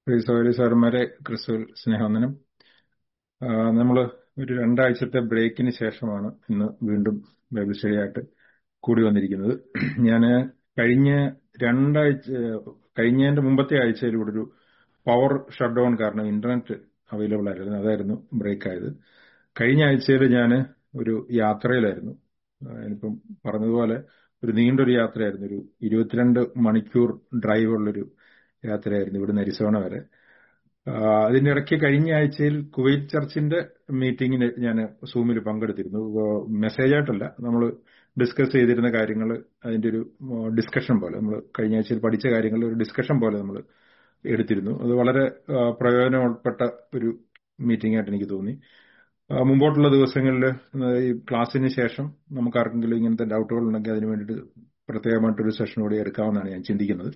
പ്രിയ സഹോദരി സാറന്മാരെ ക്രിസ്തുവിൽ സ്നേഹവന്ദനം നമ്മൾ ഒരു രണ്ടാഴ്ചത്തെ ബ്രേക്കിന് ശേഷമാണ് ഇന്ന് വീണ്ടും ബൈബിൾ സ്റ്റഡിയായിട്ട് കൂടി വന്നിരിക്കുന്നത് ഞാൻ കഴിഞ്ഞ രണ്ടാഴ്ച കഴിഞ്ഞതിന്റെ മുമ്പത്തെ ആഴ്ചയിൽ ഇവിടെ ഒരു പവർ ഷട്ട് ഡൗൺ കാരണം ഇന്റർനെറ്റ് അവൈലബിൾ ആയിരുന്നു അതായിരുന്നു ബ്രേക്ക് ആയത് കഴിഞ്ഞ ആഴ്ചയിൽ ഞാൻ ഒരു യാത്രയിലായിരുന്നു ഞാനിപ്പം പറഞ്ഞതുപോലെ ഒരു നീണ്ടൊരു യാത്രയായിരുന്നു ഒരു ഇരുപത്തിരണ്ട് മണിക്കൂർ ഡ്രൈവ് ഉള്ളൊരു യാത്രയായിരുന്നു ഇവിടുന്ന് അരിസോണ വരെ അതിന്റെ ഇടയ്ക്ക് കഴിഞ്ഞ ആഴ്ചയിൽ കുവൈറ്റ് ചർച്ചിന്റെ മീറ്റിംഗിന് ഞാൻ സൂമിൽ പങ്കെടുത്തിരുന്നു മെസ്സേജ് ആയിട്ടല്ല നമ്മൾ ഡിസ്കസ് ചെയ്തിരുന്ന കാര്യങ്ങൾ അതിന്റെ ഒരു ഡിസ്കഷൻ പോലെ നമ്മൾ കഴിഞ്ഞ ആഴ്ചയിൽ പഠിച്ച കാര്യങ്ങൾ ഒരു ഡിസ്കഷൻ പോലെ നമ്മൾ എടുത്തിരുന്നു അത് വളരെ പ്രയോജനപ്പെട്ട ഒരു മീറ്റിംഗ് ആയിട്ട് എനിക്ക് തോന്നി മുമ്പോട്ടുള്ള ദിവസങ്ങളിൽ ഈ ക്ലാസ്സിന് ശേഷം നമുക്ക് ആർക്കെങ്കിലും ഇങ്ങനത്തെ ഡൗട്ടുകൾ ഉണ്ടെങ്കിൽ അതിന് വേണ്ടിയിട്ട് പ്രത്യേകമായിട്ടൊരു സെഷൻ കൂടി എടുക്കാമെന്നാണ് ഞാൻ ചിന്തിക്കുന്നത്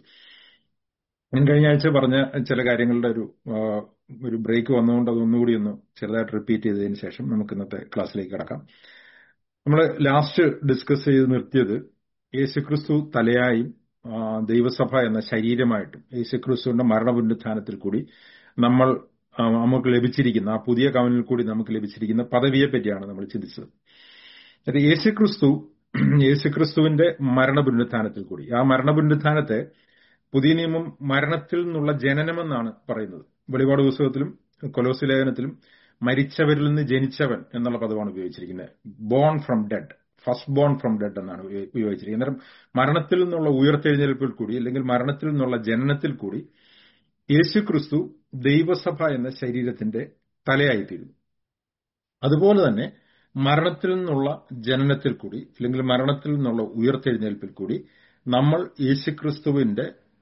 ഞാൻ കഴിഞ്ഞ ആഴ്ച പറഞ്ഞ ചില കാര്യങ്ങളുടെ ഒരു ഒരു ബ്രേക്ക് വന്നുകൊണ്ട് അതൊന്നുകൂടി ഒന്ന് ചെറുതായിട്ട് റിപ്പീറ്റ് ചെയ്തതിന് ശേഷം നമുക്ക് ഇന്നത്തെ ക്ലാസ്സിലേക്ക് കിടക്കാം നമ്മൾ ലാസ്റ്റ് ഡിസ്കസ് ചെയ്ത് നിർത്തിയത് യേശുക്രിസ്തു തലയായും ദൈവസഭ എന്ന ശരീരമായിട്ടും യേശുക്രിസ്തുവിന്റെ മരണപുനരുത്ഥാനത്തിൽ കൂടി നമ്മൾ നമുക്ക് ലഭിച്ചിരിക്കുന്ന ആ പുതിയ കവനിൽ കൂടി നമുക്ക് ലഭിച്ചിരിക്കുന്ന പദവിയെ പറ്റിയാണ് നമ്മൾ ചിന്തിച്ചത് യേശുക്രിസ്തു യേശുക്രിസ്തുവിന്റെ മരണപുനരുത്ഥാനത്തിൽ കൂടി ആ മരണപുനരുത്ഥാനത്തെ പുതിയ നിയമം മരണത്തിൽ നിന്നുള്ള ജനനമെന്നാണ് പറയുന്നത് വെളിപാട് പുസ്തകത്തിലും കൊലോസി ലേഖനത്തിലും മരിച്ചവരിൽ നിന്ന് ജനിച്ചവൻ എന്നുള്ള പദമാണ് ഉപയോഗിച്ചിരിക്കുന്നത് born from dead first born from dead എന്നാണ് ഉപയോഗിച്ചിരിക്കുന്നത് അന്നേരം മരണത്തിൽ നിന്നുള്ള ഉയർത്തെഴുന്നേൽപ്പിൽ കൂടി അല്ലെങ്കിൽ മരണത്തിൽ നിന്നുള്ള ജനനത്തിൽ കൂടി യേശു ക്രിസ്തു ദൈവസഭ എന്ന ശരീരത്തിന്റെ തലയായിത്തീരുന്നു അതുപോലെ തന്നെ മരണത്തിൽ നിന്നുള്ള ജനനത്തിൽ കൂടി അല്ലെങ്കിൽ മരണത്തിൽ നിന്നുള്ള ഉയർത്തെഴുന്നേൽപ്പിൽ കൂടി നമ്മൾ യേശുക്രിസ്തുവിന്റെ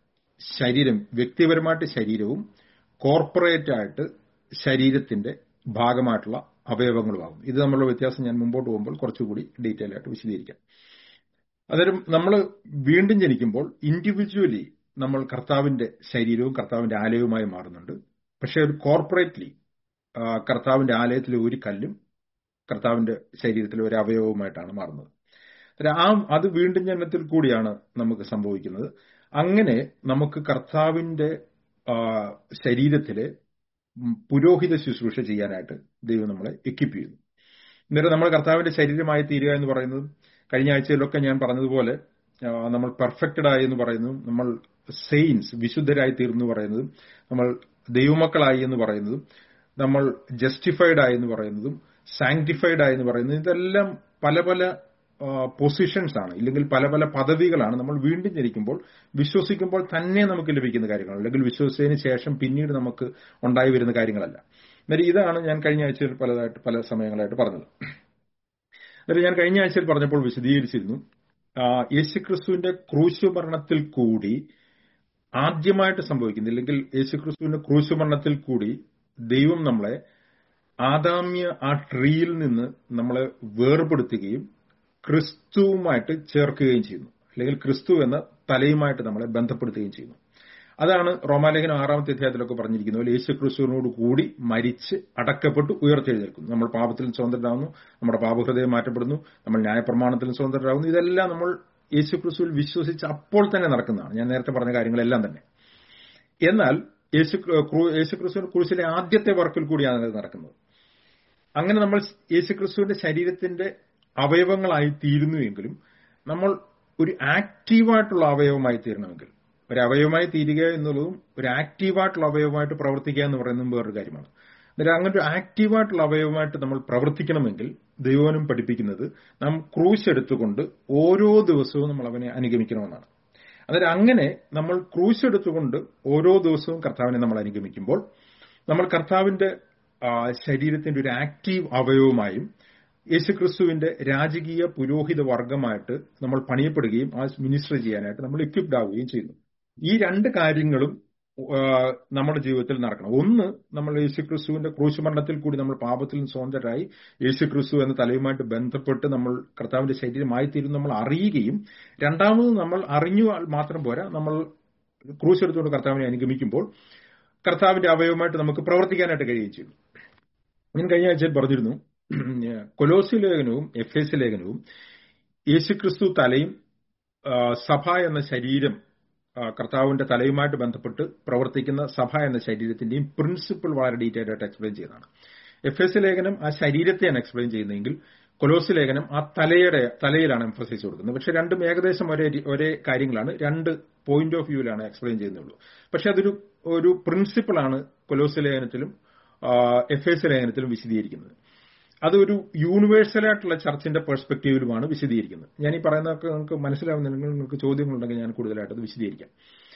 ശരീരം വ്യക്തിപരമായിട്ട് ശരീരവും കോർപ്പറേറ്റ് ആയിട്ട് ശരീരത്തിന്റെ ഭാഗമായിട്ടുള്ള അവയവങ്ങളുമാകും ഇത് തമ്മിലുള്ള വ്യത്യാസം ഞാൻ മുമ്പോട്ട് പോകുമ്പോൾ കുറച്ചുകൂടി ഡീറ്റെയിൽ ആയിട്ട് വിശദീകരിക്കാം അന്നേരം നമ്മൾ വീണ്ടും ജനിക്കുമ്പോൾ ഇൻഡിവിജ്വലി നമ്മൾ കർത്താവിന്റെ ശരീരവും കർത്താവിന്റെ ആലയവുമായി മാറുന്നുണ്ട് പക്ഷെ ഒരു കോർപ്പറേറ്റ്ലി കർത്താവിന്റെ ആലയത്തിലെ ഒരു കല്ലും കർത്താവിന്റെ ശരീരത്തിലെ ഒരു അവയവവുമായിട്ടാണ് മാറുന്നത് ആ അത് വീണ്ടും ജനനത്തിൽ കൂടിയാണ് നമുക്ക് സംഭവിക്കുന്നത് അങ്ങനെ നമുക്ക് കർത്താവിന്റെ ശരീരത്തിലെ പുരോഹിത ശുശ്രൂഷ ചെയ്യാനായിട്ട് ദൈവം നമ്മളെ എക്വിപ്പ് ചെയ്യുന്നു എന്നിട്ട് നമ്മൾ കർത്താവിന്റെ ശരീരമായി തീരുക എന്ന് പറയുന്നത് കഴിഞ്ഞ ആഴ്ചയിലൊക്കെ ഞാൻ പറഞ്ഞതുപോലെ നമ്മൾ പെർഫെക്റ്റഡ് ആയി എന്ന് പറയുന്നതും നമ്മൾ സെയിൻസ് വിശുദ്ധരായി തീർന്നു പറയുന്നതും നമ്മൾ ദൈവമക്കളായി എന്ന് പറയുന്നതും നമ്മൾ ജസ്റ്റിഫൈഡ് ആയി എന്ന് പറയുന്നതും സാങ്ക്ടിഫൈഡ് ആയി എന്ന് പറയുന്നതും ഇതെല്ലാം പല പല പൊസിഷൻസ് ആണ് ഇല്ലെങ്കിൽ പല പല പദവികളാണ് നമ്മൾ വീണ്ടും ജനിക്കുമ്പോൾ വിശ്വസിക്കുമ്പോൾ തന്നെ നമുക്ക് ലഭിക്കുന്ന കാര്യങ്ങൾ അല്ലെങ്കിൽ വിശ്വസിച്ചതിന് ശേഷം പിന്നീട് നമുക്ക് ഉണ്ടായി വരുന്ന കാര്യങ്ങളല്ല എന്നിട്ട് ഇതാണ് ഞാൻ കഴിഞ്ഞ ആഴ്ചയിൽ പലതായിട്ട് പല സമയങ്ങളായിട്ട് പറഞ്ഞത് എന്നിട്ട് ഞാൻ കഴിഞ്ഞ ആഴ്ചയിൽ പറഞ്ഞപ്പോൾ വിശദീകരിച്ചിരുന്നു യേശുക്രിസ്തുവിന്റെ ക്രൂശു മരണത്തിൽ കൂടി ആദ്യമായിട്ട് സംഭവിക്കുന്നത് ഇല്ലെങ്കിൽ യേശുക്രിസ്തുവിന്റെ ക്രൂശു മരണത്തിൽ കൂടി ദൈവം നമ്മളെ ആദാമ്യ ആ ട്രീയിൽ നിന്ന് നമ്മളെ വേർപെടുത്തുകയും ക്രിസ്തുവുമായിട്ട് ചേർക്കുകയും ചെയ്യുന്നു അല്ലെങ്കിൽ ക്രിസ്തു എന്ന തലയുമായിട്ട് നമ്മളെ ബന്ധപ്പെടുത്തുകയും ചെയ്യുന്നു അതാണ് റോമാലേഖനം ആറാമത്തെ അധ്യായത്തിലൊക്കെ പറഞ്ഞിരിക്കുന്ന പോലെ യേശു ക്രിസ്തുവിനോട് കൂടി മരിച്ച് അടക്കപ്പെട്ട് ഉയർത്തെഴുന്നേൽക്കുന്നു നമ്മൾ പാപത്തിൽ സ്വതന്ത്രരാകുന്നു നമ്മുടെ പാപഹൃദയം മാറ്റപ്പെടുന്നു നമ്മൾ ന്യായപ്രമാണത്തിൽ സ്വതന്ത്രരാകുന്നു ഇതെല്ലാം നമ്മൾ യേശു ക്രിസ്തുവിൽ വിശ്വസിച്ച് അപ്പോൾ തന്നെ നടക്കുന്നതാണ് ഞാൻ നേരത്തെ പറഞ്ഞ കാര്യങ്ങളെല്ലാം തന്നെ എന്നാൽ യേശു യേശു ക്രിസ്തുവിന്റെ കുറിച്ചിലെ ആദ്യത്തെ വർക്കിൽ കൂടിയാണ് അത് നടക്കുന്നത് അങ്ങനെ നമ്മൾ യേശു ക്രിസ്തുവിന്റെ ശരീരത്തിന്റെ അവയവങ്ങളായി തീരുന്നുവെങ്കിലും നമ്മൾ ഒരു ആക്റ്റീവായിട്ടുള്ള അവയവമായി തീരണമെങ്കിൽ ഒരു അവയവമായി തീരുക എന്നുള്ളതും ഒരു ആക്റ്റീവായിട്ടുള്ള അവയവമായിട്ട് പ്രവർത്തിക്കുക എന്ന് പറയുന്നതും വേറൊരു കാര്യമാണ് അന്നേരം അങ്ങനെ ഒരു ആക്റ്റീവായിട്ടുള്ള അവയവമായിട്ട് നമ്മൾ പ്രവർത്തിക്കണമെങ്കിൽ ദൈവനും പഠിപ്പിക്കുന്നത് നാം ക്രൂശ് എടുത്തുകൊണ്ട് ഓരോ ദിവസവും നമ്മൾ അവനെ അനുഗമിക്കണമെന്നാണ് അന്നേരം അങ്ങനെ നമ്മൾ ക്രൂശ് എടുത്തുകൊണ്ട് ഓരോ ദിവസവും കർത്താവിനെ നമ്മൾ അനുഗമിക്കുമ്പോൾ നമ്മൾ കർത്താവിന്റെ ശരീരത്തിന്റെ ഒരു ആക്റ്റീവ് അവയവമായും യേശുക്രിസ്തുവിന്റെ രാജകീയ പുരോഹിത വർഗമായിട്ട് നമ്മൾ പണിയപ്പെടുകയും ആ മിനിസ്റ്റർ ചെയ്യാനായിട്ട് നമ്മൾ എക്വിപ്ഡ് ആവുകയും ചെയ്യുന്നു ഈ രണ്ട് കാര്യങ്ങളും നമ്മുടെ ജീവിതത്തിൽ നടക്കണം ഒന്ന് നമ്മൾ യേശുക്രിസ്തുവിന്റെ ക്രൂശുമരണത്തിൽ കൂടി നമ്മൾ പാപത്തിൽ നിന്ന് സ്വതന്ത്രരായി യേശുക്രിസ്തു എന്ന തലയുമായിട്ട് ബന്ധപ്പെട്ട് നമ്മൾ കർത്താവിന്റെ ശരീരമായി തീരും നമ്മൾ അറിയുകയും രണ്ടാമത് നമ്മൾ അറിഞ്ഞു മാത്രം പോരാ നമ്മൾ ക്രൂശ് എടുത്തുകൊണ്ട് കർത്താവിനെ അനുഗമിക്കുമ്പോൾ കർത്താവിന്റെ അവയവമായിട്ട് നമുക്ക് പ്രവർത്തിക്കാനായിട്ട് കഴിയുകയും ചെയ്യും ഞാൻ കഴിഞ്ഞ ആഴ്ചയിൽ പറഞ്ഞിരുന്നു കൊലോസി ലേഖനവും എഫ് എസ് ലേഖനവും യേശുക്രിസ്തു തലയും സഭ എന്ന ശരീരം കർത്താവിന്റെ തലയുമായിട്ട് ബന്ധപ്പെട്ട് പ്രവർത്തിക്കുന്ന സഭ എന്ന ശരീരത്തിന്റെയും പ്രിൻസിപ്പിൾ വളരെ ഡീറ്റെയിൽ ആയിട്ട് എക്സ്പ്ലെയിൻ ചെയ്യുന്നതാണ് എഫ് എസ് ലേഖനം ആ ശരീരത്തെയാണ് എക്സ്പ്ലെയിൻ ചെയ്യുന്നതെങ്കിൽ കൊലോസ് ലേഖനം ആ തലയുടെ തലയിലാണ് എംഫസൈസ് കൊടുക്കുന്നത് പക്ഷെ രണ്ടും ഏകദേശം ഒരേ ഒരേ കാര്യങ്ങളാണ് രണ്ട് പോയിന്റ് ഓഫ് വ്യൂവിലാണ് എക്സ്പ്ലെയിൻ ചെയ്യുന്നുള്ളൂ പക്ഷെ അതൊരു ഒരു പ്രിൻസിപ്പിളാണ് കൊലോസ് ലേഖനത്തിലും എഫ് എസ് ലേഖനത്തിലും വിശദീകരിക്കുന്നത് അതൊരു യൂണിവേഴ്സലായിട്ടുള്ള ചർച്ചിന്റെ പെർസ്പെക്റ്റീവിലുമാണ് വിശദീകരിക്കുന്നത് ഞാൻ ഈ പറയുന്നതൊക്കെ നിങ്ങൾക്ക് മനസ്സിലാവുന്നില്ലെങ്കിൽ നിങ്ങൾക്ക് ചോദ്യങ്ങളുണ്ടെങ്കിൽ ഞാൻ കൂടുതലായിട്ട് അത് വിശദീകരിക്കാം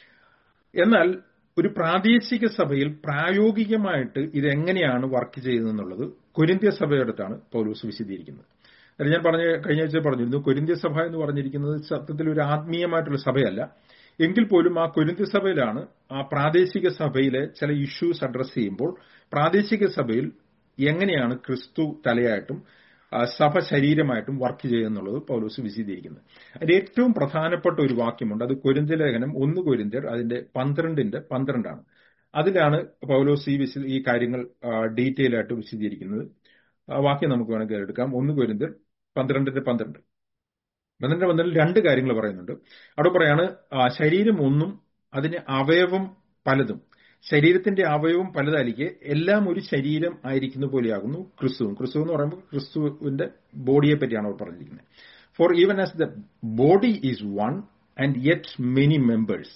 എന്നാൽ ഒരു പ്രാദേശിക സഭയിൽ പ്രായോഗികമായിട്ട് ഇതെങ്ങനെയാണ് വർക്ക് ചെയ്യുന്നതെന്നുള്ളത് കൊരിന്ത്യ സഭയോടത്താണ് പൗലോസ് വിശദീകരിക്കുന്നത് അത് ഞാൻ പറഞ്ഞ കഴിഞ്ഞ ആഴ്ച പറഞ്ഞിരുന്നു കൊരിന്ത്യ സഭ എന്ന് പറഞ്ഞിരിക്കുന്നത് സത്യത്തിൽ ഒരു ആത്മീയമായിട്ടുള്ള സഭയല്ല എങ്കിൽ പോലും ആ കൊരിന്ത്യ സഭയിലാണ് ആ പ്രാദേശിക സഭയിലെ ചില ഇഷ്യൂസ് അഡ്രസ് ചെയ്യുമ്പോൾ പ്രാദേശിക സഭയിൽ എങ്ങനെയാണ് ക്രിസ്തു തലയായിട്ടും സഭ ശരീരമായിട്ടും വർക്ക് ചെയ്യുന്നുള്ളത് പൗലോസ് വിശദീകരിക്കുന്നത് അതിന്റെ ഏറ്റവും പ്രധാനപ്പെട്ട ഒരു വാക്യമുണ്ട് അത് കൊരിന്ത്യ ലേഖനം ഒന്ന് കൊരിന്ത്യർ അതിന്റെ പന്ത്രണ്ടിന്റെ പന്ത്രണ്ടാണ് അതിലാണ് പൗലോസ് ഈ വിശ ഈ കാര്യങ്ങൾ ഡീറ്റെയിൽ ആയിട്ട് വിശദീകരിക്കുന്നത് ആ വാക്യം നമുക്ക് വേണമെങ്കിൽ എടുക്കാം ഒന്ന് കൊരിന്ത്യർ പന്ത്രണ്ടിന്റെ പന്ത്രണ്ട് പന്ത്രണ്ട് പന്ത്രണ്ടിൽ രണ്ട് കാര്യങ്ങൾ പറയുന്നുണ്ട് അവിടെ പറയാണ് ശരീരം ഒന്നും അതിന് അവയവം പലതും ശരീരത്തിന്റെ അവയവം പലതായിരിക്കെ എല്ലാം ഒരു ശരീരം ആയിരിക്കുന്ന പോലെയാകുന്നു ക്രിസ്തുവും ക്രിസ്തു എന്ന് പറയുമ്പോൾ ക്രിസ്തുവിന്റെ ബോഡിയെ പറ്റിയാണ് അവർ പറഞ്ഞിരിക്കുന്നത് for even as the body is one and yet many members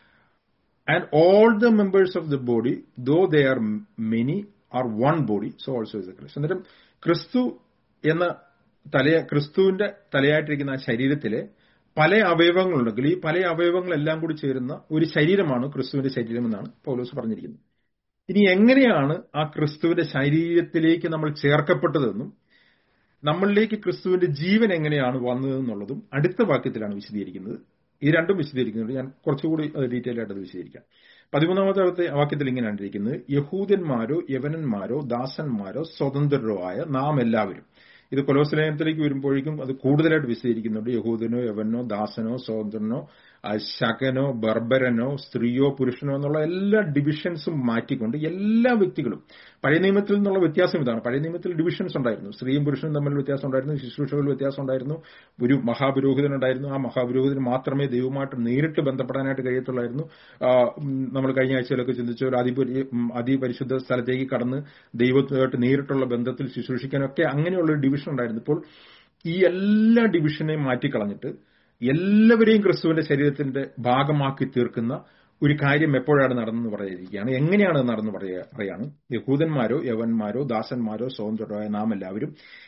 and all the members of the body though they are many are one body so also is a ക്രിസ്തു എന്നിട്ടും ക്രിസ്തു എന്ന തലയ ക്രിസ്തുവിന്റെ തലയായിട്ടിരിക്കുന്ന ആ ശരീരത്തിലെ പല അവയവങ്ങളുണ്ടെങ്കിൽ ഈ പല അവയവങ്ങളെല്ലാം കൂടി ചേരുന്ന ഒരു ശരീരമാണ് ക്രിസ്തുവിന്റെ ശരീരം എന്നാണ് പൗലോസ് പറഞ്ഞിരിക്കുന്നത് ഇനി എങ്ങനെയാണ് ആ ക്രിസ്തുവിന്റെ ശരീരത്തിലേക്ക് നമ്മൾ ചേർക്കപ്പെട്ടതെന്നും നമ്മളിലേക്ക് ക്രിസ്തുവിന്റെ ജീവൻ എങ്ങനെയാണ് വന്നതെന്നുള്ളതും അടുത്ത വാക്യത്തിലാണ് വിശദീകരിക്കുന്നത് ഈ രണ്ടും വിശദീകരിക്കുന്നുണ്ട് ഞാൻ കുറച്ചുകൂടി ഡീറ്റെയിൽ ആയിട്ട് അത് വിശദീകരിക്കാം പതിമൂന്നാമത്തെ വാക്യത്തിൽ ഇങ്ങനെയാണ് ഇരിക്കുന്നത് യഹൂദന്മാരോ യവനന്മാരോ ദാസന്മാരോ സ്വതന്ത്രരോ ആയ നാം എല്ലാവരും ഇത് കൊലോസലയനത്തിലേക്ക് വരുമ്പോഴേക്കും അത് കൂടുതലായിട്ട് വിശദീകരിക്കുന്നുണ്ട് യഹൂദനോ യവനോ ദാസനോ സ്വതന്ത്രനോ ശകനോ ബർബരനോ സ്ത്രീയോ പുരുഷനോ എന്നുള്ള എല്ലാ ഡിവിഷൻസും മാറ്റിക്കൊണ്ട് എല്ലാ വ്യക്തികളും പഴയ നിയമത്തിൽ നിന്നുള്ള വ്യത്യാസം ഇതാണ് പഴയ നിയമത്തിൽ ഡിവിഷൻസ് ഉണ്ടായിരുന്നു സ്ത്രീയും പുരുഷനും തമ്മിൽ വ്യത്യാസം ഉണ്ടായിരുന്നു ശുശ്രൂഷകളിൽ വ്യത്യാസം ഉണ്ടായിരുന്നു ഒരു മഹാപുരോഹിതൻ ഉണ്ടായിരുന്നു ആ മഹാപുരോഹിതന് മാത്രമേ ദൈവമായിട്ട് നേരിട്ട് ബന്ധപ്പെടാനായിട്ട് കഴിയത്തുള്ളായിരുന്നു നമ്മൾ കഴിഞ്ഞ ആഴ്ചയിലൊക്കെ ചിന്തിച്ച ഒരു അതിപരി അതിപരിശുദ്ധ സ്ഥലത്തേക്ക് കടന്ന് ദൈവത്തുമായിട്ട് നേരിട്ടുള്ള ബന്ധത്തിൽ ശുശ്രൂഷിക്കാനൊക്കെ അങ്ങനെയുള്ള ഒരു ഡിവിഷൻ ഉണ്ടായിരുന്നു ഇപ്പോൾ ഈ എല്ലാ ഡിവിഷനെയും മാറ്റിക്കളഞ്ഞിട്ട് എല്ലാവരെയും ക്രിസ്തുവിന്റെ ശരീരത്തിന്റെ ഭാഗമാക്കി തീർക്കുന്ന ഒരു കാര്യം എപ്പോഴാണ് നടന്നെന്ന് പറയുകയാണ് എങ്ങനെയാണ് നടന്നു പറയാണ് യഹൂദന്മാരോ യവന്മാരോ ദാസന്മാരോ സ്വതന്ത്രരായ നാം എല്ലാവരും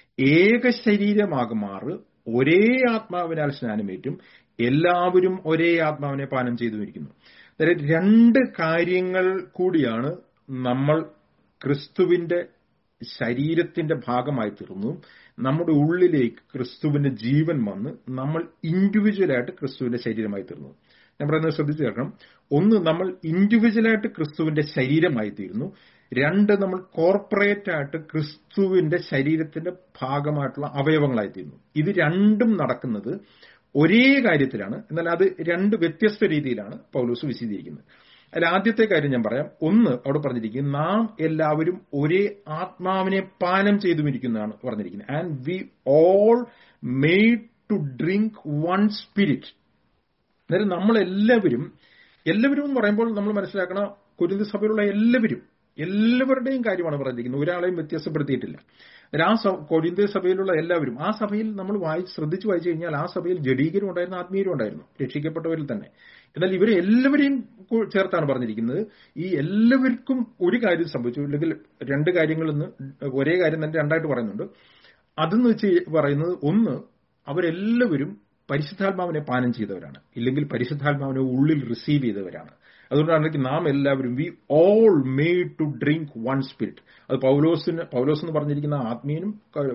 ഏക ശരീരമാകുമാറ് ഒരേ ആത്മാവിനാൽ സ്നാനമേറ്റും എല്ലാവരും ഒരേ ആത്മാവിനെ പാനം ചെയ്തുമിരിക്കുന്നു അതായത് രണ്ട് കാര്യങ്ങൾ കൂടിയാണ് നമ്മൾ ക്രിസ്തുവിന്റെ ശരീരത്തിന്റെ ഭാഗമായി തീർന്നു നമ്മുടെ ഉള്ളിലേക്ക് ക്രിസ്തുവിന്റെ ജീവൻ വന്ന് നമ്മൾ ഇൻഡിവിജ്വലായിട്ട് ക്രിസ്തുവിന്റെ ശരീരമായി തീർന്നു ഞാൻ പറയുന്നത് ശ്രദ്ധിച്ചു കേൾക്കണം ഒന്ന് നമ്മൾ ഇൻഡിവിജ്വലായിട്ട് ക്രിസ്തുവിന്റെ ശരീരമായി തീരുന്നു രണ്ട് നമ്മൾ കോർപ്പറേറ്റ് ആയിട്ട് ക്രിസ്തുവിന്റെ ശരീരത്തിന്റെ ഭാഗമായിട്ടുള്ള അവയവങ്ങളായി തീരുന്നു ഇത് രണ്ടും നടക്കുന്നത് ഒരേ കാര്യത്തിലാണ് എന്നാൽ അത് രണ്ട് വ്യത്യസ്ത രീതിയിലാണ് പൗലോസ് വിശദീകരിക്കുന്നത് അതിൽ ആദ്യത്തെ കാര്യം ഞാൻ പറയാം ഒന്ന് അവിടെ പറഞ്ഞിരിക്കുന്നത് നാം എല്ലാവരും ഒരേ ആത്മാവിനെ പാനം ചെയ്തുമിരിക്കുന്നതാണ് പറഞ്ഞിരിക്കുന്നത് and we all made to drink one spirit അതായത് നമ്മളെല്ലാവരും എല്ലാവരും എന്ന് പറയുമ്പോൾ നമ്മൾ മനസ്സിലാക്കണം കുരുതി സഭയിലുള്ള എല്ലാവരും എല്ലാവരുടെയും കാര്യമാണ് പറഞ്ഞിരിക്കുന്നത് ഒരാളെയും വ്യത്യാസപ്പെടുത്തിയിട്ടില്ല ആ കൊരിന്ത്യ സഭയിലുള്ള എല്ലാവരും ആ സഭയിൽ നമ്മൾ വായിച്ച് ശ്രദ്ധിച്ചു വായിച്ചു കഴിഞ്ഞാൽ ആ സഭയിൽ ജഡീകരും ഉണ്ടായിരുന്നു ആത്മീയരും ഉണ്ടായിരുന്നു രക്ഷിക്കപ്പെട്ടവരിൽ തന്നെ എന്നാൽ ഇവരെ എല്ലാവരെയും ചേർത്താണ് പറഞ്ഞിരിക്കുന്നത് ഈ എല്ലാവർക്കും ഒരു കാര്യം സംഭവിച്ചു അല്ലെങ്കിൽ രണ്ട് കാര്യങ്ങളെന്ന് ഒരേ കാര്യം തന്നെ രണ്ടായിട്ട് പറയുന്നുണ്ട് അതെന്ന് വെച്ച് പറയുന്നത് ഒന്ന് അവരെല്ലാവരും പരിശുദ്ധാത്മാവിനെ പാനം ചെയ്തവരാണ് ഇല്ലെങ്കിൽ പരിശുദ്ധാത്മാവിനെ ഉള്ളിൽ റിസീവ് ചെയ്തവരാണ് അതുകൊണ്ടാണ് നാം എല്ലാവരും we all made to drink one spirit അത് പൗലോസിന് പൗലോസ് എന്ന് പറഞ്ഞിരിക്കുന്ന ആത്മീയനും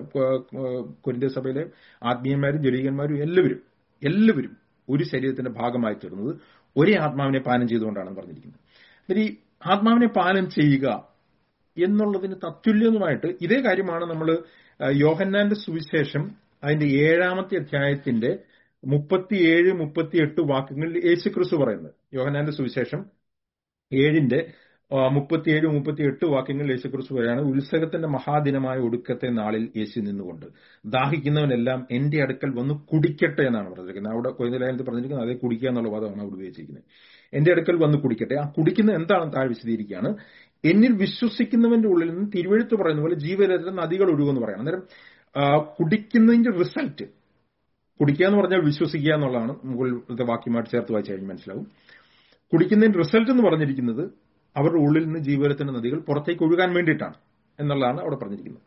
കൊരിന്ത്യ സഭയിലെ ആത്മീയന്മാരും ജലീകന്മാരും എല്ലാവരും എല്ലാവരും ഒരു ശരീരത്തിന്റെ ഭാഗമായി തീർന്നത് ഒരേ ആത്മാവിനെ പാനം ചെയ്തുകൊണ്ടാണ് പറഞ്ഞിരിക്കുന്നത് എന്നിട്ട് ഈ ആത്മാവിനെ പാനം ചെയ്യുക എന്നുള്ളതിന് തത്തുല്യവുമായിട്ട് ഇതേ കാര്യമാണ് നമ്മൾ യോഹന്നാന്റെ സുവിശേഷം അതിന്റെ ഏഴാമത്തെ അധ്യായത്തിന്റെ മുപ്പത്തിയേഴ് മുപ്പത്തിയെട്ട് വാക്യങ്ങളിൽ യേശു ക്രിസ്തു പറയുന്നത് യോഹനാന്റെ സുവിശേഷം ഏഴിന്റെ മുപ്പത്തിയേഴ് മുപ്പത്തിയെട്ട് വാക്യങ്ങളിൽ യേശുക്രിസ്തു പറയാണ് ഉത്സവത്തിന്റെ മഹാദിനമായ ഒടുക്കത്തെ നാളിൽ യേശു നിന്നുകൊണ്ട് ദാഹിക്കുന്നവനെല്ലാം എന്റെ അടുക്കൽ വന്ന് കുടിക്കട്ടെ എന്നാണ് പറഞ്ഞിരിക്കുന്നത് അവിടെ കൊയ്തലായത്തിൽ പറഞ്ഞിരിക്കുന്നത് അതേ കുടിക്കുക എന്നുള്ള പദമാണ് അവിടെ ഉപയോഗിച്ചിരിക്കുന്നത് എന്റെ അടുക്കൽ വന്ന് കുടിക്കട്ടെ ആ കുടിക്കുന്ന എന്താണെന്ന് താഴെ വിശദീകരിക്കുകയാണ് എന്നിൽ വിശ്വസിക്കുന്നവന്റെ ഉള്ളിൽ നിന്ന് തിരുവഴുത്ത് പറയുന്ന പോലെ ജീവജലത്തിലെ നദികൾ ഒഴുകുമെന്ന് പറയണം അന്നേരം കുടിക്കുന്നതിന്റെ റിസൾട്ട് കുടിക്കുക എന്ന് പറഞ്ഞാൽ വിശ്വസിക്കുക എന്നുള്ളതാണ് മുകളിലത്തെ വാക്യമായിട്ട് ചേർത്ത് വായിച്ചു കഴിഞ്ഞ് മനസ്സിലാവും കുടിക്കുന്നതിന്റെ റിസൾട്ട് എന്ന് പറഞ്ഞിരിക്കുന്നത് അവരുടെ ഉള്ളിൽ നിന്ന് ജീവജലത്തിന്റെ നദികൾ പുറത്തേക്ക് ഒഴുകാൻ വേണ്ടിയിട്ടാണ് എന്നുള്ളതാണ് അവിടെ പറഞ്ഞിരിക്കുന്നത്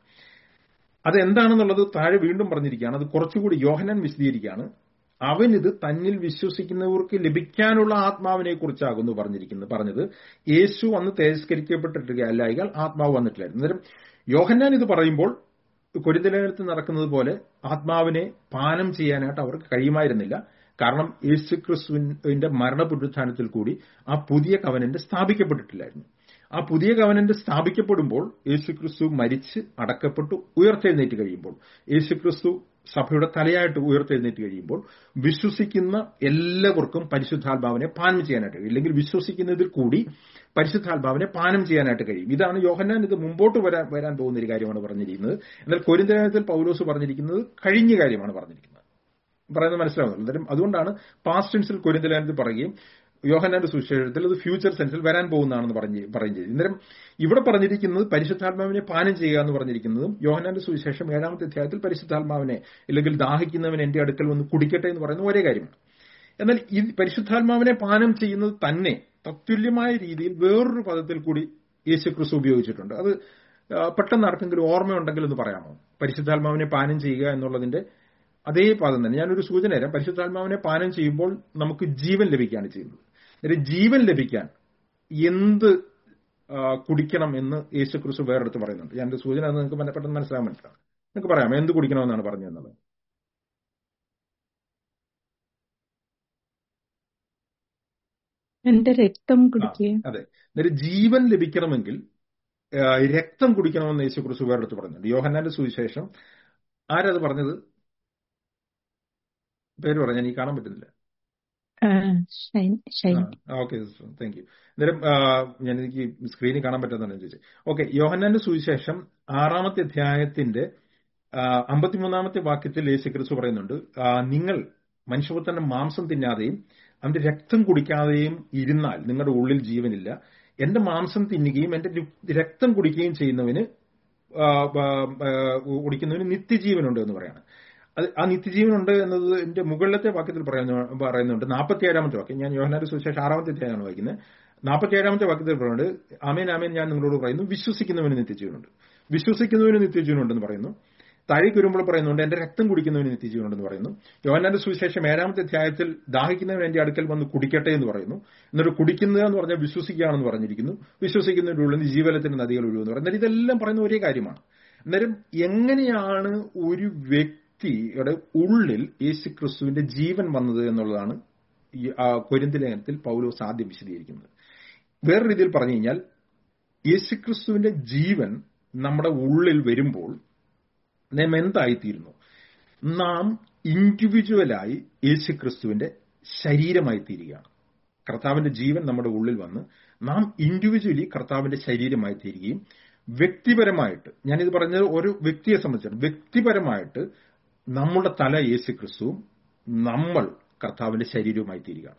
അത് എന്താണെന്നുള്ളത് താഴെ വീണ്ടും പറഞ്ഞിരിക്കുകയാണ് അത് കുറച്ചുകൂടി യോഹനാൻ വിശദീകരിക്കുകയാണ് അവനിത് തന്നിൽ വിശ്വസിക്കുന്നവർക്ക് ലഭിക്കാനുള്ള ആത്മാവിനെ കുറിച്ചാകുന്നു പറഞ്ഞിരിക്കുന്നത് പറഞ്ഞത് യേശു അന്ന് തേജസ്കരിക്കപ്പെട്ടിരിക്കുകയല്ലായികൾ ആത്മാവ് വന്നിട്ടില്ലായിരുന്നു അന്നേരം യോഹന്നാൻ ഇത് പറയുമ്പോൾ കൊരിന്തലേഖനത്ത് നടക്കുന്നത് പോലെ ആത്മാവിനെ പാനം ചെയ്യാനായിട്ട് അവർക്ക് കഴിയുമായിരുന്നില്ല കാരണം യേശു ക്രിസ്തുവിന്റെ മരണപുനരുത്ഥാനത്തിൽ കൂടി ആ പുതിയ കവനന്റ് സ്ഥാപിക്കപ്പെട്ടിട്ടില്ലായിരുന്നു ആ പുതിയ കവനന്റ് സ്ഥാപിക്കപ്പെടുമ്പോൾ യേശുക്രിസ്തു മരിച്ച് അടക്കപ്പെട്ടു ഉയർത്തെഴുന്നേറ്റ് കഴിയുമ്പോൾ യേശുക്രിസ്തു സഭയുടെ തലയായിട്ട് ഉയർത്തെഴുന്നേറ്റ് കഴിയുമ്പോൾ വിശ്വസിക്കുന്ന എല്ലാവർക്കും പരിശുദ്ധാത്മാവിനെ പാനം ചെയ്യാനായിട്ട് കഴിയും ഇല്ലെങ്കിൽ വിശ്വസിക്കുന്നതിൽ കൂടി പരിശുദ്ധാത്മാവിനെ പാനം ചെയ്യാനായിട്ട് കഴിയും ഇതാണ് യോഹന്നാൻ ഇത് മുമ്പോട്ട് വരാൻ വരാൻ പോകുന്ന ഒരു കാര്യമാണ് പറഞ്ഞിരിക്കുന്നത് എന്നാൽ കൊരിന്തനത്തിൽ പൗലോസ് പറഞ്ഞിരിക്കുന്നത് കഴിഞ്ഞ കാര്യമാണ് പറഞ്ഞിരിക്കുന്നത് പറയുന്നത് മനസ്സിലാവുന്നുള്ളൂ അന്നേരം അതുകൊണ്ടാണ് പാസ്റ്റ് ടെൻസിൽ കൊരിന്തലാനത്തിൽ പറയുകയും യോഹനാന്റെ സുവിശേഷത്തിൽ അത് ഫ്യൂച്ചർ സെൻസിൽ വരാൻ പോകുന്നതാണെന്ന് പറഞ്ഞ് പറയും ചെയ്തു അന്നേരം ഇവിടെ പറഞ്ഞിരിക്കുന്നത് പരിശുദ്ധാത്മാവിനെ പാനം ചെയ്യുക എന്ന് പറഞ്ഞിരിക്കുന്നതും യോഹനാന്റെ സുവിശേഷം ഏഴാമത്തെ അധ്യായത്തിൽ പരിശുദ്ധാത്മാവിനെ അല്ലെങ്കിൽ ദാഹിക്കുന്നവൻ എന്റെ അടുക്കൽ വന്ന് കുടിക്കട്ടെ എന്ന് പറയുന്ന ഒരേ കാര്യമാണ് എന്നാൽ ഈ പരിശുദ്ധാത്മാവിനെ പാനം ചെയ്യുന്നത് തന്നെ തത്തുല്യമായ രീതിയിൽ വേറൊരു പദത്തിൽ കൂടി യേശു ക്രിസ്തു ഉപയോഗിച്ചിട്ടുണ്ട് അത് പെട്ടെന്ന് ആർക്കെങ്കിലും ഓർമ്മയുണ്ടെങ്കിൽ എന്ന് പറയാമോ പരിശുദ്ധാത്മാവിനെ പാനം ചെയ്യുക എന്നുള്ളതിന്റെ അതേ പദം തന്നെ ഞാനൊരു സൂചന തരാം പരിശുദ്ധാത്മാവിനെ പാനം ചെയ്യുമ്പോൾ നമുക്ക് ജീവൻ ലഭിക്കുകയാണ് ചെയ്യുന്നത് അതായത് ജീവൻ ലഭിക്കാൻ എന്ത് കുടിക്കണം എന്ന് യേശു ക്രിസ്തു വേറെടുത്ത് പറയുന്നുണ്ട് ഞാൻ സൂചന അത് നിങ്ങൾക്ക് പെട്ടെന്ന് മനസ്സിലാകാൻ മനസ്സിലാവും നിങ്ങൾക്ക് പറയാം എന്ത് കുടിക്കണമെന്നാണ് പറഞ്ഞു തന്നത് എന്റെ രക്തം കുടിക്കുക അതെ അതായത് ജീവൻ ലഭിക്കണമെങ്കിൽ രക്തം കുടിക്കണമെന്ന് യേശു ക്രിസ്തു വേറെടുത്ത് പറയുന്നുണ്ട് യോഹന്നാന്റെ സുവിശേഷം ആരത് പറഞ്ഞത് പേര് പറഞ്ഞ എനിക്ക് കാണാൻ പറ്റുന്നില്ല ഓക്കെ താങ്ക് യു അന്നേരം ഞാൻ എനിക്ക് സ്ക്രീനിൽ കാണാൻ പറ്റുന്നതാണ് ചോദിച്ചത് ഓക്കെ യോഹന്നാന്റെ സുവിശേഷം ആറാമത്തെ അധ്യായത്തിന്റെ അമ്പത്തിമൂന്നാമത്തെ വാക്യത്തിൽ യേശു ക്രിസ്തു പറയുന്നുണ്ട് നിങ്ങൾ മനുഷ്യപുത്രന്റെ മാംസം തിന്നാതെയും അവന്റെ രക്തം കുടിക്കാതെയും ഇരുന്നാൽ നിങ്ങളുടെ ഉള്ളിൽ ജീവനില്ല എന്റെ മാംസം തിന്നുകയും എന്റെ രക്തം കുടിക്കുകയും ചെയ്യുന്നവന് കുടിക്കുന്നവന് നിത്യജീവനുണ്ട് എന്ന് പറയാണ് അത് ആ നിത്യജീവനുണ്ട് എന്നത് എന്റെ മുകളിലത്തെ വാക്യത്തിൽ പറയുന്നു പറയുന്നുണ്ട് നാൽപ്പത്തി ഏഴാമത്തെ വാക്യം ഞാൻ യോഹനാന്റെ സുവിശേഷം ആറാമത്തെ അധ്യായമാണ് വായിക്കുന്നത് നാൽപ്പത്തി ഏഴാമത്തെ വാക്യത്തിൽ പറയുന്നുണ്ട് ആമേൻ ആമേൻ ഞാൻ നിങ്ങളോട് പറയുന്നു വിശ്വസിക്കുന്നവന് നിത്യജീവനുണ്ട് വിശ്വസിക്കുന്നവന് നിത്യജീവനുണ്ടെന്ന് പറയുന്നു താഴേക്ക് വരുമ്പോൾ പറയുന്നുണ്ട് എന്റെ രക്തം കുടിക്കുന്നവന് നിത്യജീവനുണ്ടെന്ന് പറയുന്നു യോഹനാന്റെ സുവിശേഷം ഏഴാമത്തെ അധ്യായത്തിൽ ദാഹിക്കുന്നവൻ എന്റെ അടുക്കൽ വന്ന് കുടിക്കട്ടെ എന്ന് പറയുന്നു എന്നിട്ട് കുടിക്കുക എന്ന് പറഞ്ഞാൽ വിശ്വസിക്കുകയാണെന്ന് പറഞ്ഞിരിക്കുന്നു വിശ്വസിക്കുന്നതിന്റെ ഉള്ളിൽ ജീവനത്തിന്റെ നദികൾ ഒഴിവെന്ന് പറയുന്നത് ഇതെല്ലാം പറയുന്ന ഒരേ കാര്യമാണ് അന്നേരം എങ്ങനെയാണ് ഒരു വ്യക്തിയുടെ ഉള്ളിൽ യേശു ക്രിസ്തുവിന്റെ ജീവൻ വന്നത് എന്നുള്ളതാണ് കൊരിന്തി ലേഖനത്തിൽ പൗലോസ് ആദ്യം വിശദീകരിക്കുന്നത് വേറെ രീതിയിൽ പറഞ്ഞു കഴിഞ്ഞാൽ യേശുക്രിസ്തുവിന്റെ ജീവൻ നമ്മുടെ ഉള്ളിൽ വരുമ്പോൾ നാം എന്തായിത്തീരുന്നു നാം ഇൻഡിവിജ്വലായി യേശുക്രിസ്തുവിന്റെ ശരീരമായി തീരുകയാണ് കർത്താവിന്റെ ജീവൻ നമ്മുടെ ഉള്ളിൽ വന്ന് നാം ഇൻഡിവിജ്വലി കർത്താവിന്റെ ശരീരമായി തീരുകയും വ്യക്തിപരമായിട്ട് ഞാനിത് പറഞ്ഞത് ഒരു വ്യക്തിയെ സംബന്ധിച്ചാണ് വ്യക്തിപരമായിട്ട് നമ്മുടെ തല യേശു ക്രിസ്തുവും നമ്മൾ കർത്താവിന്റെ ശരീരവുമായി തീരുകയാണ്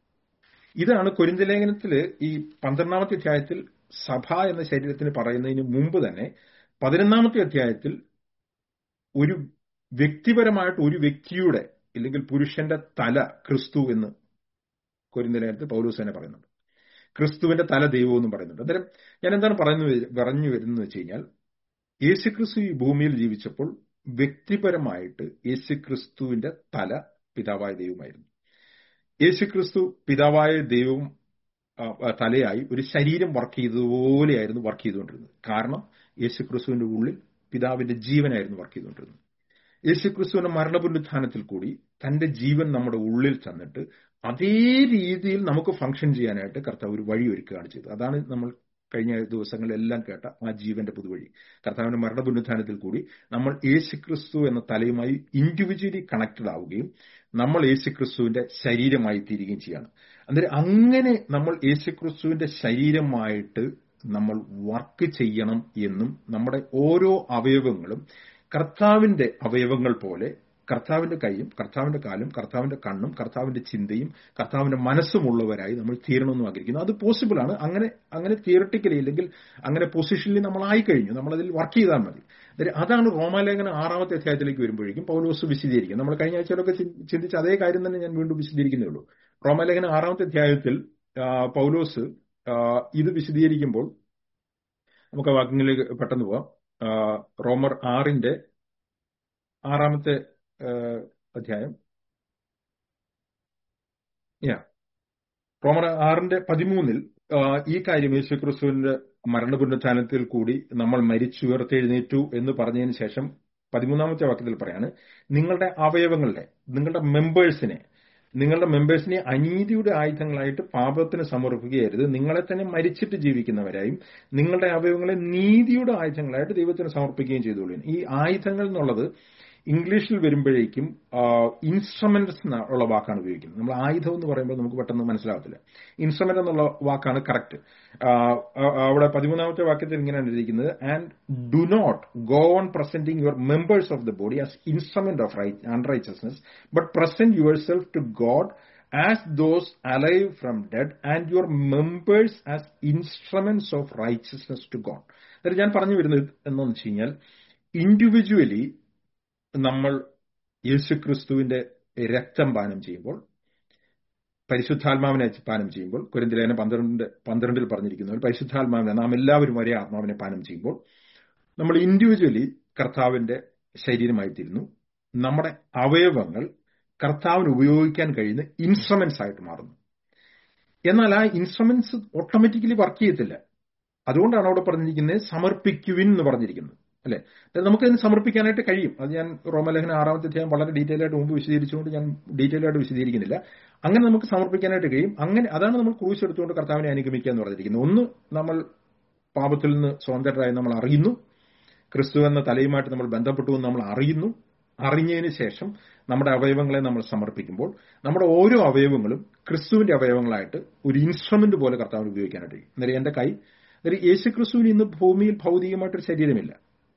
ഇതാണ് കൊരിന്തലേഖനത്തില് ഈ പന്ത്രണ്ടാമത്തെ അധ്യായത്തിൽ സഭ എന്ന ശരീരത്തിന് പറയുന്നതിന് മുമ്പ് തന്നെ പതിനൊന്നാമത്തെ അധ്യായത്തിൽ ഒരു വ്യക്തിപരമായിട്ട് ഒരു വ്യക്തിയുടെ അല്ലെങ്കിൽ പുരുഷന്റെ തല ക്രിസ്തു എന്ന് കൊരിന്തലേഖനത്തിൽ പൗലൂസ് തന്നെ പറയുന്നുണ്ട് ക്രിസ്തുവിന്റെ തല ദൈവം എന്നും പറയുന്നുണ്ട് അന്നേരം ഞാൻ എന്താണ് പറയുന്നത് പറഞ്ഞു വരുന്നത് വെച്ച് കഴിഞ്ഞാൽ യേശുക്രിസ്തു ഈ ഭൂമിയിൽ ജീവിച്ചപ്പോൾ വ്യക്തിപരമായിട്ട് യേശുക്രിസ്തുവിന്റെ തല പിതാവായ ദൈവമായിരുന്നു യേശുക്രിസ്തു പിതാവായ ദൈവവും തലയായി ഒരു ശരീരം വർക്ക് ചെയ്തതുപോലെയായിരുന്നു വർക്ക് ചെയ്തുകൊണ്ടിരുന്നത് കാരണം യേശുക്രിസ്തുവിന്റെ ഉള്ളിൽ പിതാവിന്റെ ജീവനായിരുന്നു വർക്ക് ചെയ്തുകൊണ്ടിരുന്നത് യേശുക്രിസ്തുവിന്റെ മരണപുനരുത്ഥാനത്തിൽ കൂടി തന്റെ ജീവൻ നമ്മുടെ ഉള്ളിൽ ചെന്നിട്ട് അതേ രീതിയിൽ നമുക്ക് ഫംഗ്ഷൻ ചെയ്യാനായിട്ട് കർത്താവ് ഒരു വഴി ഒരുക്കുകയാണ് ചെയ്തത് അതാണ് നമ്മൾ കഴിഞ്ഞ ദിവസങ്ങളിലെല്ലാം കേട്ട ആ ജീവന്റെ പുതുവഴി കർത്താവിന്റെ മരണപുനരുത്ഥാനത്തിൽ കൂടി നമ്മൾ യേശുക്രിസ്തു എന്ന തലയുമായി ഇൻഡിവിജ്വലി കണക്റ്റഡ് ആവുകയും നമ്മൾ യേശുക്രിസ്തുവിന്റെ ശരീരമായി തീരുകയും ചെയ്യാണ് അന്നേരം അങ്ങനെ നമ്മൾ യേശുക്രിസ്തുവിന്റെ ശരീരമായിട്ട് നമ്മൾ വർക്ക് ചെയ്യണം എന്നും നമ്മുടെ ഓരോ അവയവങ്ങളും കർത്താവിന്റെ അവയവങ്ങൾ പോലെ കർത്താവിന്റെ കൈയും കർത്താവിന്റെ കാലും കർത്താവിന്റെ കണ്ണും കർത്താവിന്റെ ചിന്തയും കർത്താവിന്റെ മനസ്സുമുള്ളവരായി നമ്മൾ തീരണമെന്നും ആഗ്രഹിക്കുന്നു അത് പോസിബിൾ ആണ് അങ്ങനെ അങ്ങനെ തിയറട്ടിക്കലി അല്ലെങ്കിൽ അങ്ങനെ പൊസിഷനിൽ നമ്മൾ ആയി കഴിഞ്ഞു നമ്മൾ അതിൽ വർക്ക് ചെയ്താൽ മതി അതാണ് റോമാലേഖന ആറാമത്തെ അധ്യായത്തിലേക്ക് വരുമ്പോഴേക്കും പൗലോസ് വിശദീകരിക്കും നമ്മൾ കഴിഞ്ഞ ആഴ്ചയിലൊക്കെ ചിന്തിച്ച അതേ കാര്യം തന്നെ ഞാൻ വീണ്ടും വിശദീകരിക്കുന്നേ ഉള്ളൂ റോമാലേഖന ആറാമത്തെ അധ്യായത്തിൽ പൗലോസ് ഇത് വിശദീകരിക്കുമ്പോൾ നമുക്ക് വാക്യങ്ങളിലേക്ക് പെട്ടെന്ന് പോവാം റോമർ ആറിന്റെ ആറാമത്തെ അധ്യായം യാ റോമർ ആറിന്റെ പതിമൂന്നിൽ ഈ കാര്യം യേശുക്രിസ്തുവിന്റെ മരണപുനരുത്ഥാനത്തിൽ കൂടി നമ്മൾ മരിച്ചുയർത്തെഴുന്നേറ്റു എന്ന് പറഞ്ഞതിന് ശേഷം പതിമൂന്നാമത്തെ വാക്യത്തിൽ പറയാണ് നിങ്ങളുടെ അവയവങ്ങളുടെ നിങ്ങളുടെ മെമ്പേഴ്സിനെ നിങ്ങളുടെ മെമ്പേഴ്സിനെ അനീതിയുടെ ആയുധങ്ങളായിട്ട് പാപത്തിന് സമർപ്പിക്കുകയരുത് നിങ്ങളെ തന്നെ മരിച്ചിട്ട് ജീവിക്കുന്നവരായും നിങ്ങളുടെ അവയവങ്ങളെ നീതിയുടെ ആയുധങ്ങളായിട്ട് ദൈവത്തിന് സമർപ്പിക്കുകയും ചെയ്തോളൂ ഈ ആയുധങ്ങൾ എന്നുള്ളത് ഇംഗ്ലീഷിൽ വരുമ്പോഴേക്കും ഇൻസ്ട്രുമെന്റ്സ് ഉള്ള വാക്കാണ് ഉപയോഗിക്കുന്നത് നമ്മൾ ആയുധം എന്ന് പറയുമ്പോൾ നമുക്ക് പെട്ടെന്ന് മനസ്സിലാകത്തില്ല ഇൻസ്ട്രുമെന്റ് എന്നുള്ള വാക്കാണ് കറക്റ്റ് അവിടെ പതിമൂന്നാമത്തെ വാക്യത്തിൽ ഇങ്ങനെയാണ് എഴുതിയിരിക്കുന്നത് and do not go on presenting your members of the body as instrument of right unrighteousness but present your self to God as those alive from dead and your members as instruments of righteousness to God അതായത് ഞാൻ പറഞ്ഞു വരുന്നത് എന്താണെന്ന് വെച്ച് കഴിഞ്ഞാൽ individually നമ്മൾ യേശുക്രിസ്തുവിന്റെ രക്തം പാനം ചെയ്യുമ്പോൾ പരിശുദ്ധാത്മാവിനെ പാനം ചെയ്യുമ്പോൾ കുരന്തിലേന പന്ത്രണ്ട് പന്ത്രണ്ടിൽ പറഞ്ഞിരിക്കുന്നു പരിശുദ്ധാത്മാവിനെ നാം എല്ലാവരും ഒരേ ആത്മാവിനെ പാനം ചെയ്യുമ്പോൾ നമ്മൾ ഇൻഡിവിജ്വലി കർത്താവിന്റെ ശരീരമായിത്തീരുന്നു നമ്മുടെ അവയവങ്ങൾ കർത്താവിന് ഉപയോഗിക്കാൻ കഴിയുന്ന ഇൻസ്ട്രുമെന്റ്സ് ആയിട്ട് മാറുന്നു എന്നാൽ ആ ഇൻസ്ട്രുമെന്റ്സ് ഓട്ടോമാറ്റിക്കലി വർക്ക് ചെയ്യത്തില്ല അതുകൊണ്ടാണ് അവിടെ പറഞ്ഞിരിക്കുന്നത് സമർപ്പിക്കുവിൻ എന്ന് പറഞ്ഞിരിക്കുന്നത് അല്ലെ നമുക്കതിന് സമർപ്പിക്കാനായിട്ട് കഴിയും അത് ഞാൻ റോമലേഖന ആറാമത്തെ അധ്യായം വളരെ ഡീറ്റെയിൽ ആയിട്ട് മുമ്പ് വിശദീകരിച്ചുകൊണ്ട് ഞാൻ ഡീറ്റെയിൽ ആയിട്ട് വിശദീകരിക്കുന്നില്ല അങ്ങനെ നമുക്ക് സമർപ്പിക്കാനായിട്ട് കഴിയും അങ്ങനെ അതാണ് നമ്മൾ ക്രൂശ് എടുത്തുകൊണ്ട് കർത്താവിനെ അനുഗമിക്കുക എന്ന് പറഞ്ഞിരിക്കുന്നത് ഒന്ന് നമ്മൾ പാപത്തിൽ നിന്ന് സ്വതന്ത്രരായി നമ്മൾ അറിയുന്നു ക്രിസ്തു എന്ന തലയുമായിട്ട് നമ്മൾ ബന്ധപ്പെട്ടു എന്ന് നമ്മൾ അറിയുന്നു അറിഞ്ഞതിന് ശേഷം നമ്മുടെ അവയവങ്ങളെ നമ്മൾ സമർപ്പിക്കുമ്പോൾ നമ്മുടെ ഓരോ അവയവങ്ങളും ക്രിസ്തുവിന്റെ അവയവങ്ങളായിട്ട് ഒരു ഇൻസ്ട്രുമെന്റ് പോലെ കർത്താവിന് ഉപയോഗിക്കാനായിട്ട് കഴിയും അന്നേരം എന്റെ കൈ അന്നേരം യേശു ക്രിസ്തുവിന് ഇന്ന് ഭൂമിയിൽ ഭൗതികമായിട്ടൊരു ശരീരമില്ല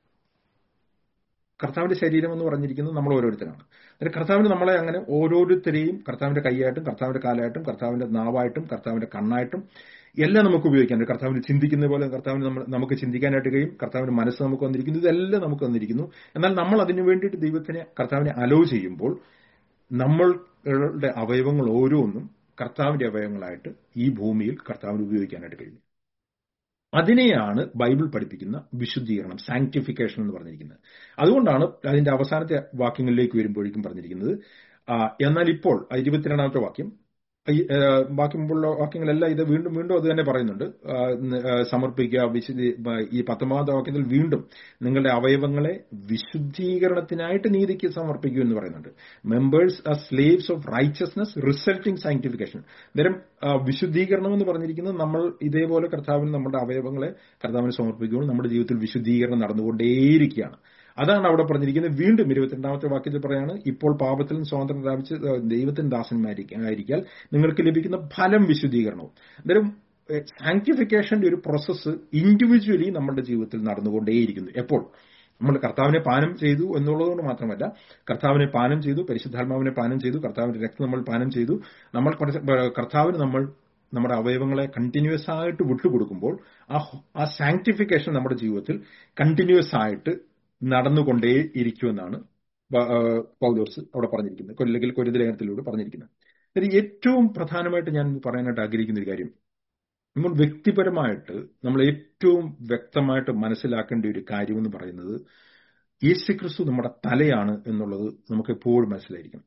കർത്താവിന്റെ ശരീരം എന്ന് പറഞ്ഞിരിക്കുന്നത് നമ്മൾ ഓരോരുത്തരാണ് അതായത് കർത്താവിന് നമ്മളെ അങ്ങനെ ഓരോരുത്തരെയും കർത്താവിന്റെ കൈയായിട്ടും കർത്താവിന്റെ കാലായിട്ടും കർത്താവിന്റെ നാവായിട്ടും കർത്താവിന്റെ കണ്ണായിട്ടും എല്ലാം നമുക്ക് ഉപയോഗിക്കാൻ കർത്താവിന് ചിന്തിക്കുന്ന പോലെ കർത്താവിന് നമ്മൾ നമുക്ക് ചിന്തിക്കാനായിട്ട് കഴിയും കർത്താവിന്റെ മനസ്സ് നമുക്ക് വന്നിരിക്കുന്നു ഇതെല്ലാം നമുക്ക് വന്നിരിക്കുന്നു എന്നാൽ നമ്മൾ അതിനു വേണ്ടിയിട്ട് ദൈവത്തിനെ കർത്താവിനെ അലോ ചെയ്യുമ്പോൾ നമ്മളുടെ അവയവങ്ങൾ ഓരോന്നും കർത്താവിന്റെ അവയവങ്ങളായിട്ട് ഈ ഭൂമിയിൽ കർത്താവിന് ഉപയോഗിക്കാനായിട്ട് കഴിയും അതിനെയാണ് ബൈബിൾ പഠിപ്പിക്കുന്ന വിശുദ്ധീകരണം സാങ്ക്ടിഫിക്കേഷൻ എന്ന് പറഞ്ഞിരിക്കുന്നത് അതുകൊണ്ടാണ് അതിന്റെ അവസാനത്തെ വാക്യങ്ങളിലേക്ക് വരുമ്പോഴേക്കും പറഞ്ഞിരിക്കുന്നത് എന്നാൽ ഇപ്പോൾ ഇരുപത്തിരണ്ടാമത്തെ വാക്യം ബാക്കി മുമ്പുള്ള വാക്യങ്ങളെല്ലാം ഇത് വീണ്ടും വീണ്ടും അത് തന്നെ പറയുന്നുണ്ട് സമർപ്പിക്കുക വിശുദ്ധി ഈ പത്തൊമ്പതാമത്തെ വാക്യത്തിൽ വീണ്ടും നിങ്ങളുടെ അവയവങ്ങളെ വിശുദ്ധീകരണത്തിനായിട്ട് നീതിക്ക് സമർപ്പിക്കൂ എന്ന് പറയുന്നുണ്ട് members are slaves of righteousness resulting sanctification നേരം വിശുദ്ധീകരണം എന്ന് പറഞ്ഞിരിക്കുന്നത് നമ്മൾ ഇതേപോലെ കർത്താവിന് നമ്മുടെ അവയവങ്ങളെ കർത്താവിന് സമർപ്പിക്കുമ്പോൾ നമ്മുടെ ജീവിതത്തിൽ വിശുദ്ധീകരണം നടന്നുകൊണ്ടേയിരിക്കുകയാണ് അതാണ് അവിടെ പറഞ്ഞിരിക്കുന്നത് വീണ്ടും ഇരുപത്തിരണ്ടാമത്തെ വാക്യത്തിൽ പറയാണ് ഇപ്പോൾ പാപത്തിൽ നിന്ന് സ്വാതന്ത്ര്യം പ്രാപിച്ച് ദൈവത്തിന് ദാസന്മാരിക്കാൻ നിങ്ങൾക്ക് ലഭിക്കുന്ന ഫലം വിശുദ്ധീകരണവും അന്നേരം സാങ്ക്ടിഫിക്കേഷന്റെ ഒരു പ്രോസസ്സ് ഇൻഡിവിജ്വലി നമ്മുടെ ജീവിതത്തിൽ നടന്നുകൊണ്ടേയിരിക്കുന്നു എപ്പോൾ നമ്മൾ കർത്താവിനെ പാനം ചെയ്തു എന്നുള്ളതുകൊണ്ട് മാത്രമല്ല കർത്താവിനെ പാനം ചെയ്തു പരിശുദ്ധാത്മാവിനെ പാനം ചെയ്തു കർത്താവിന്റെ രക്തം നമ്മൾ പാനം ചെയ്തു നമ്മൾ കർത്താവിന് നമ്മൾ നമ്മുടെ അവയവങ്ങളെ കണ്ടിന്യൂസ് ആയിട്ട് വിട്ടുകൊടുക്കുമ്പോൾ ആ ആ സാങ്ക്ടിഫിക്കേഷൻ നമ്മുടെ ജീവിതത്തിൽ കണ്ടിന്യൂസ് ആയിട്ട് നടന്നുകൊണ്ടേ ഇരിക്കുമെന്നാണ് പൗലോസ് അവിടെ പറഞ്ഞിരിക്കുന്നത് അല്ലെങ്കിൽ കൊരിതലേഖനത്തിലൂടെ പറഞ്ഞിരിക്കുന്നത് ഏറ്റവും പ്രധാനമായിട്ട് ഞാൻ പറയാനായിട്ട് ആഗ്രഹിക്കുന്ന ഒരു കാര്യം നമ്മൾ വ്യക്തിപരമായിട്ട് നമ്മൾ ഏറ്റവും വ്യക്തമായിട്ട് മനസ്സിലാക്കേണ്ട ഒരു കാര്യം എന്ന് പറയുന്നത് യേശുക്രിസ്തു നമ്മുടെ തലയാണ് എന്നുള്ളത് നമുക്ക് എപ്പോഴും മനസ്സിലായിരിക്കും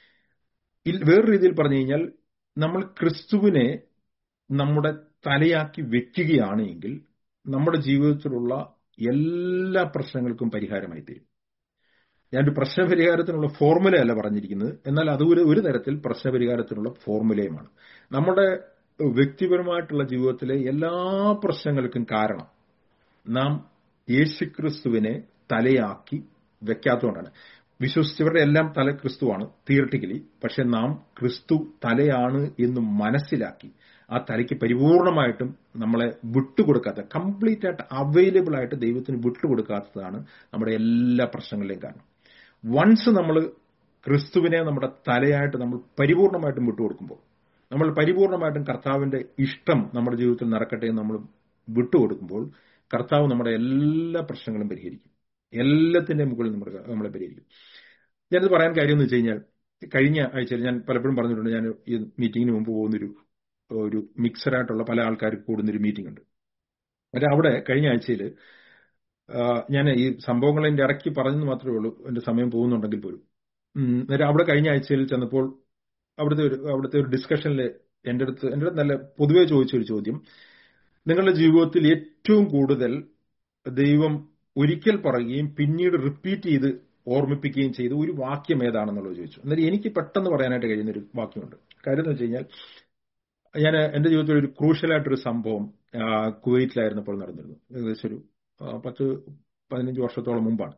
വേറൊരു രീതിയിൽ പറഞ്ഞു കഴിഞ്ഞാൽ നമ്മൾ ക്രിസ്തുവിനെ നമ്മുടെ തലയാക്കി വെക്കുകയാണ് എങ്കിൽ നമ്മുടെ ജീവിതത്തിലുള്ള എല്ലാ പ്രശ്നങ്ങൾക്കും പരിഹാരമായി തീരും ഞാനൊരു പ്രശ്നപരിഹാരത്തിനുള്ള ഫോർമുലയല്ല പറഞ്ഞിരിക്കുന്നത് എന്നാൽ അത് ഒരു ഒരു തരത്തിൽ പ്രശ്നപരിഹാരത്തിനുള്ള ഫോർമുലയുമാണ് നമ്മുടെ വ്യക്തിപരമായിട്ടുള്ള ജീവിതത്തിലെ എല്ലാ പ്രശ്നങ്ങൾക്കും കാരണം നാം യേശുക്രിസ്തുവിനെ തലയാക്കി വെക്കാത്തതുകൊണ്ടാണ് വിശ്വസിച്ചവരുടെ എല്ലാം തല ക്രിസ്തുവാണ് തിയറട്ടിക്കലി പക്ഷെ നാം ക്രിസ്തു തലയാണ് എന്ന് മനസ്സിലാക്കി ആ തലയ്ക്ക് പരിപൂർണമായിട്ടും നമ്മളെ വിട്ടുകൊടുക്കാത്ത കംപ്ലീറ്റ് ആയിട്ട് അവൈലബിൾ ആയിട്ട് ദൈവത്തിന് വിട്ടുകൊടുക്കാത്തതാണ് നമ്മുടെ എല്ലാ പ്രശ്നങ്ങളിലെയും കാരണം വൺസ് നമ്മൾ ക്രിസ്തുവിനെ നമ്മുടെ തലയായിട്ട് നമ്മൾ പരിപൂർണമായിട്ടും വിട്ടുകൊടുക്കുമ്പോൾ നമ്മൾ പരിപൂർണമായിട്ടും കർത്താവിന്റെ ഇഷ്ടം നമ്മുടെ ജീവിതത്തിൽ നടക്കട്ടെ എന്ന് നമ്മൾ വിട്ടുകൊടുക്കുമ്പോൾ കർത്താവ് നമ്മുടെ എല്ലാ പ്രശ്നങ്ങളും പരിഹരിക്കും എല്ലാത്തിന്റെ മുകളിൽ നമ്മൾ നമ്മളെ പരിഹരിക്കും ഞാനിത് പറയാൻ കാര്യം എന്ന് വെച്ച് കഴിഞ്ഞാൽ കഴിഞ്ഞ ആഴ്ചയിൽ ഞാൻ പലപ്പോഴും പറഞ്ഞിട്ടുണ്ട് ഞാൻ ഈ മീറ്റിങ്ങിന് മുമ്പ് പോകുന്നൊരു ഒരു മിക്സറായിട്ടുള്ള പല ആൾക്കാർ കൂടുന്നൊരു മീറ്റിംഗ് ഉണ്ട് എന്നിട്ട് അവിടെ കഴിഞ്ഞ ആഴ്ചയിൽ ഞാൻ ഈ സംഭവങ്ങൾ ഇറക്കി പറഞ്ഞെന്ന് മാത്രമേ ഉള്ളൂ എന്റെ സമയം പോകുന്നുണ്ടെങ്കിൽ പോലും എന്നിട്ട് അവിടെ കഴിഞ്ഞ ആഴ്ചയിൽ ചെന്നപ്പോൾ അവിടുത്തെ ഒരു അവിടുത്തെ ഒരു ഡിസ്കഷനിൽ എൻ്റെ അടുത്ത് എൻ്റെ അടുത്ത് നല്ല പൊതുവെ ചോദിച്ച ഒരു ചോദ്യം നിങ്ങളുടെ ജീവിതത്തിൽ ഏറ്റവും കൂടുതൽ ദൈവം ഒരിക്കൽ പറയുകയും പിന്നീട് റിപ്പീറ്റ് ചെയ്ത് ഓർമ്മിപ്പിക്കുകയും ചെയ്ത ഒരു വാക്യം ഏതാണെന്നുള്ളത് ചോദിച്ചു എന്നാൽ എനിക്ക് പെട്ടെന്ന് പറയാനായിട്ട് കഴിയുന്ന ഒരു വാക്യമുണ്ട് കാര്യം എന്ന് വെച്ച് കഴിഞ്ഞാൽ ഞാൻ എന്റെ ജീവിതത്തിൽ ഒരു ക്രൂഷ്യലായിട്ടൊരു സംഭവം കുവൈറ്റിലായിരുന്നപ്പോൾ നടന്നിരുന്നു ഏകദേശം ഒരു പത്ത് പതിനഞ്ച് വർഷത്തോളം മുമ്പാണ്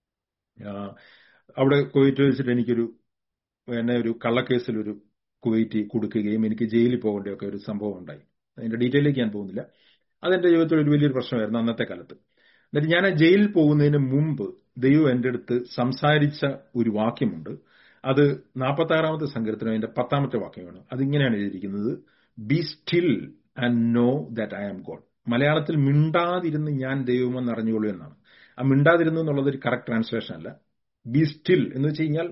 അവിടെ കുവൈറ്റ് വെച്ചിട്ട് എനിക്കൊരു എന്നെ ഒരു കള്ളക്കേസിൽ ഒരു കുവൈറ്റ് കൊടുക്കുകയും എനിക്ക് ജയിലിൽ പോകേണ്ടയൊക്കെ ഒരു സംഭവം ഉണ്ടായി അതിന്റെ ഡീറ്റെയിലേക്ക് ഞാൻ പോകുന്നില്ല അതെന്റെ ജീവിതത്തിൽ ഒരു വലിയൊരു പ്രശ്നമായിരുന്നു അന്നത്തെ കാലത്ത് എന്നിട്ട് ഞാൻ ജയിലിൽ പോകുന്നതിന് മുമ്പ് ദൈവം എൻ്റെ അടുത്ത് സംസാരിച്ച ഒരു വാക്യമുണ്ട് അത് നാൽപ്പത്തി ആറാമത്തെ സങ്കീർത്തനം അതിന്റെ പത്താമത്തെ വാക്യമാണ് അതിങ്ങനെയാണ് എഴുതിയിരിക്കുന്നത് be still and know that I am God മലയാളത്തിൽ മിണ്ടാതിരുന്ന് ഞാൻ ദൈവമെന്ന് അറിഞ്ഞുകൊള്ളൂ എന്നാണ് ആ മിണ്ടാതിരുന്നു എന്നുള്ളത് ഒരു കറക്റ്റ് ട്രാൻസ്ലേഷൻ അല്ല ബി സ്റ്റിൽ എന്ന് വെച്ച് കഴിഞ്ഞാൽ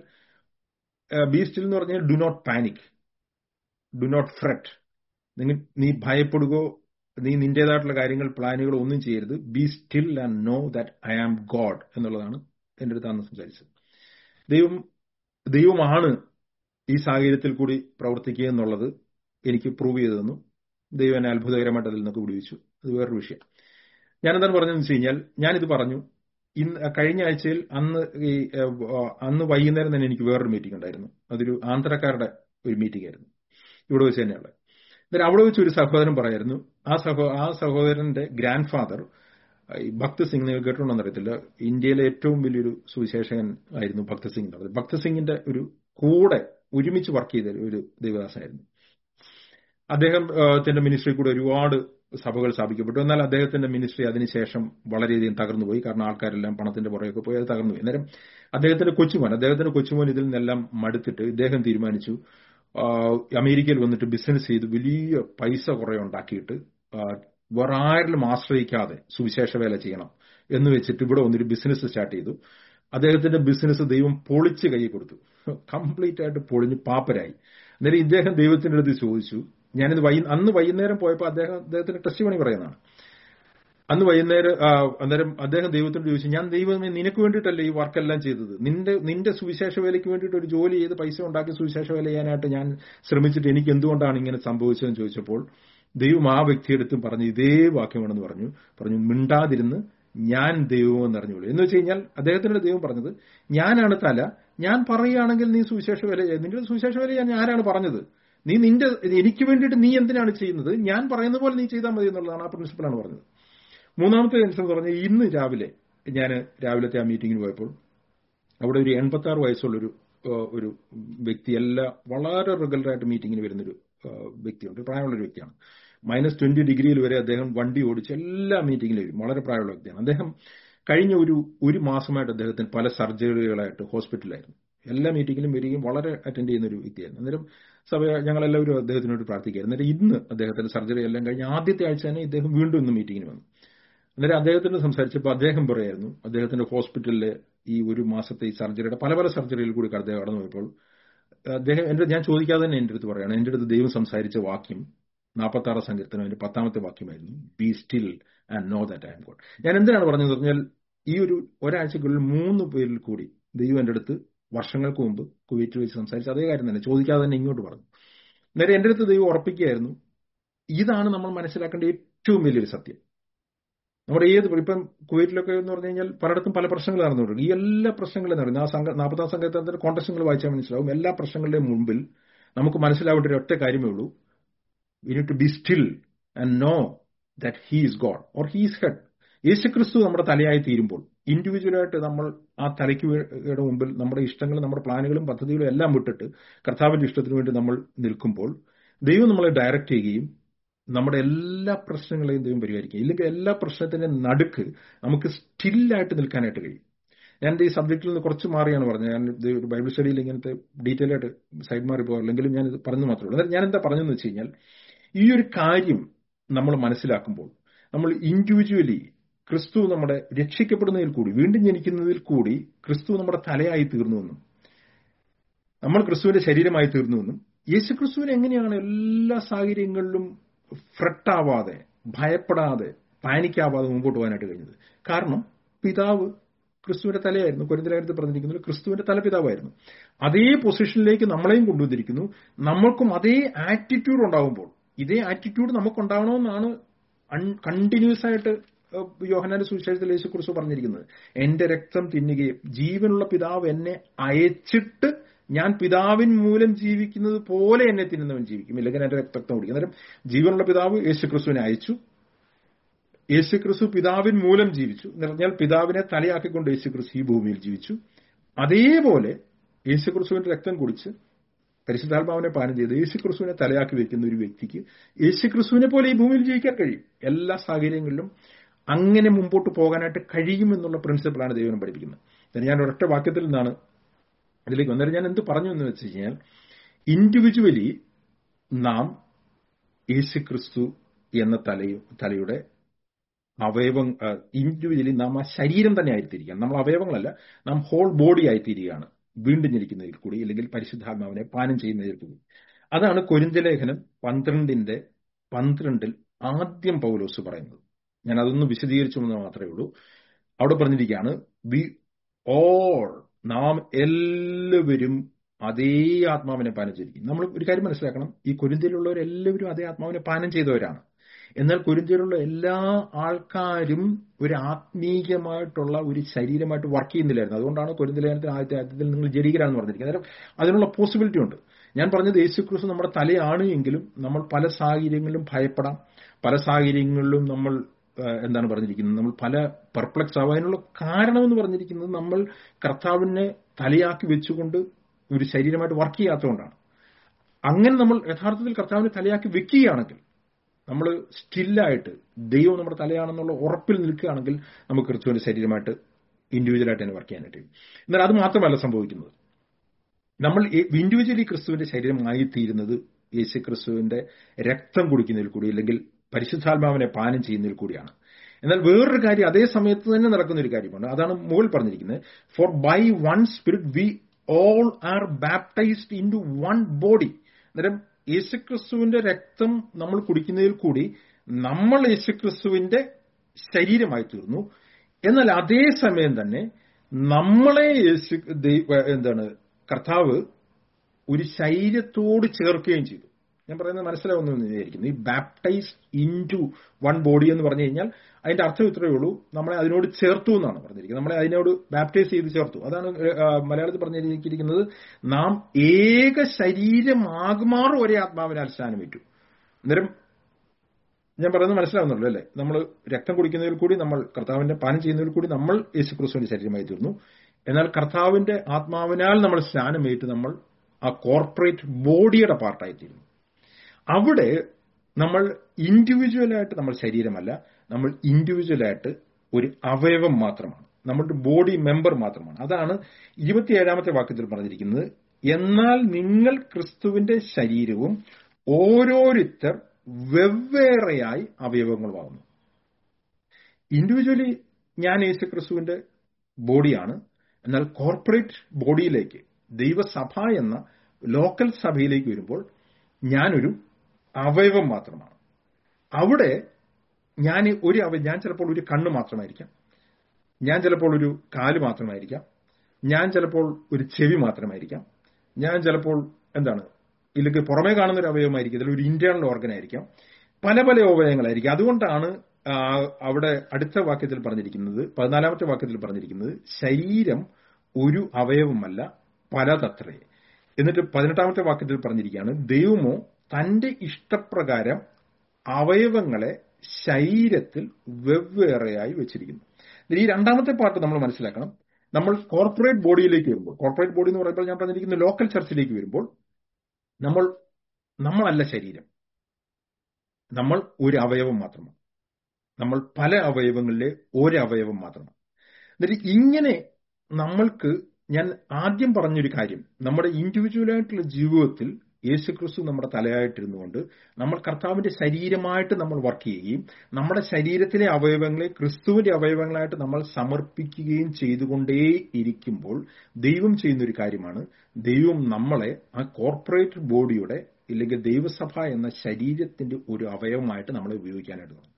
ബി സ്റ്റിൽ എന്ന് പറഞ്ഞാൽ do not panic do not fret നിങ്ങൾ നീ ഭയപ്പെടുകയോ നീ നിന്റേതായിട്ടുള്ള കാര്യങ്ങൾ പ്ലാനുകളോ ഒന്നും ചെയ്യരുത് be still and know that I am God എന്നുള്ളതാണ് എൻ്റെ അടുത്ത് അന്ന് സംസാരിച്ചത് ദൈവം ദൈവമാണ് ഈ സാഹചര്യത്തിൽ കൂടി പ്രവർത്തിക്കുക എന്നുള്ളത് എനിക്ക് പ്രൂവ് ചെയ്തു തന്നു ദൈവം എന്നെ അത്ഭുതകരമായിട്ട് അതിൽ നിന്നൊക്കെ വിടുവിച്ചു അത് വേറൊരു വിഷയം ഞാനെന്താണ് പറഞ്ഞതെന്ന് വെച്ച് കഴിഞ്ഞാൽ ഞാനിത് പറഞ്ഞു ഇന്ന് കഴിഞ്ഞ ആഴ്ചയിൽ അന്ന് ഈ അന്ന് വൈകുന്നേരം തന്നെ എനിക്ക് വേറൊരു മീറ്റിംഗ് ഉണ്ടായിരുന്നു അതൊരു ആന്ധ്രക്കാരുടെ ഒരു മീറ്റിംഗ് ആയിരുന്നു ഇവിടെ വെച്ച് തന്നെയുള്ള എന്നിട്ട് അവിടെ വെച്ച് ഒരു സഹോദരൻ പറയായിരുന്നു ആ സഹോ ആ സഹോദരന്റെ ഗ്രാൻഡ് ഫാദർ ഭക്ത് സിംഗ് നിങ്ങൾ കേട്ടിട്ടുണ്ടോന്ന് അറിയത്തില്ല ഇന്ത്യയിലെ ഏറ്റവും വലിയൊരു സുവിശേഷകൻ ആയിരുന്നു ഭക്ത് സിംഗ് എന്ന് പറയുന്നത് ഭക്ത് സിംഗിന്റെ ഒരു കൂടെ ഒരുമിച്ച് വർക്ക് ചെയ്ത ഒരു ദേവദാസനായിരുന്നു അദ്ദേഹത്തിന്റെ മിനിസ്ട്രി കൂടെ ഒരുപാട് സഭകൾ സ്ഥാപിക്കപ്പെട്ടു എന്നാൽ അദ്ദേഹത്തിന്റെ മിനിസ്ട്രി അതിനുശേഷം വളരെയധികം തകർന്നു പോയി കാരണം ആൾക്കാരെല്ലാം പണത്തിന്റെ പുറകെ പോയി അത് തകർന്നു പോയി അന്നേരം അദ്ദേഹത്തിന്റെ കൊച്ചുമോൻ അദ്ദേഹത്തിന്റെ കൊച്ചുമോൻ ഇതിൽ നിന്നെല്ലാം മടുത്തിട്ട് ഇദ്ദേഹം തീരുമാനിച്ചു അമേരിക്കയിൽ വന്നിട്ട് ബിസിനസ് ചെയ്ത് വലിയ പൈസ കുറെ ഉണ്ടാക്കിയിട്ട് വേറെ ആരിലും ആശ്രയിക്കാതെ സുവിശേഷ വേല ചെയ്യണം എന്ന് വെച്ചിട്ട് ഇവിടെ വന്നൊരു ബിസിനസ് സ്റ്റാർട്ട് ചെയ്തു അദ്ദേഹത്തിന്റെ ബിസിനസ് ദൈവം പൊളിച്ച് കൈ കൊടുത്തു കംപ്ലീറ്റ് ആയിട്ട് പൊളിഞ്ഞ് പാപ്പരായി അന്നേരം ഇദ്ദേഹം ദൈവത്തിന്റെ അടുത്ത് ചോദിച്ചു ഞാനിത് വൈ അന്ന് വൈകുന്നേരം പോയപ്പോൾ അദ്ദേഹം അദ്ദേഹത്തിന്റെ ടെസ്റ്റ് പണി പറയുന്നതാണ് അന്ന് വൈകുന്നേരം അന്നേരം അദ്ദേഹം ദൈവത്തോട് ചോദിച്ചു ഞാൻ ദൈവമേ നിനക്ക് വേണ്ടിയിട്ടല്ലേ ഈ വർക്കെല്ലാം ചെയ്തത് നിന്റെ നിന്റെ സുവിശേഷ വേലയ്ക്ക് വേണ്ടിയിട്ട് ഒരു ജോലി ചെയ്ത് പൈസ ഉണ്ടാക്കി സുവിശേഷ വേല ചെയ്യാനായിട്ട് ഞാൻ ശ്രമിച്ചിട്ട് എനിക്ക് എന്തുകൊണ്ടാണ് ഇങ്ങനെ സംഭവിച്ചതെന്ന് ചോദിച്ചപ്പോൾ ദൈവം ആ വ്യക്തിയെടുത്തും പറഞ്ഞു ഇതേ വാക്യമാണെന്ന് പറഞ്ഞു പറഞ്ഞു മിണ്ടാതിരുന്ന് ഞാൻ ദൈവമെന്ന് അറിഞ്ഞോളൂ എന്ന് വെച്ച് കഴിഞ്ഞാൽ അദ്ദേഹത്തിന്റെ ദൈവം പറഞ്ഞത് ഞാനാണ് തല ഞാൻ പറയുകയാണെങ്കിൽ നീ സുവിശേഷ വേല നിന്റെ സുവിശേഷ വേല ഞാൻ ആരാണ് പറഞ്ഞത് നീ നിന്റെ എനിക്ക് വേണ്ടിയിട്ട് നീ എന്തിനാണ് ചെയ്യുന്നത് ഞാൻ പറയുന്ന പോലെ നീ ചെയ്താൽ മതി എന്നുള്ളതാണ് ആ പ്രിൻസിപ്പളാണ് പറഞ്ഞത് മൂന്നാമത്തെ അനുസരിച്ച് പറഞ്ഞ ഇന്ന് രാവിലെ ഞാൻ രാവിലത്തെ ആ മീറ്റിങ്ങിന് പോയപ്പോൾ അവിടെ ഒരു എൺപത്തി ആറ് വയസ്സുള്ളൊരു ഒരു വ്യക്തി എല്ലാ വളരെ റെഗുലറായിട്ട് മീറ്റിങ്ങിന് വരുന്നൊരു വ്യക്തിയുണ്ട് പ്രായമുള്ളൊരു വ്യക്തിയാണ് മൈനസ് ട്വന്റി ഡിഗ്രിയിൽ വരെ അദ്ദേഹം വണ്ടി ഓടിച്ച് എല്ലാ മീറ്റിങ്ങിലും വരും വളരെ പ്രായമുള്ള വ്യക്തിയാണ് അദ്ദേഹം കഴിഞ്ഞ ഒരു ഒരു മാസമായിട്ട് അദ്ദേഹത്തിന് പല സർജറികളായിട്ട് ഹോസ്പിറ്റലായിരുന്നു എല്ലാ മീറ്റിങ്ങിലും വരികയും വളരെ അറ്റൻഡ് ചെയ്യുന്ന ഒരു വ്യക്തിയായിരുന്നു അന്നേരം സഭ ഞങ്ങളെല്ലാവരും അദ്ദേഹത്തിനോട് പ്രാർത്ഥിക്കുകയായിരുന്നു അന്നേരം ഇന്ന് അദ്ദേഹത്തിന്റെ സർജറി എല്ലാം കഴിഞ്ഞ് ആദ്യത്തെ ആഴ്ച തന്നെ ഇദ്ദേഹം വീണ്ടും ഇന്ന് മീറ്റിങ്ങിന് വന്നു അന്നേരം അദ്ദേഹത്തിന് സംസാരിച്ചപ്പോൾ അദ്ദേഹം പറയായിരുന്നു അദ്ദേഹത്തിന്റെ ഹോസ്പിറ്റലിലെ ഈ ഒരു മാസത്തെ ഈ സർജറിയുടെ പല പല സർജറിയിൽ കൂടി അദ്ദേഹം കടന്നു പോയപ്പോൾ അദ്ദേഹം എന്റെ ഞാൻ ചോദിക്കാതെ തന്നെ എന്റെ അടുത്ത് പറയാണ് എന്റെ അടുത്ത് ദൈവം സംസാരിച്ച വാക്യം നാൽപ്പത്തി ആറ് സങ്കീർത്തനം അതിന്റെ പത്താമത്തെ വാക്യമായിരുന്നു be still and know that I am God ഞാൻ എന്തിനാണ് പറഞ്ഞത് പറഞ്ഞാൽ ഈ ഒരു ഒരാഴ്ചക്കുള്ളിൽ മൂന്ന് പേരിൽ കൂടി ദൈവം എന്റെ അടുത്ത് വർഷങ്ങൾക്ക് മുമ്പ് കുവൈറ്റിൽ വെച്ച് സംസാരിച്ച അതേ കാര്യം തന്നെ ചോദിക്കാതെ തന്നെ ഇങ്ങോട്ട് പറഞ്ഞു നേരെ എന്റെ അടുത്ത് ദൈവം ഉറപ്പിക്കുകയായിരുന്നു ഇതാണ് നമ്മൾ മനസ്സിലാക്കേണ്ട ഏറ്റവും വലിയൊരു സത്യം നമ്മുടെ ഏത് ഇപ്പം കുവൈറ്റിലൊക്കെ എന്ന് പറഞ്ഞു കഴിഞ്ഞാൽ പലയിടത്തും പല പ്രശ്നങ്ങൾ നടന്നുകൊണ്ടിരിക്കും ഈ എല്ലാ പ്രശ്നങ്ങളും നടന്നു ആ സംഘ നാൽപ്പത്താം സംഘത്തിന്റെ കോൺടസ്റ്റുകൾ വായിച്ചാൽ മനസ്സിലാവും എല്ലാ പ്രശ്നങ്ങളുടെയും മുമ്പിൽ നമുക്ക് മനസ്സിലാവേണ്ട ഒരു ഒറ്റ കാര്യമേ ഉള്ളൂ we need to be still and know that he is God or he is head യേശുക്രിസ്തു നമ്മുടെ തലയായി തീരുമ്പോൾ ഇൻഡിവിജ്വലായിട്ട് നമ്മൾ ആ തലയ്ക്ക് മുമ്പിൽ നമ്മുടെ ഇഷ്ടങ്ങളും നമ്മുടെ പ്ലാനുകളും പദ്ധതികളും എല്ലാം വിട്ടിട്ട് കർത്താവിന്റെ ഇഷ്ടത്തിന് വേണ്ടി നമ്മൾ നിൽക്കുമ്പോൾ ദൈവം നമ്മളെ ഡയറക്റ്റ് ചെയ്യുകയും നമ്മുടെ എല്ലാ പ്രശ്നങ്ങളെയും ദൈവം പരിഹരിക്കും ഇല്ലെങ്കിൽ എല്ലാ പ്രശ്നത്തിന്റെ നടുക്ക് നമുക്ക് സ്റ്റില്ലായിട്ട് നിൽക്കാനായിട്ട് കഴിയും ഞാൻ ഈ സബ്ജക്റ്റിൽ നിന്ന് കുറച്ച് മാറിയാണ് പറഞ്ഞത് ഞാൻ ഇത് ഒരു ബൈബിൾ സ്റ്റഡിയിൽ ഇങ്ങനത്തെ ഡീറ്റെയിൽ ആയിട്ട് സൈഡ് മാറി പോകാറില്ലെങ്കിലും ഞാൻ ഇത് പറഞ്ഞു മാത്രമേ ഉള്ളൂ ഞാൻ എന്താ പറഞ്ഞെന്ന് വെച്ച് കഴിഞ്ഞാൽ ഈ ഒരു കാര്യം നമ്മൾ മനസ്സിലാക്കുമ്പോൾ നമ്മൾ ഇൻഡിവിജ്വലി ക്രിസ്തു നമ്മുടെ രക്ഷിക്കപ്പെടുന്നതിൽ കൂടി വീണ്ടും ജനിക്കുന്നതിൽ കൂടി ക്രിസ്തു നമ്മുടെ തലയായി തീർന്നുവെന്നും നമ്മൾ ക്രിസ്തുവിന്റെ ശരീരമായി തീർന്നുവെന്നും യേശു ക്രിസ്തുവിന് എങ്ങനെയാണ് എല്ലാ സാഹചര്യങ്ങളിലും ഫ്രട്ടാവാതെ ഭയപ്പെടാതെ പാനിക്കാവാതെ മുമ്പോട്ട് പോകാനായിട്ട് കഴിഞ്ഞത് കാരണം പിതാവ് ക്രിസ്തുവിന്റെ തലയായിരുന്നു കൊരിന്തലായിരത്തിൽ പറഞ്ഞിരിക്കുന്നത് ക്രിസ്തുവിന്റെ തലപിതാവായിരുന്നു അതേ പൊസിഷനിലേക്ക് നമ്മളെയും കൊണ്ടുവന്നിരിക്കുന്നു നമ്മൾക്കും അതേ ആറ്റിറ്റ്യൂഡ് ഉണ്ടാകുമ്പോൾ ഇതേ ആറ്റിറ്റ്യൂഡ് നമുക്കുണ്ടാവണമെന്നാണ് കണ്ടിന്യൂസ് ആയിട്ട് യോഹനാന്റെ സുവിശേഷത്തിൽ യേശു കുറിച്ച് പറഞ്ഞിരിക്കുന്നത് എന്റെ രക്തം തിന്നുകയും ജീവനുള്ള പിതാവ് എന്നെ അയച്ചിട്ട് ഞാൻ പിതാവിൻ മൂലം ജീവിക്കുന്നത് പോലെ എന്നെ തിന്നുന്നവൻ ജീവിക്കും ഇല്ലെങ്കിൽ എന്റെ രക്തം കുടിക്കും അന്നേരം ജീവനുള്ള പിതാവ് യേശു ക്രിസ്തുവിനെ അയച്ചു യേശു ക്രിസ്തു പിതാവിൻ മൂലം ജീവിച്ചു എന്ന് പറഞ്ഞാൽ പിതാവിനെ തലയാക്കിക്കൊണ്ട് യേശു ക്രിസ്തു ഈ ഭൂമിയിൽ ജീവിച്ചു അതേപോലെ യേശു ക്രിസ്തുവിന്റെ രക്തം കുടിച്ച് പരിശുദ്ധാത്മാവിനെ പാനം ചെയ്ത് യേശു ക്രിസ്തുവിനെ തലയാക്കി വെക്കുന്ന ഒരു വ്യക്തിക്ക് യേശു ക്രിസ്തുവിനെ പോലെ ഈ ഭൂമിയിൽ ജീവിക്കാൻ കഴിയും എല്ലാ സാഹചര്യങ്ങളിലും അങ്ങനെ മുമ്പോട്ട് പോകാനായിട്ട് കഴിയുമെന്നുള്ള പ്രിൻസിപ്പിളാണ് ദൈവം പഠിപ്പിക്കുന്നത് ഞാൻ ഒരൊറ്റ വാക്യത്തിൽ നിന്നാണ് അതിലേക്ക് വന്നത് ഞാൻ എന്ത് പറഞ്ഞു എന്ന് വെച്ച് കഴിഞ്ഞാൽ ഇൻഡിവിജ്വലി നാം യേശു ക്രിസ്തു എന്ന തലയും തലയുടെ അവയവം ഇൻഡിവിജ്വലി നാം ആ ശരീരം തന്നെ ആയിത്തീരുകയാണ് നമ്മൾ അവയവങ്ങളല്ല നാം ഹോൾ ബോഡി ആയിത്തീരുകയാണ് വീണ്ടും ജനിക്കുന്നതിൽ കൂടി അല്ലെങ്കിൽ പരിശുദ്ധാത്മാവിനെ പാനം ചെയ്യുന്നതിൽ കൂടി അതാണ് കൊരിന്തലേഖനം പന്ത്രണ്ടിന്റെ പന്ത്രണ്ടിൽ ആദ്യം പൗലോസ് പറയുന്നത് ഞാൻ അതൊന്ന് വിശദീകരിച്ചു എന്ന് മാത്രമേ ഉള്ളൂ അവിടെ പറഞ്ഞിരിക്കുകയാണ് വി ഓൾ നാം എല്ലാവരും അതേ ആത്മാവിനെ പാനം ചെയ്തിരിക്കും നമ്മൾ ഒരു കാര്യം മനസ്സിലാക്കണം ഈ കുരുന്തിയിലുള്ളവരെല്ലാവരും അതേ ആത്മാവിനെ പാനം ചെയ്തവരാണ് എന്നാൽ കുരുന്തിയിലുള്ള എല്ലാ ആൾക്കാരും ഒരു ആത്മീയമായിട്ടുള്ള ഒരു ശരീരമായിട്ട് വർക്ക് ചെയ്യുന്നില്ലായിരുന്നു അതുകൊണ്ടാണ് കുരുന്തിലേഖനത്തിൽ ആദ്യത്തെ ആദ്യത്തിൽ നിങ്ങൾ ജഡീകരാണെന്ന് പറഞ്ഞിരിക്കുന്നത് അന്നേരം അതിനുള്ള പോസിബിലിറ്റി ഉണ്ട് ഞാൻ പറഞ്ഞത് യേശു ക്രിസ്തു നമ്മുടെ തലയാണ് എങ്കിലും നമ്മൾ പല സാഹചര്യങ്ങളിലും ഭയപ്പെടാം പല സാഹചര്യങ്ങളിലും നമ്മൾ എന്താണ് പറഞ്ഞിരിക്കുന്നത് നമ്മൾ പല പെർപ്ലക്സ് ആവും അതിനുള്ള കാരണം എന്ന് പറഞ്ഞിരിക്കുന്നത് നമ്മൾ കർത്താവിനെ തലയാക്കി വെച്ചുകൊണ്ട് ഒരു ശരീരമായിട്ട് വർക്ക് ചെയ്യാത്തതുകൊണ്ടാണ് അങ്ങനെ നമ്മൾ യഥാർത്ഥത്തിൽ കർത്താവിനെ തലയാക്കി വെക്കുകയാണെങ്കിൽ നമ്മൾ സ്റ്റില്ലായിട്ട് ദൈവം നമ്മുടെ തലയാണെന്നുള്ള ഉറപ്പിൽ നിൽക്കുകയാണെങ്കിൽ നമുക്ക് ക്രിസ്തുവിന്റെ ശരീരമായിട്ട് ഇൻഡിവിജ്വലായിട്ട് തന്നെ വർക്ക് ചെയ്യാനായിട്ട് എന്നാൽ അത് മാത്രമല്ല സംഭവിക്കുന്നത് നമ്മൾ ഇൻഡിവിജ്വലി ക്രിസ്തുവിന്റെ ശരീരമായി തീരുന്നത് യേശു ക്രിസ്തുവിന്റെ രക്തം കുടിക്കുന്നതിൽ കൂടി അല്ലെങ്കിൽ പരിശുദ്ധാത്മാവിനെ പാനം ചെയ്യുന്നതിൽ കൂടിയാണ് എന്നാൽ വേറൊരു കാര്യം അതേ സമയത്ത് തന്നെ നടക്കുന്ന ഒരു കാര്യമാണ് അതാണ് മുകൾ പറഞ്ഞിരിക്കുന്നത് for by one spirit we all are baptized into one body അന്നേരം യേശുക്രിസ്തുവിന്റെ രക്തം നമ്മൾ കുടിക്കുന്നതിൽ കൂടി നമ്മൾ യേശുക്രിസ്തുവിന്റെ ശരീരമായി തീർന്നു എന്നാൽ അതേ സമയം തന്നെ നമ്മളെ യേശു എന്താണ് കർത്താവ് ഒരു ശരീരത്തോട് ചേർക്കുകയും ചെയ്തു ഞാൻ പറയുന്നത് മനസ്സിലാവുന്നു വിചാരിക്കുന്നു ഈ baptize into one body എന്ന് പറഞ്ഞു കഴിഞ്ഞാൽ അതിന്റെ അർത്ഥം ഇത്രയേ ഉള്ളൂ നമ്മളെ അതിനോട് ചേർത്തു എന്നാണ് പറഞ്ഞിരിക്കുന്നത് നമ്മളെ അതിനോട് ബാപ്റ്റൈസ് ചെയ്ത് ചേർത്തു അതാണ് മലയാളത്തിൽ പറഞ്ഞിരിക്കുന്നത് നാം ഏക ശരീരമാകുമാറും ഒരേ ആത്മാവിനാൽ സ്നാനമേറ്റു അന്നേരം ഞാൻ പറയുന്നത് മനസ്സിലാവുന്നുള്ളൂ അല്ലേ നമ്മൾ രക്തം കുടിക്കുന്നതിൽ കൂടി നമ്മൾ കർത്താവിന്റെ പാനം ചെയ്യുന്നതിൽ കൂടി നമ്മൾ യേശു ക്രിസ്തുവിന്റെ ശരീരമായി തീർന്നു എന്നാൽ കർത്താവിന്റെ ആത്മാവിനാൽ നമ്മൾ സ്നാനമേറ്റ് നമ്മൾ ആ കോർപ്പറേറ്റ് ബോഡിയുടെ പാർട്ടായിത്തീരുന്നു അവിടെ നമ്മൾ ഇൻഡിവിജ്വലായിട്ട് നമ്മൾ ശരീരമല്ല നമ്മൾ ഇൻഡിവിജ്വലായിട്ട് ഒരു അവയവം മാത്രമാണ് നമ്മളുടെ ബോഡി മെമ്പർ മാത്രമാണ് അതാണ് ഇരുപത്തിയേഴാമത്തെ വാക്യത്തിൽ പറഞ്ഞിരിക്കുന്നത് എന്നാൽ നിങ്ങൾ ക്രിസ്തുവിന്റെ ശരീരവും ഓരോരുത്തർ വെവ്വേറെയായി അവയവങ്ങളുമാകുന്നു ഇൻഡിവിജ്വലി ഞാൻ യേശു ക്രിസ്തുവിന്റെ ബോഡിയാണ് എന്നാൽ കോർപ്പറേറ്റ് ബോഡിയിലേക്ക് ദൈവസഭ എന്ന ലോക്കൽ സഭയിലേക്ക് വരുമ്പോൾ ഞാനൊരു അവയവം മാത്രമാണ് അവിടെ ഞാൻ ഒരു അവ ഞാൻ ചിലപ്പോൾ ഒരു കണ്ണ് മാത്രമായിരിക്കാം ഞാൻ ചിലപ്പോൾ ഒരു കാല് മാത്രമായിരിക്കാം ഞാൻ ചിലപ്പോൾ ഒരു ചെവി മാത്രമായിരിക്കാം ഞാൻ ചിലപ്പോൾ എന്താണ് ഇല്ലെങ്കിൽ പുറമേ കാണുന്ന ഒരു അവയവമായിരിക്കും ഇതിൽ ഒരു ഇന്റേണൽ ഓർഗൻ ആയിരിക്കാം പല പല അവയവങ്ങളായിരിക്കും അതുകൊണ്ടാണ് അവിടെ അടുത്ത വാക്യത്തിൽ പറഞ്ഞിരിക്കുന്നത് പതിനാലാമത്തെ വാക്യത്തിൽ പറഞ്ഞിരിക്കുന്നത് ശരീരം ഒരു അവയവമല്ല പലതത്രേ എന്നിട്ട് പതിനെട്ടാമത്തെ വാക്യത്തിൽ പറഞ്ഞിരിക്കുകയാണ് ദൈവമോ തന്റെ ഇഷ്ടപ്രകാരം അവയവങ്ങളെ ശരീരത്തിൽ വെവ്വേറെയായി വെച്ചിരിക്കുന്നു ഈ രണ്ടാമത്തെ പാർട്ട് നമ്മൾ മനസ്സിലാക്കണം നമ്മൾ കോർപ്പറേറ്റ് ബോഡിയിലേക്ക് വരുമ്പോൾ കോർപ്പറേറ്റ് ബോഡി എന്ന് പറയുമ്പോൾ ഞാൻ പറഞ്ഞിരിക്കുന്ന ലോക്കൽ ചർച്ചിലേക്ക് വരുമ്പോൾ നമ്മൾ നമ്മളല്ല ശരീരം നമ്മൾ ഒരു അവയവം മാത്രമാണ് നമ്മൾ പല അവയവങ്ങളിലെ ഒരു അവയവം മാത്രമാണ് എന്നിട്ട് ഇങ്ങനെ നമ്മൾക്ക് ഞാൻ ആദ്യം പറഞ്ഞൊരു കാര്യം നമ്മുടെ ഇൻഡിവിജ്വലായിട്ടുള്ള ജീവിതത്തിൽ യേശു ക്രിസ്തു നമ്മുടെ തലയായിട്ടിരുന്നുകൊണ്ട് നമ്മൾ കർത്താവിന്റെ ശരീരമായിട്ട് നമ്മൾ വർക്ക് ചെയ്യുകയും നമ്മുടെ ശരീരത്തിലെ അവയവങ്ങളെ ക്രിസ്തുവിന്റെ അവയവങ്ങളായിട്ട് നമ്മൾ സമർപ്പിക്കുകയും ചെയ്തുകൊണ്ടേ ഇരിക്കുമ്പോൾ ദൈവം ചെയ്യുന്ന ഒരു കാര്യമാണ് ദൈവം നമ്മളെ ആ കോർപ്പറേറ്റ് ബോഡിയുടെ ഇല്ലെങ്കിൽ ദൈവസഭ എന്ന ശരീരത്തിന്റെ ഒരു അവയവമായിട്ട് നമ്മളെ ഉപയോഗിക്കാനായിട്ട് തുടങ്ങും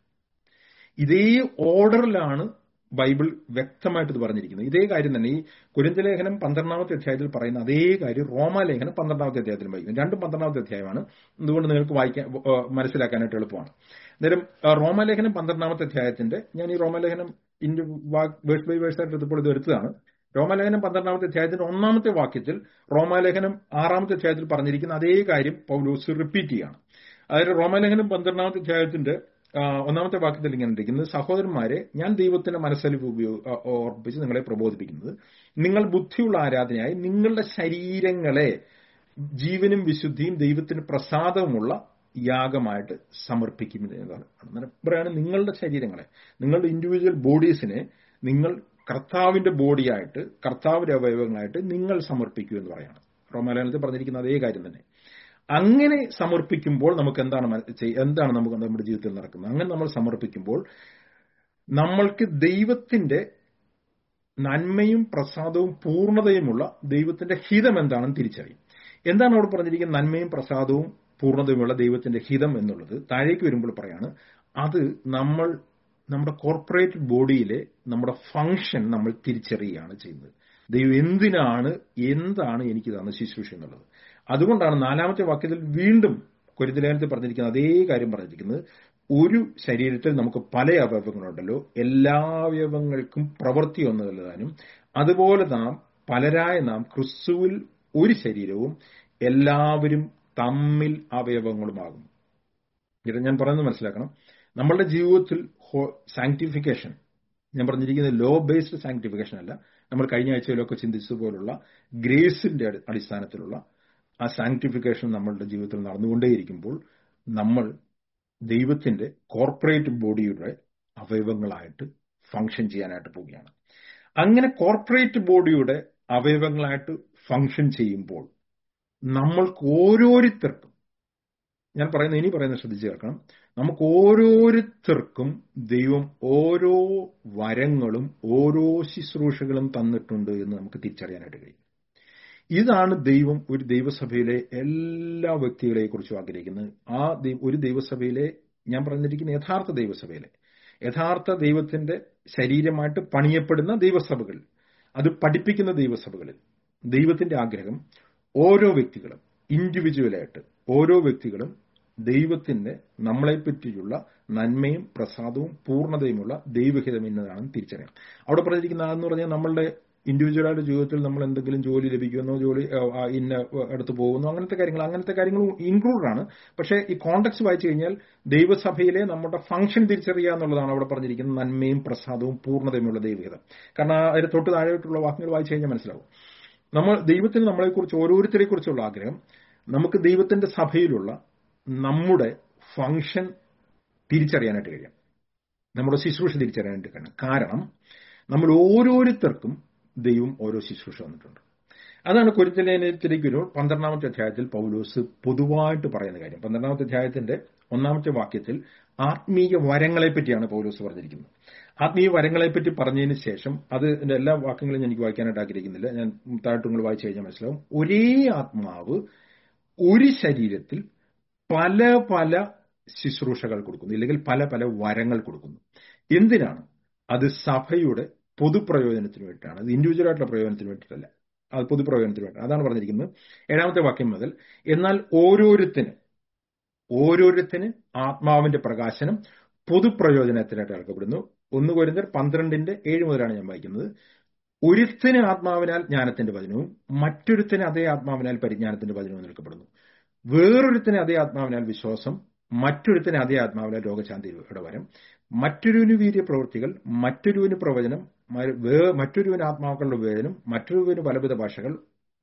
ഇതേ ഓർഡറിലാണ് ബൈബിൾ വ്യക്തമായിട്ട് ഇത് പറഞ്ഞിരിക്കുന്നത് ഇതേ കാര്യം തന്നെ ഈ കുരിന്തലേഖനം പന്ത്രണ്ടാമത്തെ അധ്യായത്തിൽ പറയുന്ന അതേ കാര്യം റോമാലേഖനം പന്ത്രണ്ടാമത്തെ അധ്യായത്തിൽ വായിക്കും രണ്ടും പന്ത്രണ്ടാമത്തെ അധ്യായമാണ് അതുകൊണ്ട് നിങ്ങൾക്ക് വായിക്കാൻ മനസ്സിലാക്കാനായിട്ട് എളുപ്പമാണ് അന്നേരം റോമാലേഖനം പന്ത്രണ്ടാമത്തെ അധ്യായത്തിന്റെ ഞാൻ ഈ റോമാലേഖനം ഇന്റെ വേഴ്സ് ബൈ വേഴ്സ് ആയിട്ട് എടുത്തപ്പോൾ ഇത് എടുത്തതാണ് റോമാലേഖനം പന്ത്രണ്ടാമത്തെ അധ്യായത്തിന്റെ ഒന്നാമത്തെ വാക്യത്തിൽ റോമാലേഖനം ആറാമത്തെ അധ്യായത്തിൽ പറഞ്ഞിരിക്കുന്ന അതേ കാര്യം പൗലോസ് റിപ്പീറ്റ് ചെയ്യാണ് അതായത് റോമാലേഖനം പന്ത്രണ്ടാമത്തെ അധ്യായത്തിന്റെ ഒന്നാമത്തെ വാക്യത്തിൽ ഇങ്ങനെ ഇരിക്കുന്നത് സഹോദരന്മാരെ ഞാൻ ദൈവത്തിന്റെ മനസ്സലിവ് ഉപയോഗ ഓർപ്പിച്ച് നിങ്ങളെ പ്രബോധിപ്പിക്കുന്നത് നിങ്ങൾ ബുദ്ധിയുള്ള ആരാധനയായി നിങ്ങളുടെ ശരീരങ്ങളെ ജീവനും വിശുദ്ധിയും ദൈവത്തിന് പ്രസാദവുമുള്ള യാഗമായിട്ട് സമർപ്പിക്കുന്നത് എന്നതാണ് അന്നേരം പറയാണ് നിങ്ങളുടെ ശരീരങ്ങളെ നിങ്ങളുടെ ഇൻഡിവിജ്വൽ ബോഡീസിനെ നിങ്ങൾ കർത്താവിന്റെ ബോഡിയായിട്ട് കർത്താവിന്റെ അവയവങ്ങളായിട്ട് നിങ്ങൾ സമർപ്പിക്കൂ എന്ന് പറയാണ് റോമാലയനത്തിൽ പറഞ്ഞിരിക്കുന്ന അതേ കാര്യം തന്നെ അങ്ങനെ സമർപ്പിക്കുമ്പോൾ നമുക്ക് എന്താണ് എന്താണ് നമുക്ക് നമ്മുടെ ജീവിതത്തിൽ നടക്കുന്നത് അങ്ങനെ നമ്മൾ സമർപ്പിക്കുമ്പോൾ നമ്മൾക്ക് ദൈവത്തിന്റെ നന്മയും പ്രസാദവും പൂർണ്ണതയുമുള്ള ദൈവത്തിന്റെ ഹിതം എന്താണെന്ന് തിരിച്ചറിയും എന്താണ് അവിടെ പറഞ്ഞിരിക്കുന്നത് നന്മയും പ്രസാദവും പൂർണ്ണതയുമുള്ള ദൈവത്തിന്റെ ഹിതം എന്നുള്ളത് താഴേക്ക് വരുമ്പോൾ പറയാണ് അത് നമ്മൾ നമ്മുടെ കോർപ്പറേറ്റ് ബോഡിയിലെ നമ്മുടെ ഫങ്ഷൻ നമ്മൾ തിരിച്ചറിയുകയാണ് ചെയ്യുന്നത് ദൈവം എന്തിനാണ് എന്താണ് എനിക്ക് തന്ന ശുശ്രൂഷ എന്നുള്ളത് അതുകൊണ്ടാണ് നാലാമത്തെ വാക്യത്തിൽ വീണ്ടും കൊരിന്തലേഖനത്തിൽ പറഞ്ഞിരിക്കുന്ന അതേ കാര്യം പറഞ്ഞിരിക്കുന്നത് ഒരു ശരീരത്തിൽ നമുക്ക് പല അവയവങ്ങളുണ്ടല്ലോ എല്ലാ അവയവങ്ങൾക്കും പ്രവൃത്തി ഒന്നുമല്ലതാനും അതുപോലെ നാം പലരായ നാം ക്രിസ്തുവിൽ ഒരു ശരീരവും എല്ലാവരും തമ്മിൽ അവയവങ്ങളുമാകും ഇത് ഞാൻ പറയുന്നത് മനസ്സിലാക്കണം നമ്മളുടെ ജീവിതത്തിൽ സാങ്ക്ടിഫിക്കേഷൻ ഞാൻ പറഞ്ഞിരിക്കുന്നത് ലോ ബേസ്ഡ് സാങ്ക്ടിഫിക്കേഷൻ അല്ല നമ്മൾ കഴിഞ്ഞ ആഴ്ചയിലൊക്കെ ചിന്തിച്ചതുപോലുള്ള ഗ്രേസിന്റെ അടിസ്ഥാനത്തിലുള്ള ആ സാങ്ക്ടിഫിക്കേഷൻ നമ്മളുടെ ജീവിതത്തിൽ നടന്നുകൊണ്ടേയിരിക്കുമ്പോൾ നമ്മൾ ദൈവത്തിന്റെ കോർപ്പറേറ്റ് ബോഡിയുടെ അവയവങ്ങളായിട്ട് ഫങ്ഷൻ ചെയ്യാനായിട്ട് പോവുകയാണ് അങ്ങനെ കോർപ്പറേറ്റ് ബോഡിയുടെ അവയവങ്ങളായിട്ട് ഫങ്ഷൻ ചെയ്യുമ്പോൾ നമ്മൾക്ക് ഓരോരുത്തർക്കും ഞാൻ പറയുന്നത് ഇനി പറയുന്നത് ശ്രദ്ധിച്ചു കേൾക്കണം നമുക്ക് ഓരോരുത്തർക്കും ദൈവം ഓരോ വരങ്ങളും ഓരോ ശുശ്രൂഷകളും തന്നിട്ടുണ്ട് എന്ന് നമുക്ക് തിരിച്ചറിയാനായിട്ട് കഴിയും ഇതാണ് ദൈവം ഒരു ദൈവസഭയിലെ എല്ലാ വ്യക്തികളെ കുറിച്ചും ആഗ്രഹിക്കുന്നത് ആ ഒരു ദൈവസഭയിലെ ഞാൻ പറഞ്ഞിരിക്കുന്ന യഥാർത്ഥ ദൈവസഭയിലെ യഥാർത്ഥ ദൈവത്തിന്റെ ശരീരമായിട്ട് പണിയപ്പെടുന്ന ദൈവസഭകൾ അത് പഠിപ്പിക്കുന്ന ദൈവസഭകളിൽ ദൈവത്തിന്റെ ആഗ്രഹം ഓരോ വ്യക്തികളും ഇൻഡിവിജ്വലായിട്ട് ഓരോ വ്യക്തികളും ദൈവത്തിന്റെ നമ്മളെ പറ്റിയുള്ള നന്മയും പ്രസാദവും പൂർണ്ണതയുമുള്ള ദൈവഹിതം എന്നതാണ് തിരിച്ചറിയാം അവിടെ പറഞ്ഞിരിക്കുന്ന എന്ന് പറഞ്ഞാൽ നമ്മളുടെ ഇൻഡിവിജ്വലായിട്ട് ജീവിതത്തിൽ നമ്മൾ എന്തെങ്കിലും ജോലി ലഭിക്കുമെന്നോ ജോലി ഇന്ന അടുത്ത് പോകുന്നു അങ്ങനത്തെ കാര്യങ്ങൾ അങ്ങനത്തെ കാര്യങ്ങൾ ഇൻക്ലൂഡ് ആണ് പക്ഷേ ഈ കോണ്ടക്സ് വായിച്ചു കഴിഞ്ഞാൽ ദൈവസഭയിലെ നമ്മുടെ ഫംഗ്ഷൻ തിരിച്ചറിയുക എന്നുള്ളതാണ് അവിടെ പറഞ്ഞിരിക്കുന്നത് നന്മയും പ്രസാദവും പൂർണ്ണതയുമുള്ള ദൈവഹിതം കാരണം അതിന് തൊട്ട് താഴെയായിട്ടുള്ള വാക്കുകൾ വായിച്ചു കഴിഞ്ഞാൽ മനസ്സിലാവും നമ്മൾ ദൈവത്തിന് നമ്മളെക്കുറിച്ച് ഓരോരുത്തരെ കുറിച്ചുള്ള ആഗ്രഹം നമുക്ക് ദൈവത്തിന്റെ സഭയിലുള്ള നമ്മുടെ ഫങ്ഷൻ തിരിച്ചറിയാനായിട്ട് കഴിയാം നമ്മുടെ ശുശ്രൂഷ തിരിച്ചറിയാനായിട്ട് കഴിയണം കാരണം നമ്മൾ ഓരോരുത്തർക്കും ദൈവം ഓരോ ശുശ്രൂഷ വന്നിട്ടുണ്ട് അതാണ് കുരുത്തലേനത്തിലേക്ക് ഒരു പന്ത്രണ്ടാമത്തെ അധ്യായത്തിൽ പൗലോസ് പൊതുവായിട്ട് പറയുന്ന കാര്യം പന്ത്രണ്ടാമത്തെ അധ്യായത്തിന്റെ ഒന്നാമത്തെ വാക്യത്തിൽ ആത്മീയ വരങ്ങളെ പറ്റിയാണ് പൗലോസ് പറഞ്ഞിരിക്കുന്നത് ആത്മീയ വരങ്ങളെ പറ്റി പറഞ്ഞതിന് ശേഷം അത് എല്ലാ വാക്യങ്ങളും എനിക്ക് വായിക്കാനായിട്ട് ആഗ്രഹിക്കുന്നില്ല ഞാൻ താഴ്ത്തുങ്ങൾ വായിച്ചു കഴിഞ്ഞാൽ മനസ്സിലാവും ഒരേ ആത്മാവ് ഒരു ശരീരത്തിൽ പല പല ശുശ്രൂഷകൾ കൊടുക്കുന്നു ഇല്ലെങ്കിൽ പല പല വരങ്ങൾ കൊടുക്കുന്നു എന്തിനാണ് അത് സഭയുടെ പൊതുപ്രയോജനത്തിന് വേണ്ടിയിട്ടാണ് അത് ഇൻഡിവിജ്വൽ ആയിട്ടുള്ള പ്രയോജനത്തിന് വേണ്ടിയിട്ടല്ല അത് പൊതുപ്രയോജനത്തിന് വേണ്ടി അതാണ് പറഞ്ഞിരിക്കുന്നത് ഏഴാമത്തെ വാക്യം മുതൽ എന്നാൽ ഓരോരുത്തന് ഓരോരുത്തന് ആത്മാവിന്റെ പ്രകാശനം പൊതുപ്രയോജനത്തിനായിട്ട് നൽകപ്പെടുന്നു ഒന്ന് കോരിന്തർ പന്ത്രണ്ടിന്റെ ഏഴ് മുതലാണ് ഞാൻ വായിക്കുന്നത് ഒരുത്തിന് ആത്മാവിനാൽ ജ്ഞാനത്തിന്റെ വചനവും മറ്റൊരുത്തിന് അതേ ആത്മാവിനാൽ പരിജ്ഞാനത്തിന്റെ വചനവും നൽകപ്പെടുന്നു വേറൊരുത്തിന് അതേ ആത്മാവിനാൽ വിശ്വാസം മറ്റൊരുത്തിന് അതേ ആത്മാവിലെ രോഗശാന്തിയുടെ വരം മറ്റൊരുവിന് വീര്യ പ്രവൃത്തികൾ മറ്റൊരുവിന് പ്രവചനം മറ്റൊരുവിന് ആത്മാക്കളുടെ വിവേചനം മറ്റൊരുവിന് പലവിധ ഭാഷകൾ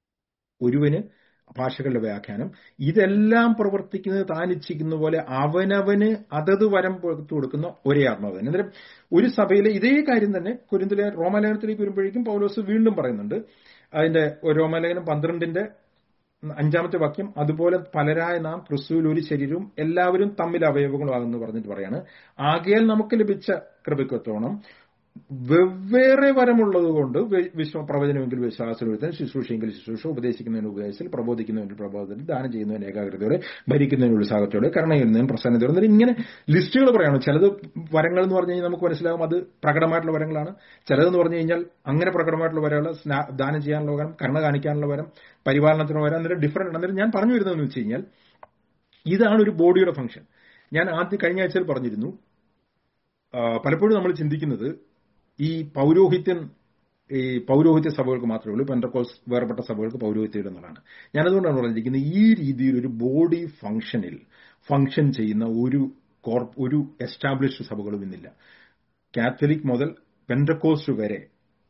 ഒരുവന് ഭാഷകളുടെ വ്യാഖ്യാനം ഇതെല്ലാം പ്രവർത്തിക്കുന്നത് താൻ ഇച്ഛിക്കുന്ന പോലെ അവനവന് അതത് വരം പുറത്തു കൊടുക്കുന്ന ഒരേ ആത്മാവ് തന്നെ അന്നേരം ഒരു സഭയിലെ ഇതേ കാര്യം തന്നെ കുരുന്തിലെ റോമാലേഖനത്തിലേക്ക് വരുമ്പോഴേക്കും പൗലോസ് വീണ്ടും പറയുന്നുണ്ട് അതിന്റെ റോമാലേഖനം പന്ത്രണ്ടിന്റെ അഞ്ചാമത്തെ വാക്യം അതുപോലെ പലരായ നാം ക്രിസ്തുവിൽ ഒരു ശരീരവും എല്ലാവരും തമ്മിൽ അവയവങ്ങളുമാകുന്നു പറഞ്ഞിട്ട് പറയാണ് ആകയാൽ നമുക്ക് ലഭിച്ച കൃപയ്ക്കൊത്തോണം വെവ്വേറെ വരമുള്ളത് കൊണ്ട് വിശ്വ പ്രവചനമെങ്കിൽ വിശ്വാസത്തിൽ ശുശ്രൂഷയെങ്കിൽ ശുശ്രൂഷ ഉപദേശിക്കുന്നതിന് ഉപദേശത്തിൽ പ്രബോധിക്കുന്നതിന് പ്രബോധത്തിൽ ദാനം ചെയ്യുന്നതിന് ഏകാഗ്രതയോടെ ഭരിക്കുന്നതിന് ഉത്സാഹത്തോടെ കരുണ ചെയ്യുന്നതിന് പ്രസന്നതയോടെ ഇങ്ങനെ ലിസ്റ്റുകൾ പറയണം ചിലത് വരങ്ങൾ എന്ന് പറഞ്ഞു കഴിഞ്ഞാൽ നമുക്ക് മനസ്സിലാകും അത് പ്രകടമായിട്ടുള്ള വരങ്ങളാണ് ചിലതെന്ന് പറഞ്ഞു കഴിഞ്ഞാൽ അങ്ങനെ പ്രകടമായിട്ടുള്ള വരകൾ ദാനം ചെയ്യാനുള്ള വരം കരുണ കാണിക്കാനുള്ള വരം പരിപാലനത്തിന് വരം അന്നേരം ഡിഫറൻറ്റ് അന്നേരം ഞാൻ പറഞ്ഞു വരുന്നതെന്ന് വെച്ച് കഴിഞ്ഞാൽ ഇതാണ് ഒരു ബോഡിയുടെ ഫംഗ്ഷൻ ഞാൻ ആദ്യം കഴിഞ്ഞ ആഴ്ചയിൽ പറഞ്ഞിരുന്നു പലപ്പോഴും നമ്മൾ ചിന്തിക്കുന്നത് ഈ പൗരോഹിത്യം ഈ പൗരോഹിത്യ സഭകൾക്ക് മാത്രമേ ഉള്ളൂ പെൻഡക്കോസ് വേർപെട്ട സഭകൾക്ക് പൗരോഹിത്യം എന്നുള്ളതാണ് ഞാനതുകൊണ്ടാണ് പറഞ്ഞിരിക്കുന്നത് ഈ രീതിയിൽ ഒരു ബോഡി ഫംഗ്ഷനിൽ ഫംഗ്ഷൻ ചെയ്യുന്ന ഒരു ഒരു എസ്റ്റാബ്ലിഷ്ഡ് സഭകളും ഇന്നില്ല കാത്തലിക് മുതൽ പെൻഡക്കോസ്റ്റ് വരെ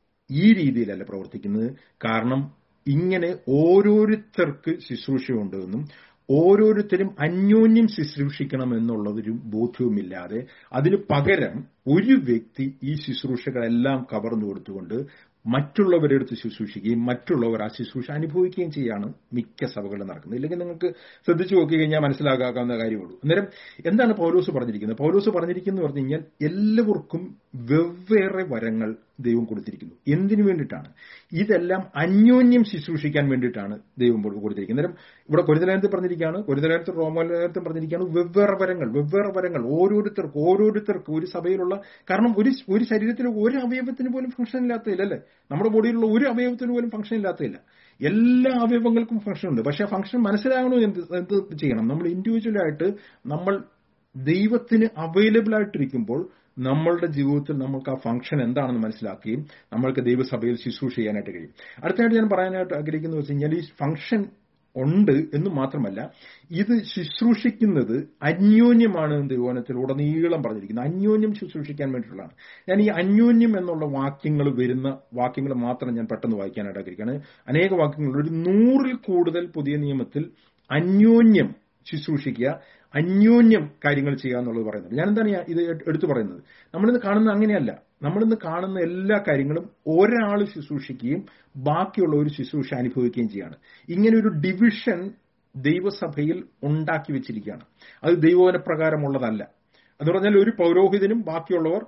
ഈ രീതിയിലല്ല പ്രവർത്തിക്കുന്നത് കാരണം ഇങ്ങനെ ഓരോരുത്തർക്ക് ശുശ്രൂഷയുണ്ട് എന്നും ഓരോരുത്തരും അന്യോന്യം ശുശ്രൂഷിക്കണം എന്നുള്ളതൊരു ബോധ്യവുമില്ലാതെ അതിന് പകരം ഒരു വ്യക്തി ഈ ശുശ്രൂഷകളെല്ലാം കവർന്നു കൊടുത്തുകൊണ്ട് മറ്റുള്ളവരെ അടുത്ത് ശുശ്രൂഷിക്കുകയും മറ്റുള്ളവർ ആ ശുശ്രൂഷ അനുഭവിക്കുകയും ചെയ്യാണ് മിക്ക സഭകളിൽ നടക്കുന്നത് ഇല്ലെങ്കിൽ നിങ്ങൾക്ക് ശ്രദ്ധിച്ചു നോക്കി കഴിഞ്ഞാൽ മനസ്സിലാക്കാവുന്ന കാര്യമുള്ളൂ അന്നേരം എന്താണ് പൗലോസ് പറഞ്ഞിരിക്കുന്നത് പൗലോസ് പറഞ്ഞിരിക്കുന്നത് പറഞ്ഞു കഴിഞ്ഞാൽ എല്ലാവർക്കും വെവ്വേറെ വരങ്ങൾ ദൈവം കൊടുത്തിരിക്കുന്നു എന്തിനു വേണ്ടിയിട്ടാണ് ഇതെല്ലാം അന്യോന്യം ശുശ്രൂഷിക്കാൻ വേണ്ടിയിട്ടാണ് ദൈവം കൊടുത്തിരിക്കുന്നത് അന്നേരം ഇവിടെ കൊരിതലേനത്തിൽ പറഞ്ഞിരിക്കുകയാണ് കൊരിതലേനത്തിൽ റോമലേനത്തിൽ പറഞ്ഞിരിക്കുകയാണ് വെവ്വേറെ വരങ്ങൾ വെവ്വേറെ വരങ്ങൾ ഓരോരുത്തർക്കും ഓരോരുത്തർക്കും ഒരു സഭയിലുള്ള കാരണം ഒരു ഒരു ശരീരത്തിൽ ഒരു അവയവത്തിന് പോലും ഫംഗ്ഷൻ ഇല്ലാത്തതില്ലല്ലേ നമ്മുടെ ബോഡിയിലുള്ള ഒരു അവയവത്തിന് പോലും ഫംഗ്ഷൻ ഇല്ലാത്തതില്ല എല്ലാ അവയവങ്ങൾക്കും ഫംഗ്ഷൻ ഉണ്ട് പക്ഷെ ഫംഗ്ഷൻ മനസ്സിലാകണോ എന്ത് എന്ത് ചെയ്യണം നമ്മൾ ഇൻഡിവിജ്വലായിട്ട് നമ്മൾ ദൈവത്തിന് അവൈലബിൾ ആയിട്ടിരിക്കുമ്പോൾ നമ്മളുടെ ജീവിതത്തിൽ നമ്മൾക്ക് ആ ഫംഗ്ഷൻ എന്താണെന്ന് മനസ്സിലാക്കുകയും നമ്മൾക്ക് ദൈവസഭയിൽ ശുശ്രൂഷ ചെയ്യാനായിട്ട് കഴിയും അടുത്തായിട്ട് ഞാൻ പറയാനായിട്ട് ആഗ്രഹിക്കുന്നത് വെച്ച് കഴിഞ്ഞാൽ ഈ ഫംഗ്ഷൻ ഉണ്ട് എന്ന് മാത്രമല്ല ഇത് ശുശ്രൂഷിക്കുന്നത് അന്യോന്യമാണ് ദൈവവനത്തിൽ ഉടനീളം പറഞ്ഞിരിക്കുന്നത് അന്യോന്യം ശുശ്രൂഷിക്കാൻ വേണ്ടിയിട്ടുള്ളതാണ് ഞാൻ ഈ അന്യോന്യം എന്നുള്ള വാക്യങ്ങൾ വരുന്ന വാക്യങ്ങൾ മാത്രം ഞാൻ പെട്ടെന്ന് വായിക്കാനായിട്ട് ആഗ്രഹിക്കുകയാണ് അനേക വാക്യങ്ങൾ ഒരു നൂറിൽ കൂടുതൽ പുതിയ നിയമത്തിൽ അന്യോന്യം ശുശ്രൂഷിക്കുക അന്യോന്യം കാര്യങ്ങൾ ചെയ്യുക എന്നുള്ളത് പറയുന്നത് ഞാൻ എന്താണ് ഇത് എടുത്തു പറയുന്നത് നമ്മളിന്ന് കാണുന്നത് അങ്ങനെയല്ല നമ്മളിന്ന് കാണുന്ന എല്ലാ കാര്യങ്ങളും ഒരാൾ ശുശ്രൂഷിക്കുകയും ബാക്കിയുള്ള ഒരു ശുശ്രൂഷ അനുഭവിക്കുകയും ചെയ്യാണ് ഇങ്ങനെ ഒരു ഡിവിഷൻ ദൈവസഭയിൽ ഉണ്ടാക്കി വെച്ചിരിക്കുകയാണ് അത് ദൈവോധന പ്രകാരമുള്ളതല്ല എന്ന് പറഞ്ഞാൽ ഒരു പൗരോഹിതനും ബാക്കിയുള്ളവർ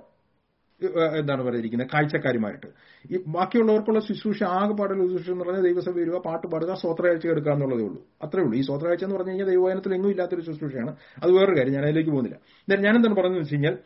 എന്താണ് പറഞ്ഞിരിക്കുന്നത് കാഴ്ചക്കാരുമായിട്ട് ഈ ബാക്കിയുള്ളവർക്കുള്ള ശുശ്രൂഷ ആകെപ്പാടുള്ള ശുശ്രൂഷ എന്ന് പറഞ്ഞാൽ ദൈവസഭ വരിക പാട്ട് പാടുക സ്വത്രയാഴ്ച എടുക്കുക എന്നുള്ളതേ ഉള്ളൂ അത്രേ ഉള്ളൂ ഈ സ്വത്രയാഴ്ച എന്ന് പറഞ്ഞു കഴിഞ്ഞാൽ ദൈവവായനത്തിൽ എങ്ങും ഇല്ലാത്തൊരു ശുശ്രൂഷയാണ് അത് വേറൊരു കാര്യം ഞാൻ അതിലേക്ക് പോകുന്നില്ല എന്നാൽ ഞാൻ എന്താണ് പറയുന്നത് വെച്ച് കഴിഞ്ഞാൽ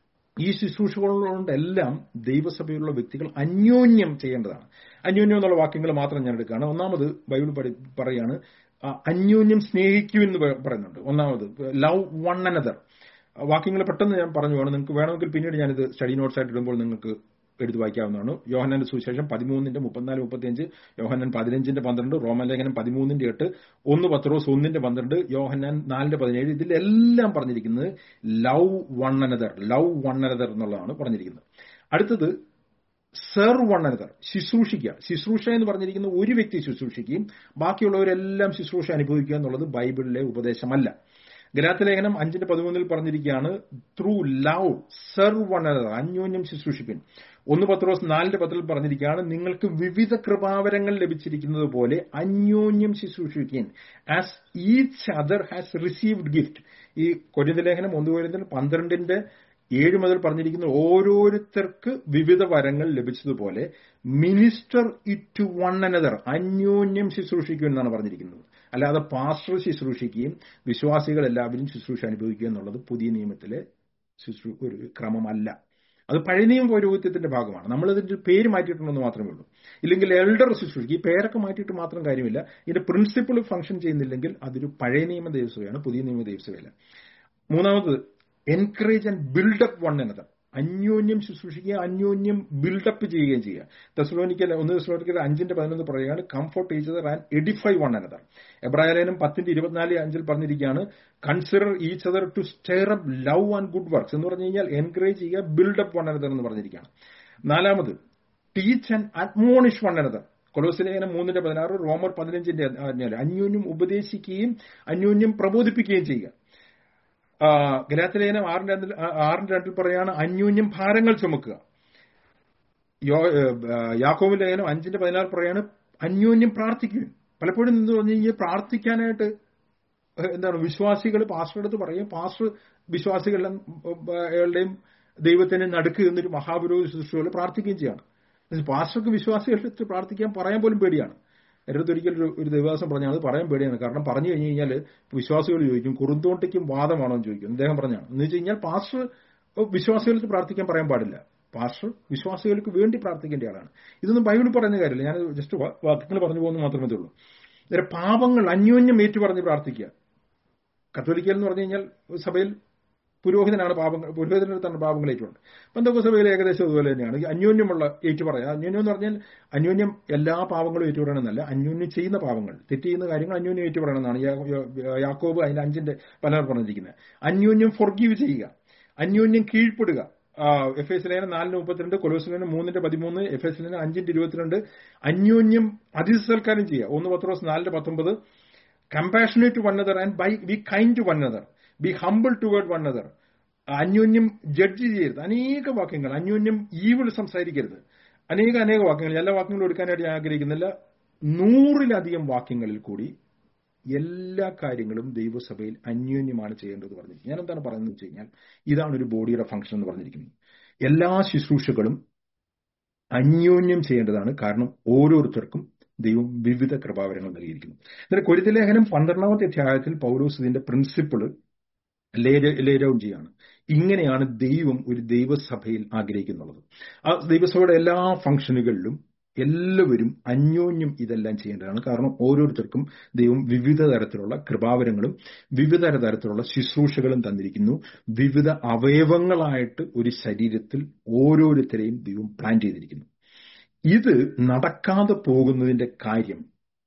ഈ ശുശ്രൂഷകളോടെല്ലാം ദൈവസഭയിലുള്ള വ്യക്തികൾ അന്യോന്യം ചെയ്യേണ്ടതാണ് അന്യോന്യം എന്നുള്ള വാക്യങ്ങൾ മാത്രം ഞാൻ എടുക്കുകയാണ് ഒന്നാമത് ബൈബിൾ പഠി പറയാണ് അന്യോന്യം സ്നേഹിക്കൂ എന്ന് പറയുന്നുണ്ട് ഒന്നാമത് ലവ് വൺ അനദർ വാക്യങ്ങൾ പെട്ടെന്ന് ഞാൻ പറഞ്ഞു പോകണം നിങ്ങൾക്ക് വേണമെങ്കിൽ പിന്നീട് ഞാനിത് സ്റ്റഡി നോട്ട്സ് ആയിട്ട് ഇടുമ്പോൾ നിങ്ങൾക്ക് എടുത്ത് വായിക്കാവുന്നതാണ് യോഹന്നാന്റെ സുവിശേഷം പതിമൂന്നിന്റെ മുപ്പത്തിനാല് മുപ്പത്തിയഞ്ച് യോഹന്നാൻ പതിനഞ്ചിന്റെ പന്ത്രണ്ട് റോമലേഖനം പതിമൂന്നിന്റെ എട്ട് ഒന്ന് പത്രോസ് ഒന്നിന്റെ പന്ത്രണ്ട് യോഹന്നാൻ നാലിന്റെ പതിനേഴ് ഇതിലെല്ലാം പറഞ്ഞിരിക്കുന്നത് love one another love one another എന്നുള്ളതാണ് പറഞ്ഞിരിക്കുന്നത് അടുത്തത് സെർ വൺ അനദർ ശുശ്രൂഷിക്കുക ശുശ്രൂഷ എന്ന് പറഞ്ഞിരിക്കുന്ന ഒരു വ്യക്തി ശുശ്രൂഷിക്കുകയും ബാക്കിയുള്ളവരെല്ലാം ശുശ്രൂഷ അനുഭവിക്കുക എന്നുള്ളത് ബൈബിളിലെ ഉപദേശമല്ല ഗലാത്തലേഖനം അഞ്ചിന്റെ പതിമൂന്നിൽ പറഞ്ഞിരിക്കുകയാണ് through love serve one another അന്യോന്യം ശുശ്രൂഷിപ്പിൻ ഒന്ന് പത്രോസ് നാലിന്റെ പത്തിൽ പറഞ്ഞിരിക്കുകയാണ് നിങ്ങൾക്ക് വിവിധ കൃപാവരങ്ങൾ ലഭിച്ചിരിക്കുന്നത് പോലെ അന്യോന്യം ശുശ്രൂഷിക്കുകയും as each other has received gift ഈ കൊരിന്തലേഖനം ഒന്ന് കൊരിന്തൽ പന്ത്രണ്ടിന്റെ ഏഴ് മുതൽ പറഞ്ഞിരിക്കുന്ന ഓരോരുത്തർക്ക് വിവിധ വരങ്ങൾ ലഭിച്ചതുപോലെ minister it to one another അന്യോന്യം ശുശ്രൂഷിക്കും എന്നാണ് പറഞ്ഞിരിക്കുന്നത് അല്ലാതെ പാസ്റ്റർ ശുശ്രൂഷിക്കുകയും വിശ്വാസികൾ എല്ലാവരും ശുശ്രൂഷ അനുഭവിക്കുക എന്നുള്ളത് പുതിയ നിയമത്തിലെ ശുശ്രൂ ഒരു ക്രമമല്ല അത് പഴയ നിയമ പൗരോഹിത്യത്തിന്റെ ഭാഗമാണ് നമ്മൾ ഇതിന്റെ പേര് മാറ്റിയിട്ടുണ്ടെന്ന് മാത്രമേ ഉള്ളൂ ഇല്ലെങ്കിൽ എൽഡർ ശുശ്രൂഷ ഈ പേരൊക്കെ മാറ്റിയിട്ട് മാത്രം കാര്യമില്ല ഇതിന്റെ പ്രിൻസിപ്പിൾ ഫംഗ്ഷൻ ചെയ്യുന്നില്ലെങ്കിൽ അതൊരു പഴയ നിയമ ദൈവസഭയാണ് പുതിയ നിയമ ദൈവസഭയല്ല മൂന്നാമത് എൻകറേജ് ആൻഡ് ബിൽഡപ്പ് വൺ എന്നത് അന്യോന്യം ശുശ്രൂഷിക്കുക അന്യോന്യം ബിൽഡപ്പ് ചെയ്യുകയും ചെയ്യുക തെസ്ലോനിക്കൽ ഒന്ന് തെസ്ലോനിക്കൽ അഞ്ചിന്റെ പതിനൊന്ന് പറയുകയാണ് comfort each other and edify one another എബ്രായാലയനും പത്തിന്റെ ഇരുപത്തിനാല് അഞ്ചിൽ പറഞ്ഞിരിക്കുകയാണ് consider each other to stir up love and good works എന്ന് പറഞ്ഞു കഴിഞ്ഞാൽ എൻകറേജ് ചെയ്യുക ബിൽഡപ്പ് വൺ അനദർ എന്ന് പറഞ്ഞിരിക്കുകയാണ് നാലാമത് teach and admonish one another കൊലോസിലേഖനം മൂന്നിന്റെ പതിനാറ് റോമർ പതിനഞ്ചിന്റെ അന്യോന്യം ഉപദേശിക്കുകയും അന്യോന്യം പ്രബോധിപ്പിക്കുകയും ചെയ്യുക ഗലാത്തിലേഖനം ആറിന്റെ രണ്ടിൽ ആറിന്റെ രണ്ടിൽ പറയാണ് അന്യോന്യം ഭാരങ്ങൾ ചുമക്കുക യാക്കോബ് ലേഖനം അഞ്ചിന്റെ പതിനാറ് പറയാണ് അന്യോന്യം പ്രാർത്ഥിക്കുകയും പലപ്പോഴും എന്ന് പറഞ്ഞു കഴിഞ്ഞാൽ പ്രാർത്ഥിക്കാനായിട്ട് എന്താണ് വിശ്വാസികൾ പാസ്റ്റർ അടുത്ത് പറയും പാസ്റ്റർ വിശ്വാസികളുടെയും ദൈവത്തിന്റെ നടുക്ക് എന്നൊരു മഹാപുരോഹിത ശുശ്രൂഷകൾ പ്രാർത്ഥിക്കുകയും ചെയ്യാണ് പാസ്റ്റർക്ക് വിശ്വാസികളെടുത്ത് പ്രാർത്ഥിക്കാൻ പറയാൻ പോലും പേടിയാണ് എൻ്റെ അടുത്ത് ഒരിക്കൽ ഒരു ദേവദാസം പറഞ്ഞാൽ അത് പറയാൻ പേടിയാണ് കാരണം പറഞ്ഞു കഴിഞ്ഞു കഴിഞ്ഞാൽ വിശ്വാസികൾ ചോദിക്കും കുറുന്തോട്ടിക്കും വാദമാണോ എന്ന് ചോദിക്കും അദ്ദേഹം പറഞ്ഞാണ് എന്ന് വെച്ച് കഴിഞ്ഞാൽ പാസ്റ്റർ വിശ്വാസികൾക്ക് പ്രാർത്ഥിക്കാൻ പറയാൻ പാടില്ല പാസ്റ്റർ വിശ്വാസികൾക്ക് വേണ്ടി പ്രാർത്ഥിക്കേണ്ട ആളാണ് ഇതൊന്നും ബൈബിളിൽ പറയുന്ന കാര്യമില്ല ഞാൻ ജസ്റ്റ് വാക്യങ്ങൾ പറഞ്ഞു പോകുന്നു മാത്രമേ ഉള്ളൂ നേരെ പാപങ്ങൾ അന്യോന്യം ഏറ്റു പറഞ്ഞ് പ്രാർത്ഥിക്കുക കത്തോലിക്കൽ എന്ന് പറഞ്ഞു കഴിഞ്ഞാൽ സഭയിൽ പുരോഹിതനാണ് പാപങ്ങൾ പുരോഹിതന്റെ തന്നെ പാപങ്ങൾ ഏറ്റുണ്ട് പന്തൊക്കെ സഭയിൽ ഏകദേശം അതുപോലെ തന്നെയാണ് അന്യോന്യമുള്ള ഏറ്റു പറയാം അന്യോന്യം എന്ന് പറഞ്ഞാൽ അന്യോന്യം എല്ലാ പാവങ്ങളും ഏറ്റുപറയണമെന്നല്ല അന്യോന്യം ചെയ്യുന്ന പാവങ്ങൾ തെറ്റ് ചെയ്യുന്ന കാര്യങ്ങൾ അന്യോന്യം ഏറ്റുപറയണമെന്നാണ് യാക്കോബ് അതിന്റെ അഞ്ചിന്റെ പലർ പറഞ്ഞിരിക്കുന്നത് അന്യോന്യം ഫൊർഗീവ് ചെയ്യുക അന്യോന്യം കീഴ്പ്പെടുക എഫ് എസ് ലേനം നാലിന് മുപ്പത്തിരണ്ട് കൊലോസിലേനം മൂന്നിന്റെ പതിമൂന്ന് എഫ് എസ് ലേനം അഞ്ചിന്റെ ഇരുപത്തിരണ്ട് അന്യോന്യം അതിഥി സൽക്കാരം ചെയ്യുക ഒന്ന് പത്രോസ് നാലിന്റെ പത്തൊമ്പത് compassionate one other and by be kind to one other be humble toward one other അന്യോന്യം ജഡ്ജ് ചെയ്യരുത് അനേക വാക്യങ്ങൾ അന്യോന്യം ഈവിൾ സംസാരിക്കരുത് അനേക അനേക വാക്യങ്ങൾ എല്ലാ വാക്യങ്ങളും എടുക്കാനായിട്ട് ഞാൻ ആഗ്രഹിക്കുന്നില്ല നൂറിലധികം വാക്യങ്ങളിൽ കൂടി എല്ലാ കാര്യങ്ങളും ദൈവസഭയിൽ അന്യോന്യമാണ് ചെയ്യേണ്ടത് പറഞ്ഞിരിക്കുന്നത് ഞാൻ എന്താണ് പറയുന്നത് വെച്ച് കഴിഞ്ഞാൽ ഇതാണ് ഒരു ബോഡിയുടെ ഫംഗ്ഷൻ എന്ന് പറഞ്ഞിരിക്കുന്നത് എല്ലാ ശുശ്രൂഷകളും അന്യോന്യം ചെയ്യേണ്ടതാണ് കാരണം ഓരോരുത്തർക്കും ദൈവം വിവിധ കൃപാവരങ്ങൾ നൽകിയിരിക്കുന്നു എന്നാൽ കൊരിന്ത ലേഖനം പന്ത്രണ്ടാമത്തെ അധ്യായത്തിൽ പൗലോസ് ഇതിന്റെ പ്രിൻസിപ്പിള് ലേ ഡൗൺ ചെയ്യാണ് ഇങ്ങനെയാണ് ദൈവം ഒരു ദൈവസഭയിൽ ആഗ്രഹിക്കുന്നുള്ളത് ആ ദൈവസഭയുടെ എല്ലാ ഫംഗ്ഷനുകളിലും എല്ലാവരും അന്യോന്യം ഇതെല്ലാം ചെയ്യേണ്ടതാണ് കാരണം ഓരോരുത്തർക്കും ദൈവം വിവിധ തരത്തിലുള്ള കൃപാവരങ്ങളും വിവിധ തരത്തിലുള്ള ശുശ്രൂഷകളും തന്നിരിക്കുന്നു വിവിധ അവയവങ്ങളായിട്ട് ഒരു ശരീരത്തിൽ ഓരോരുത്തരെയും ദൈവം പ്ലാൻ ചെയ്തിരിക്കുന്നു ഇത് നടക്കാതെ പോകുന്നതിന്റെ കാര്യം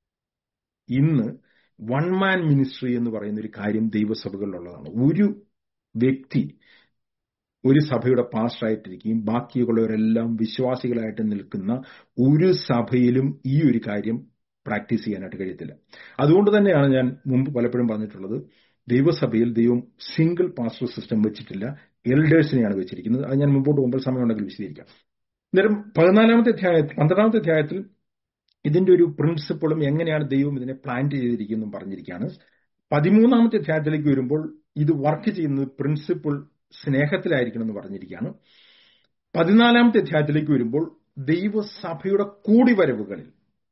ഇന്ന് വൺ മാൻ മിനിസ്ട്രി എന്ന് പറയുന്ന ഒരു കാര്യം ദൈവസഭകളിലുള്ളതാണ് ഒരു വ്യക്തി ഒരു സഭയുടെ പാസ്റ്ററായിട്ടിരിക്കുകയും ബാക്കിയുള്ളവരെല്ലാം വിശ്വാസികളായിട്ട് നിൽക്കുന്ന ഒരു സഭയിലും ഈ ഒരു കാര്യം പ്രാക്ടീസ് ചെയ്യാനായിട്ട് കഴിയത്തില്ല അതുകൊണ്ട് തന്നെയാണ് ഞാൻ മുമ്പ് പലപ്പോഴും പറഞ്ഞിട്ടുള്ളത് ദൈവസഭയിൽ ദൈവം സിംഗിൾ പാസ്റ്റർ സിസ്റ്റം വെച്ചിട്ടില്ല എൽഡേഴ്സിനെയാണ് വെച്ചിരിക്കുന്നത് അത് ഞാൻ മുമ്പോട്ട് പോകുമ്പോൾ സമയമുണ്ടെങ്കിൽ വിശദീകരിക്കാം അന്നേരം പതിനാലാമത്തെ അധ്യായത്തിൽ പന്ത്രണ്ടാമത്തെ അധ്യായത്തിൽ ഇതിന്റെ ഒരു പ്രിൻസിപ്പിളും എങ്ങനെയാണ് ദൈവം ഇതിനെ പ്ലാൻ ചെയ്തിരിക്കുന്നതും പറഞ്ഞിരിക്കുകയാണ് പതിമൂന്നാമത്തെ അധ്യായത്തിലേക്ക് വരുമ്പോൾ ഇത് വർക്ക് ചെയ്യുന്നത് പ്രിൻസിപ്പിൾ സ്നേഹത്തിലായിരിക്കണം എന്ന് പറഞ്ഞിരിക്കുകയാണ് പതിനാലാമത്തെ അധ്യായത്തിലേക്ക് വരുമ്പോൾ ദൈവസഭയുടെ കൂടിവരവുകളിൽ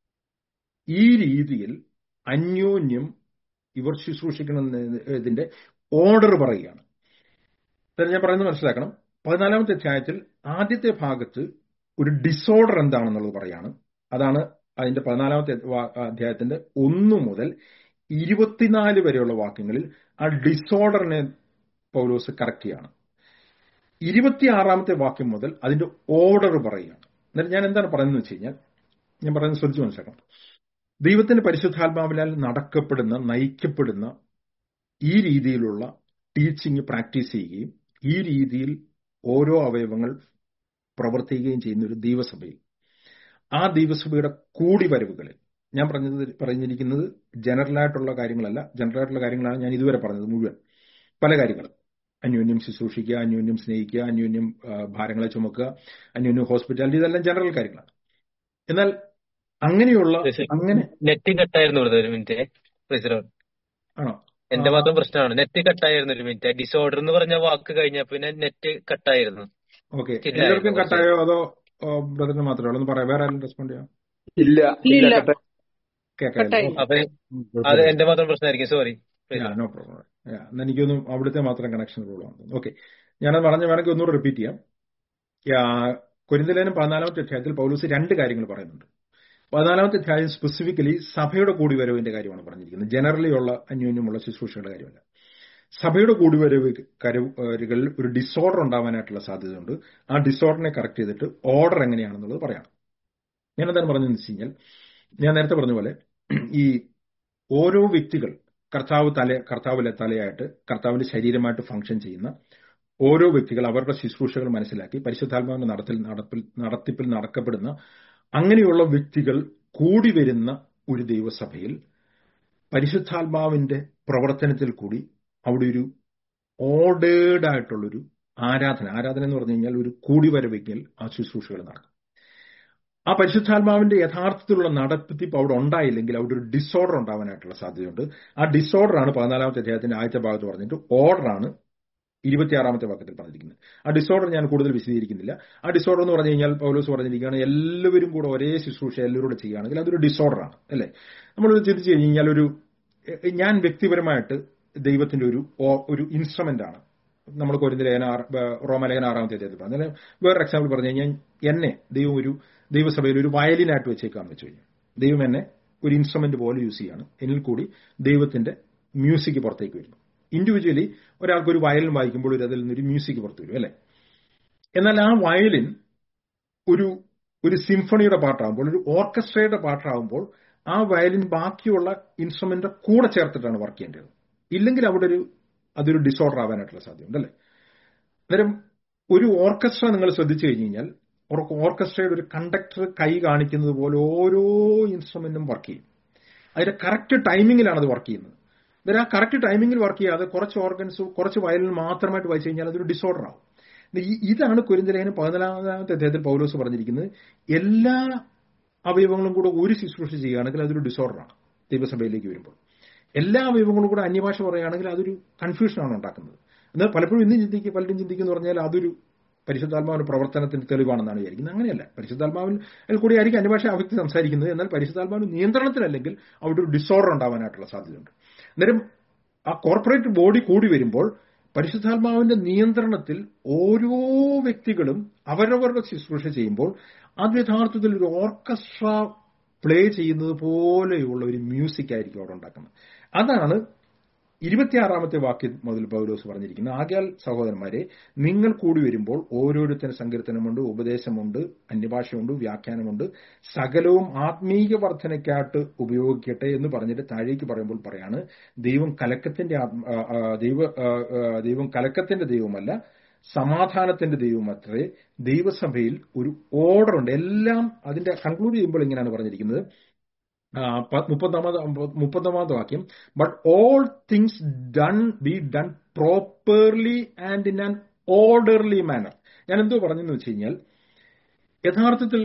ഈ രീതിയിൽ അന്യോന്യം ഇവർ ശുശ്രൂഷിക്കണമെന്നതിന്റെ ഓർഡർ പറയുകയാണ് ഞാൻ പറയുന്നത് മനസ്സിലാക്കണം പതിനാലാമത്തെ അധ്യായത്തിൽ ആദ്യത്തെ ഭാഗത്ത് ഒരു ഡിസോർഡർ എന്താണെന്നുള്ളത് പറയാണ് അതാണ് അതിന്റെ പതിനാലാമത്തെ അധ്യായത്തിന്റെ ഒന്നു മുതൽ ഇരുപത്തിനാല് വരെയുള്ള വാക്യങ്ങളിൽ ആ ഡിസോർഡറിനെ പൗലോസ് കറക്റ്റ് ചെയ്യാണ് ഇരുപത്തിയാറാമത്തെ വാക്യം മുതൽ അതിന്റെ ഓർഡർ പറയുകയാണ് എന്നാൽ ഞാൻ എന്താണ് പറയുന്നത് വെച്ച് കഴിഞ്ഞാൽ ഞാൻ പറയുന്നത് ശ്രദ്ധിച്ചു മനസ്സിലാക്കണം ദൈവത്തിന്റെ പരിശുദ്ധാത്മാവിനാൽ നടക്കപ്പെടുന്ന നയിക്കപ്പെടുന്ന ഈ രീതിയിലുള്ള ടീച്ചിങ് പ്രാക്ടീസ് ചെയ്യുകയും ഈ രീതിയിൽ ഓരോ അവയവങ്ങൾ പ്രവർത്തിക്കുകയും ചെയ്യുന്ന ഒരു ദൈവസഭയിൽ ആ ദൈവസഭയുടെ കൂടിവരവുകളിൽ ഞാൻ പറഞ്ഞത് പറഞ്ഞിരിക്കുന്നത് ജനറലായിട്ടുള്ള കാര്യങ്ങളല്ല ജനറലായിട്ടുള്ള കാര്യങ്ങളാണ് ഞാൻ ഇതുവരെ പറഞ്ഞത് മുഴുവൻ പല കാര്യങ്ങളും അന്യോന്യം ശുശ്രൂഷിക്കുക അന്യോന്യം സ്നേഹിക്കുക അന്യോന്യം ഭാരങ്ങളെ ചുമക്കുക അന്യോന്യം ഹോസ്പിറ്റാലിറ്റി ഇതെല്ലാം ജനറൽ കാര്യങ്ങളാണ് എന്നാൽ അങ്ങനെയുള്ള അങ്ങനെ നെറ്റ് കട്ടായിരുന്നു ഒരു മിനിറ്റ് ആണോ എന്റെ മാത്രം പ്രശ്നമാണ് നെറ്റ് കട്ടായിരുന്നു ഒരു മിനിറ്റ് ഡിസോർഡർ എന്ന് പറഞ്ഞ വാക്ക് കഴിഞ്ഞ പിന്നെ നെറ്റ് കട്ടായിരുന്നു ഓക്കെ എല്ലാവർക്കും കട്ടായോ അതോ ബ്രദറിന് മാത്രമേ ഉള്ളൂ ഒന്ന് പറയാം വേറെ ആരും റെസ്പോണ്ട് ചെയ്യാം ഇല്ല ഇല്ല അപ്പൊ അത് എന്റെ മാത്രം പ്രശ്നമായിരിക്കും സോറി നോ പ്രോബ്ലം എനിക്കൊന്നും അവിടുത്തെ മാത്രം കണക്ഷൻ പ്രോബ്ലം ഓക്കെ ഞാനത് പറഞ്ഞ വേണമെങ്കിൽ ഒന്നുകൂടെ റിപ്പീറ്റ് ചെയ്യാം കൊരിന്തലേനും പതിനാലാമത്തെ അധ്യായത്തിൽ പൗലൂസ് രണ്ട് കാര്യങ്ങൾ പറയുന്നുണ്ട് പതിനാലാമത്തെ അധ്യായം സ്പെസിഫിക്കലി സഭയുടെ കൂടി വരവിന്റെ കാര്യമാണ് പറഞ്ഞിരിക്കുന്നത് ജനറലി ഉള്ള അന്യോന്യമുള്ള ശുശ്രൂഷയുടെ കാര്യമല്ല സഭയുടെ കൂടിവരവ് കരുകളിൽ ഒരു ഡിസോർഡർ ഉണ്ടാവാനായിട്ടുള്ള സാധ്യതയുണ്ട് ആ ഡിസോർഡറിനെ കറക്റ്റ് ചെയ്തിട്ട് ഓർഡർ എങ്ങനെയാണെന്നുള്ളത് പറയണം ഞാൻ എന്താണ് പറഞ്ഞതെന്ന് വെച്ച് കഴിഞ്ഞാൽ ഞാൻ നേരത്തെ പറഞ്ഞ പോലെ ഈ ഓരോ വ്യക്തികൾ കർത്താവ് തല കർത്താവിലെ തലയായിട്ട് കർത്താവിന്റെ ശരീരമായിട്ട് ഫംഗ്ഷൻ ചെയ്യുന്ന ഓരോ വ്യക്തികൾ അവരുടെ ശുശ്രൂഷകൾ മനസ്സിലാക്കി പരിശുദ്ധാത്മാവിന്റെ നടത്തിൽ നടപ്പിൽ നടത്തിപ്പിൽ നടക്കപ്പെടുന്ന അങ്ങനെയുള്ള വ്യക്തികൾ കൂടി വരുന്ന ഒരു ദൈവസഭയിൽ പരിശുദ്ധാത്മാവിന്റെ പ്രവർത്തനത്തിൽ കൂടി അവിടെ ഒരു ഓർഡേഡ് ആയിട്ടുള്ളൊരു ആരാധന ആരാധന എന്ന് പറഞ്ഞു കഴിഞ്ഞാൽ ഒരു കൂടിവരവെങ്കിൽ ആ ശുശ്രൂഷകൾ നടക്കും ആ പരിശുദ്ധാത്മാവിന്റെ യഥാർത്ഥത്തിലുള്ള നടത്തിപ്പ് അവിടെ ഉണ്ടായില്ലെങ്കിൽ അവിടെ ഒരു ഡിസോർഡർ ഉണ്ടാവാനായിട്ടുള്ള സാധ്യതയുണ്ട് ആ ഡിസോർഡർ ആണ് പതിനാലാമത്തെ അധ്യായത്തിന്റെ ആദ്യത്തെ ഭാഗത്ത് പറഞ്ഞിട്ട് ഓർഡറാണ് ഇരുപത്തിയാറാമത്തെ വാക്യത്തിൽ പറഞ്ഞിരിക്കുന്നത് ആ ഡിസോർഡർ ഞാൻ കൂടുതൽ വിശദീകരിക്കുന്നില്ല ആ ഡിസോർഡർ എന്ന് പറഞ്ഞു കഴിഞ്ഞാൽ പൗലോസ് പറഞ്ഞിരിക്കുകയാണ് എല്ലാവരും കൂടെ ഒരേ ശുശ്രൂഷ എല്ലാവരും കൂടെ ചെയ്യുകയാണെങ്കിൽ അതൊരു ഡിസോർഡറാണ് അല്ലേ നമ്മൾ ചിന്തിച്ചു കഴിഞ്ഞാൽ ഒരു ഞാൻ വ്യക്തിപരമായിട്ട് ദൈവത്തിന്റെ ഒരു ഒരു ഇൻസ്ട്രുമെന്റ് ആണ് നമ്മൾ കൊരിന്ത ലേഖന റോമലേഖന ആറാമത്തെ അധ്യായത്തിൽ പറഞ്ഞു വേറൊരു എക്സാമ്പിൾ പറഞ്ഞു കഴിഞ്ഞാൽ എന്നെ ദൈവം ഒരു ദൈവസഭയിൽ ഒരു വയലിനായിട്ട് വെച്ചേക്കാന്ന് വെച്ച് കഴിഞ്ഞാൽ ദൈവം എന്നെ ഒരു ഇൻസ്ട്രുമെന്റ് പോലെ യൂസ് ചെയ്യാണ് എന്നിൽ കൂടി ദൈവത്തിന്റെ മ്യൂസിക് പുറത്തേക്ക് വരുന്നു ഇൻഡിവിജ്വലി ഒരാൾക്ക് ഒരു വയലിൻ വായിക്കുമ്പോൾ ഒരു അതിൽ നിന്നൊരു മ്യൂസിക് പുറത്തു വരും അല്ലെ എന്നാൽ ആ വയലിൻ ഒരു ഒരു സിംഫണിയുടെ പാട്ടാകുമ്പോൾ ഒരു ഓർക്കസ്ട്രയുടെ പാട്ടാകുമ്പോൾ ആ വയലിൻ ബാക്കിയുള്ള ഇൻസ്ട്രുമെന്റ് കൂടെ ചേർത്തിട്ടാണ് വർക്ക് ചെയ്യേണ്ടത് ഇല്ലെങ്കിൽ അവിടെ ഒരു അതൊരു ഡിസോർഡർ ആവാനായിട്ടുള്ള സാധ്യതയുണ്ട് അല്ലെ അന്നേരം ഒരു ഓർക്കസ്ട്ര നിങ്ങൾ ശ്രദ്ധിച്ചു കഴിഞ്ഞു കഴിഞ്ഞാൽ ഓർക്കസ്ട്രയുടെ ഒരു കണ്ടക്ടർ കൈ കാണിക്കുന്നത് പോലെ ഓരോ ഇൻസ്ട്രുമെന്റും വർക്ക് ചെയ്യും അതിന്റെ കറക്റ്റ് ടൈമിങ്ങിലാണ് അത് വർക്ക് ചെയ്യുന്നത് അന്നേരം ആ കറക്റ്റ് ടൈമിങ്ങിൽ വർക്ക് ചെയ്യാതെ കുറച്ച് ഓർഗൻസ് കുറച്ച് വയലിൻ മാത്രമായിട്ട് വായിച്ചു കഴിഞ്ഞാൽ അതൊരു ഡിസോർഡർ ആവും ഇതാണ് കുരിന്തലേഖനം പതിനാലാമത്തെ അദ്ദേഹത്തിൽ പൗലോസ് പറഞ്ഞിരിക്കുന്നത് എല്ലാ അവയവങ്ങളും കൂടെ ഒരു ശുശ്രൂഷ ചെയ്യുകയാണെങ്കിൽ അതൊരു ഡിസോർഡറാണ് ദൈവസഭയിലേക്ക് വരുമ്പോൾ എല്ലാ അവയവങ്ങളും കൂടെ അന്യഭാഷ പറയുകയാണെങ്കിൽ അതൊരു കൺഫ്യൂഷനാണ് ഉണ്ടാക്കുന്നത് എന്നാൽ പലപ്പോഴും ഇന്ന് ചിന്തിക്കുക പലരും ചിന്തിക്കുന്നു പറഞ്ഞാൽ അതൊരു പരിശുദ്ധാത്മാവിന്റെ പ്രവർത്തനത്തിന് തെളിവാണെന്നാണ് വിചാരിക്കുന്നത് അങ്ങനെയല്ല പരിശുദ്ധാത്മാവിൽ കൂടി ആയിരിക്കും അന്യഭാഷ ആ വ്യക്തി സംസാരിക്കുന്നത് എന്നാൽ പരിശുദ്ധാത്മാവിന് നിയന്ത്രണത്തിലല്ലെങ്കിൽ അവിടെ ഒരു ഡിസോർഡർ ഉണ്ടാവാനായിട്ടുള്ള സാധ്യതയുണ്ട് അന്നേരം ആ കോർപ്പറേറ്റ് ബോഡി കൂടി വരുമ്പോൾ പരിശുദ്ധാത്മാവിന്റെ നിയന്ത്രണത്തിൽ ഓരോ വ്യക്തികളും അവരവരുടെ ശുശ്രൂഷ ചെയ്യുമ്പോൾ അത് യഥാർത്ഥത്തിൽ ഒരു ഓർക്കസ്ട്ര പ്ലേ ചെയ്യുന്നത് പോലെയുള്ള ഒരു മ്യൂസിക് ആയിരിക്കും അവിടെ ഉണ്ടാക്കുന്നത് അതാണ് ഇരുപത്തിയാറാമത്തെ വാക്യം മുതൽ പൗലോസ് പറഞ്ഞിരിക്കുന്നത് ആകയാൽ സഹോദരന്മാരെ നിങ്ങൾ കൂടി വരുമ്പോൾ ഓരോരുത്തരും സങ്കീർത്തനമുണ്ട് ഉപദേശമുണ്ട് അന്യഭാഷയുണ്ട് വ്യാഖ്യാനമുണ്ട് സകലവും ആത്മീയ വർധനയ്ക്കായിട്ട് ഉപയോഗിക്കട്ടെ എന്ന് പറഞ്ഞിട്ട് താഴേക്ക് പറയുമ്പോൾ പറയാണ് ദൈവം കലക്കത്തിന്റെ ദൈവ ദൈവം കലക്കത്തിന്റെ ദൈവമല്ല സമാധാനത്തിന്റെ ദൈവം അത്രേ ദൈവസഭയിൽ ഒരു ഓർഡർ ഉണ്ട് എല്ലാം അതിന്റെ കൺക്ലൂഡ് ചെയ്യുമ്പോൾ ഇങ്ങനെയാണ് പറഞ്ഞിരിക്കുന്നത് മുപ്പത്തൊമ്പത് മുപ്പത്തൊമ്പത് വാക്യം but all things done be done properly and in an orderly manner ഞാൻ എന്തോ പറഞ്ഞെന്ന് വെച്ച് കഴിഞ്ഞാൽ യഥാർത്ഥത്തിൽ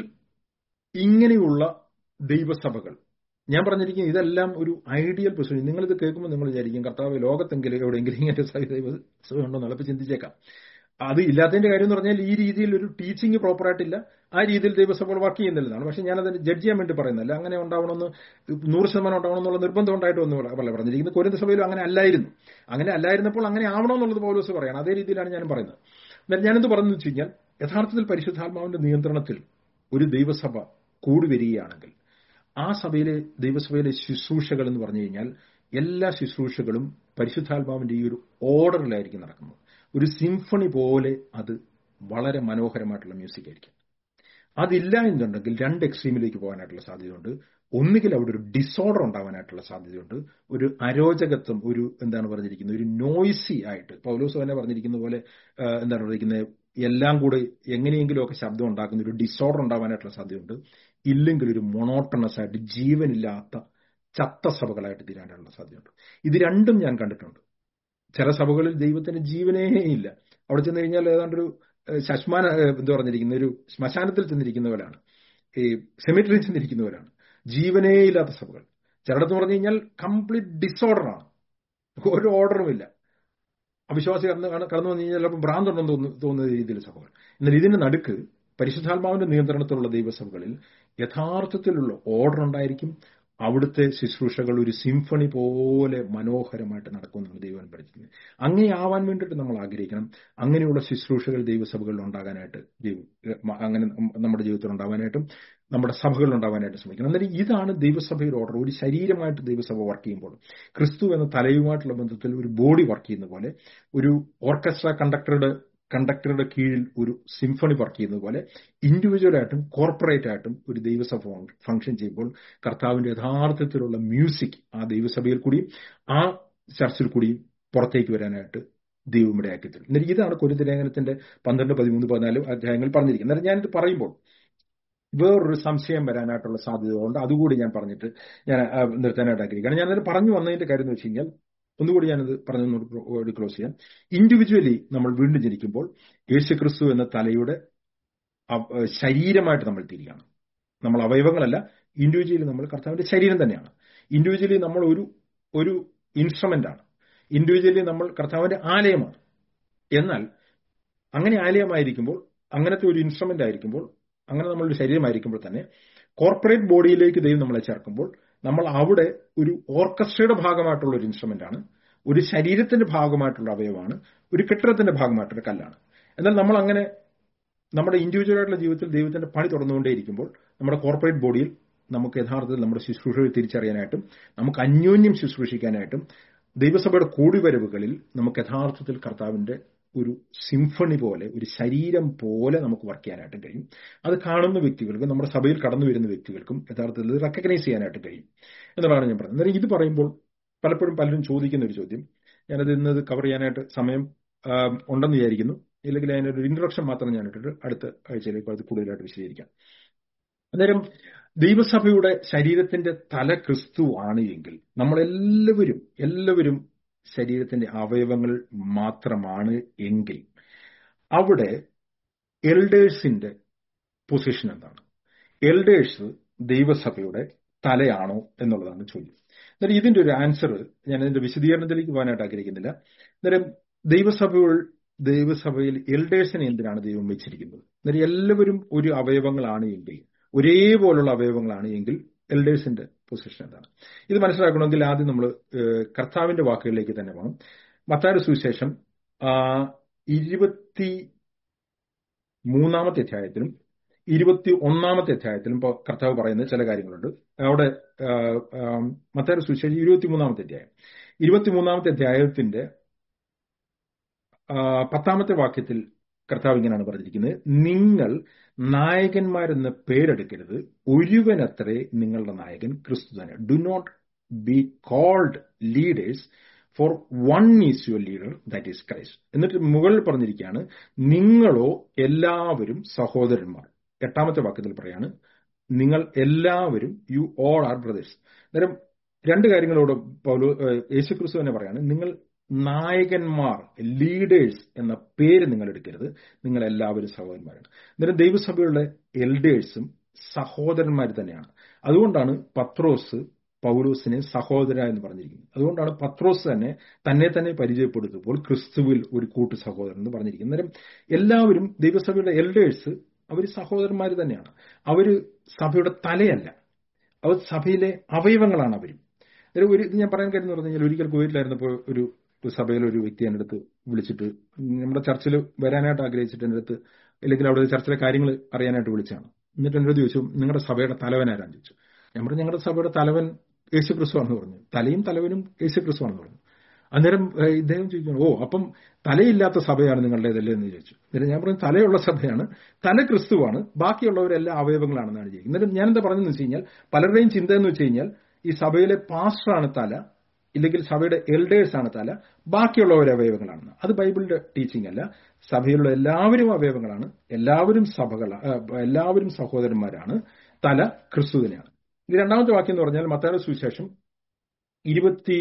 ഇങ്ങനെയുള്ള ദൈവസഭകൾ ഞാൻ പറഞ്ഞിരിക്കുന്നത് ഇതെല്ലാം ഒരു ഐഡിയൽ പൊസിഷൻ നിങ്ങളിത് കേൾക്കുമ്പോൾ നിങ്ങൾ വിചാരിക്കും കർത്താവ് ലോകത്തെങ്കിലും എവിടെയെങ്കിലും ഇങ്ങനെ ദൈവസഭ ഉണ്ടോ എന്നുള്ളത് ചിന്തിച്ചേക്കാം അത് ഇല്ലാത്തതിന്റെ കാര്യം എന്ന് പറഞ്ഞാൽ ഈ രീതിയിൽ ഒരു ടീച്ചിങ് പ്രോപ്പറായിട്ടില്ല ആ രീതിയിൽ ദൈവസഭകൾ വർക്ക് ചെയ്യുന്നില്ലെന്നാണ് പക്ഷെ ഞാനത് ജഡ്ജ് ചെയ്യാൻ വേണ്ടി പറയുന്നില്ല അങ്ങനെ ഉണ്ടാവണമെന്ന് നൂറ് ശതമാനം ഉണ്ടാവണം എന്നുള്ള നിർബന്ധം ഉണ്ടായിട്ടൊന്നും അല്ല പറഞ്ഞിരിക്കുന്നത് കൊരിന്ത സഭയിലും അങ്ങനെ അല്ലായിരുന്നു അങ്ങനെ അല്ലായിരുന്നപ്പോൾ അങ്ങനെ ആവണമെന്നുള്ളത് പൗലോസ് പറയണം അതേ രീതിയിലാണ് ഞാൻ പറയുന്നത് എന്നാൽ ഞാനെന്ത് പറഞ്ഞു വെച്ച് കഴിഞ്ഞാൽ യഥാർത്ഥത്തിൽ പരിശുദ്ധാത്മാവിന്റെ നിയന്ത്രണത്തിൽ ഒരു ദൈവസഭ കൂടി വരികയാണെങ്കിൽ ആ സഭയിലെ ദൈവസഭയിലെ ശുശ്രൂഷകൾ എന്ന് പറഞ്ഞു കഴിഞ്ഞാൽ എല്ലാ ശുശ്രൂഷകളും പരിശുദ്ധാത്മാവിന്റെ ഈ ഒരു ഓർഡറിലായിരിക്കും നടക്കുന്നത് ഒരു സിംഫണി പോലെ അത് വളരെ മനോഹരമായിട്ടുള്ള മ്യൂസിക് ആയിരിക്കും അതില്ല എന്നുണ്ടെങ്കിൽ രണ്ട് എക്സ്ട്രീമിലേക്ക് പോകാനായിട്ടുള്ള സാധ്യതയുണ്ട് ഒന്നുകിൽ അവിടെ ഒരു ഡിസോർഡർ ഉണ്ടാവാനായിട്ടുള്ള സാധ്യതയുണ്ട് ഒരു അരോചകത്വം ഒരു എന്താണ് പറഞ്ഞിരിക്കുന്നത് ഒരു നോയ്സി ആയിട്ട് പൗലോസ് തന്നെ പറഞ്ഞിരിക്കുന്ന പോലെ എന്താണ് പറഞ്ഞിരിക്കുന്നത് എല്ലാം കൂടെ എങ്ങനെയെങ്കിലുമൊക്കെ ശബ്ദം ഉണ്ടാക്കുന്ന ഒരു ഡിസോർഡർ ഉണ്ടാവാനായിട്ടുള്ള സാധ്യതയുണ്ട് ഇല്ലെങ്കിൽ ഒരു മൊണോട്ടണസ് ആയിട്ട് ജീവനില്ലാത്ത ചത്ത സഭകളായിട്ട് തീരാനുള്ള സാധ്യതയുണ്ട് ഇത് രണ്ടും ഞാൻ കണ്ടിട്ടുണ്ട് ചില സഭകളിൽ ദൈവത്തിന് ജീവനേ ഇല്ല അവിടെ ചെന്ന് കഴിഞ്ഞാൽ ഏതാണ്ടൊരു ശശ്മാന എന്ത് പറഞ്ഞിരിക്കുന്ന ഒരു ശ്മശാനത്തിൽ ചെന്നിരിക്കുന്നവരാണ് ഈ സെമിറ്ററിയിൽ ചെന്നിരിക്കുന്നവരാണ് ജീവനേ ഇല്ലാത്ത സഭകൾ ചിലടത്ത് പറഞ്ഞു കഴിഞ്ഞാൽ കംപ്ലീറ്റ് ഡിസോർഡറാണ് ഒരു ഓർഡറും ഇല്ല അവിശ്വാസി കടന്നു കടന്നു വന്നു കഴിഞ്ഞാൽ ചിലപ്പോൾ ഭ്രാന്തുണ്ടെന്ന് തോന്നുന്നു തോന്നുന്ന രീതിയിൽ സഭകൾ എന്നാൽ ഇതിന്റെ നടുക്ക് പരിശുദ്ധാത്മാവിന്റെ നിയന്ത്രണത്തിലുള്ള ദൈവസഭകളിൽ യഥാർത്ഥത്തിലുള്ള ഓർഡർ ഉണ്ടായിരിക്കും അവിടുത്തെ ശുശ്രൂഷകൾ ഒരു സിംഫണി പോലെ മനോഹരമായിട്ട് നടക്കുമെന്നാണ് ദൈവം പഠിക്കുന്നത് അങ്ങനെ ആവാൻ വേണ്ടിയിട്ട് നമ്മൾ ആഗ്രഹിക്കണം അങ്ങനെയുള്ള ശുശ്രൂഷകൾ ദൈവസഭകളിൽ ഉണ്ടാകാനായിട്ട് ദൈവം അങ്ങനെ നമ്മുടെ ജീവിതത്തിൽ ഉണ്ടാവാനായിട്ടും നമ്മുടെ സഭകളിൽ ഉണ്ടാവാനായിട്ട് ശ്രമിക്കണം എന്നാലും ഇതാണ് ദൈവസഭയുടെ ഓർഡർ ഒരു ശരീരമായിട്ട് ദൈവസഭ വർക്ക് ചെയ്യുമ്പോൾ ക്രിസ്തു എന്ന തലയുമായിട്ടുള്ള ബന്ധത്തിൽ ഒരു ബോഡി വർക്ക് ചെയ്യുന്ന പോലെ ഒരു ഓർക്കസ്ട്ര കണ്ടക്ടറുടെ കണ്ടക്ടറുടെ കീഴിൽ ഒരു സിംഫണി വർക്ക് ചെയ്യുന്നത് പോലെ ഇൻഡിവിജ്വലായിട്ടും കോർപ്പറേറ്റ് ആയിട്ടും ഒരു ദൈവസഭ ഫംഗ്ഷൻ ചെയ്യുമ്പോൾ കർത്താവിന്റെ യഥാർത്ഥത്തിലുള്ള മ്യൂസിക് ആ ദൈവസഭയിൽ കൂടിയും ആ ചർച്ചിൽ കൂടിയും പുറത്തേക്ക് വരാനായിട്ട് ദൈവം ഇടയാക്കി തരും എന്നിട്ട് ഇതാണ് കൊരിന്ത ലേഖനത്തിന്റെ പന്ത്രണ്ട് പതിമൂന്ന് പതിനാല് അധ്യായങ്ങൾ പറഞ്ഞിരിക്കുന്നത് എന്നാൽ ഞാനിത് പറയുമ്പോൾ വേറൊരു സംശയം വരാനായിട്ടുള്ള സാധ്യതകളുണ്ട് അതുകൂടി ഞാൻ പറഞ്ഞിട്ട് ഞാൻ നിർത്താനായിട്ട് ആഗ്രഹിക്കുകയാണ് ഞാൻ അതിന് പറഞ്ഞു വന്നതിന്റെ കാര്യം എന്ന് വെച്ച് കഴിഞ്ഞാൽ ഒന്നുകൂടി ഞാനത് പറഞ്ഞു ക്ലോസ് ചെയ്യാം ഇൻഡിവിജ്വലി നമ്മൾ വീണ്ടും ജനിക്കുമ്പോൾ യേശുക്രിസ്തു എന്ന തലയുടെ ശരീരമായിട്ട് നമ്മൾ തിരിയാണ് നമ്മൾ അവയവങ്ങളല്ല ഇൻഡിവിജ്വലി നമ്മൾ കർത്താവിന്റെ ശരീരം തന്നെയാണ് ഇൻഡിവിജ്വലി നമ്മൾ ഒരു ഒരു ഇൻസ്ട്രുമെന്റ് ആണ് ഇൻഡിവിജ്വലി നമ്മൾ കർത്താവിന്റെ ആലയമാണ് എന്നാൽ അങ്ങനെ ആലയമായിരിക്കുമ്പോൾ അങ്ങനത്തെ ഒരു ഇൻസ്ട്രുമെന്റ് ആയിരിക്കുമ്പോൾ അങ്ങനെ നമ്മളൊരു ശരീരമായിരിക്കുമ്പോൾ തന്നെ കോർപ്പറേറ്റ് ബോഡിയിലേക്ക് ദൈവം നമ്മളെ ചേർക്കുമ്പോൾ നമ്മൾ അവിടെ ഒരു ഓർക്കസ്ട്രയുടെ ഭാഗമായിട്ടുള്ള ഒരു ഇൻസ്ട്രുമെന്റ് ആണ് ഒരു ശരീരത്തിന്റെ ഭാഗമായിട്ടുള്ള അവയവമാണ് ഒരു കെട്ടിടത്തിന്റെ ഭാഗമായിട്ടുള്ള കല്ലാണ് എന്നാൽ നമ്മൾ അങ്ങനെ നമ്മുടെ ഇൻഡിവിജ്വൽ ആയിട്ടുള്ള ജീവിതത്തിൽ ദൈവത്തിന്റെ പണി തുടർന്നുകൊണ്ടേയിരിക്കുമ്പോൾ നമ്മുടെ കോർപ്പറേറ്റ് ബോഡിയിൽ നമുക്ക് യഥാർത്ഥത്തിൽ നമ്മുടെ ശുശ്രൂഷകൾ തിരിച്ചറിയാനായിട്ടും നമുക്ക് അന്യോന്യം ശുശ്രൂഷിക്കാനായിട്ടും ദൈവസഭയുടെ കൂടിവരവുകളിൽ നമുക്ക് യഥാർത്ഥത്തിൽ കർത്താവിന്റെ ഒരു സിംഫണി പോലെ ഒരു ശരീരം പോലെ നമുക്ക് വർക്ക് ചെയ്യാനായിട്ട് കഴിയും അത് കാണുന്ന വ്യക്തികൾക്കും നമ്മുടെ സഭയിൽ കടന്നു വരുന്ന വ്യക്തികൾക്കും യഥാർത്ഥത്തിൽ റെക്കഗ്നൈസ് ചെയ്യാനായിട്ട് കഴിയും എന്നുള്ളതാണ് ഞാൻ പറയുന്നത് അന്നേരം ഇത് പറയുമ്പോൾ പലപ്പോഴും പലരും ചോദിക്കുന്ന ഒരു ചോദ്യം ഞാനത് ഇന്നത് കവർ ചെയ്യാനായിട്ട് സമയം ഉണ്ടെന്ന് വിചാരിക്കുന്നു ഇല്ലെങ്കിൽ അതിനൊരു ഇൻട്രൊഡക്ഷൻ മാത്രം ഞാൻ ഇട്ടിട്ട് അടുത്ത ആഴ്ചയിലേക്ക് അത് കൂടുതലായിട്ട് വിശദീകരിക്കാം അന്നേരം ദൈവസഭയുടെ ശരീരത്തിന്റെ തല ക്രിസ്തു ആണ് എങ്കിൽ നമ്മളെല്ലാവരും എല്ലാവരും ശരീരത്തിന്റെ അവയവങ്ങൾ മാത്രമാണ് എങ്കിൽ അവിടെ എൽഡേഴ്സിന്റെ പൊസിഷൻ എന്താണ് എൽഡേഴ്സ് ദൈവസഭയുടെ തലയാണോ എന്നുള്ളതാണ് ചോദ്യം എന്നാൽ ഇതിന്റെ ഒരു ആൻസർ ഞാൻ ഇതിന്റെ വിശദീകരണത്തിലേക്ക് പോകാനായിട്ട് ആഗ്രഹിക്കുന്നില്ല അന്നേരം ദൈവസഭകൾ ദൈവസഭയിൽ എൽഡേഴ്സിനെ എന്തിനാണ് ദൈവം വെച്ചിരിക്കുന്നത് അന്നേരം എല്ലാവരും ഒരു അവയവങ്ങളാണ് എങ്കിൽ ഒരേപോലുള്ള അവയവങ്ങളാണ് എങ്കിൽ എൽഡേഴ്സിന്റെ പൊസിഷൻ എന്താണ് ഇത് മനസ്സിലാക്കണമെങ്കിൽ ആദ്യം നമ്മൾ കർത്താവിന്റെ വാക്കുകളിലേക്ക് തന്നെ പോകണം മത്താര സുവിശേഷം ഇരുപത്തി മൂന്നാമത്തെ അധ്യായത്തിലും ഇരുപത്തി ഒന്നാമത്തെ അധ്യായത്തിലും ഇപ്പോൾ കർത്താവ് പറയുന്ന ചില കാര്യങ്ങളുണ്ട് അവിടെ മത്താര സുവിശേഷം ഇരുപത്തി മൂന്നാമത്തെ അധ്യായം ഇരുപത്തിമൂന്നാമത്തെ അധ്യായത്തിന്റെ പത്താമത്തെ വാക്യത്തിൽ കർത്താവ് ഇങ്ങനെയാണ് പറഞ്ഞിരിക്കുന്നത് നിങ്ങൾ നായകന്മാരെന്ന് പേരെടുക്കരുത് ഒരുവനത്രേ നിങ്ങളുടെ നായകൻ ക്രിസ്തു തന്നെ do not be called leaders for one is your leader that is Christ എന്നിട്ട് മുകളിൽ പറഞ്ഞിരിക്കുകയാണ് നിങ്ങളോ എല്ലാവരും സഹോദരന്മാർ എട്ടാമത്തെ വാക്യത്തിൽ പറയാണ് നിങ്ങൾ എല്ലാവരും യു ഓൾ ആർ ബ്രദേഴ്സ് അന്നേരം രണ്ട് കാര്യങ്ങളോട് പൗലോ യേശുക്രിസ്തു തന്നെ പറയാണ് നിങ്ങൾ നായകന്മാർ ലീഡേഴ്സ് എന്ന പേര് നിങ്ങൾ എടുക്കരുത് നിങ്ങൾ എല്ലാവരും സഹോദരന്മാരാണ് അന്നേരം ദൈവസഭയുള്ള എൽഡേഴ്സും സഹോദരന്മാർ തന്നെയാണ് അതുകൊണ്ടാണ് പത്രോസ് പൗലോസിനെ സഹോദര എന്ന് പറഞ്ഞിരിക്കുന്നത് അതുകൊണ്ടാണ് പത്രോസ് തന്നെ തന്നെ തന്നെ പരിചയപ്പെടുത്തുമ്പോൾ ക്രിസ്തുവിൽ ഒരു കൂട്ടു സഹോദരൻ എന്ന് പറഞ്ഞിരിക്കുന്നത് അന്നേരം എല്ലാവരും ദൈവസഭയുടെ എൽഡേഴ്സ് അവർ സഹോദരന്മാർ തന്നെയാണ് അവര് സഭയുടെ തലയല്ല അവർ സഭയിലെ അവയവങ്ങളാണ് അവരും ഒരു ഇത് ഞാൻ പറയാൻ കാര്യം എന്ന് പറഞ്ഞു കഴിഞ്ഞാൽ ഒരിക്കൽ കുവൈറ്റിലായിരുന്നപ്പോൾ ഒരു സഭയിൽ ഒരു വ്യക്തി എൻ്റെ അടുത്ത് വിളിച്ചിട്ട് നമ്മുടെ ചർച്ചിൽ വരാനായിട്ട് ആഗ്രഹിച്ചിട്ട് എൻ്റെ അടുത്ത് അല്ലെങ്കിൽ അവിടെ ചർച്ചിലെ കാര്യങ്ങൾ അറിയാനായിട്ട് വിളിച്ചാണ് എന്നിട്ട് എൻ്റെ അടുത്ത് ചോദിച്ചു നിങ്ങളുടെ സഭയുടെ തലവൻ ആരാന്ന് ചോദിച്ചു ഞാൻ പറഞ്ഞു ഞങ്ങളുടെ സഭയുടെ തലവൻ യേശു ക്രിസ്തു ആണെന്ന് പറഞ്ഞു തലയും തലവനും യേശു ക്രിസ്തു ആണെന്ന് പറഞ്ഞു അന്നേരം ഇദ്ദേഹം ചോദിക്കുന്നു ഓ അപ്പം തലയില്ലാത്ത സഭയാണ് നിങ്ങളുടേതല്ലേ എന്ന് ചോദിച്ചു എന്നിട്ട് ഞാൻ പറഞ്ഞു തലയുള്ള സഭയാണ് തല ക്രിസ്തുവാണ് ബാക്കിയുള്ളവരെല്ലാം അവയവങ്ങളാണെന്നാണ് ചോദിക്കുന്നത് എന്നിട്ട് ഞാൻ എന്താ പറഞ്ഞതെന്ന് വെച്ച് കഴിഞ്ഞാൽ പലരുടെയും ചിന്ത എന്ന് വെച്ച് കഴിഞ്ഞാൽ ഈ സഭയിലെ പാസ്റ്ററാണ് തല ഇല്ലെങ്കിൽ സഭയുടെ എൽഡേഴ്സ് ആണ് തല ബാക്കിയുള്ളവർ അവയവങ്ങളാണെന്ന് അത് ബൈബിളിന്റെ ടീച്ചിങ് അല്ല സഭയിലുള്ള എല്ലാവരും അവയവങ്ങളാണ് എല്ലാവരും സഭകളാണ് എല്ലാവരും സഹോദരന്മാരാണ് തല ക്രിസ്തു തന്നെയാണ് ഇത് രണ്ടാമത്തെ വാക്യം എന്ന് പറഞ്ഞാൽ മത്തായ സുവിശേഷം ഇരുപത്തി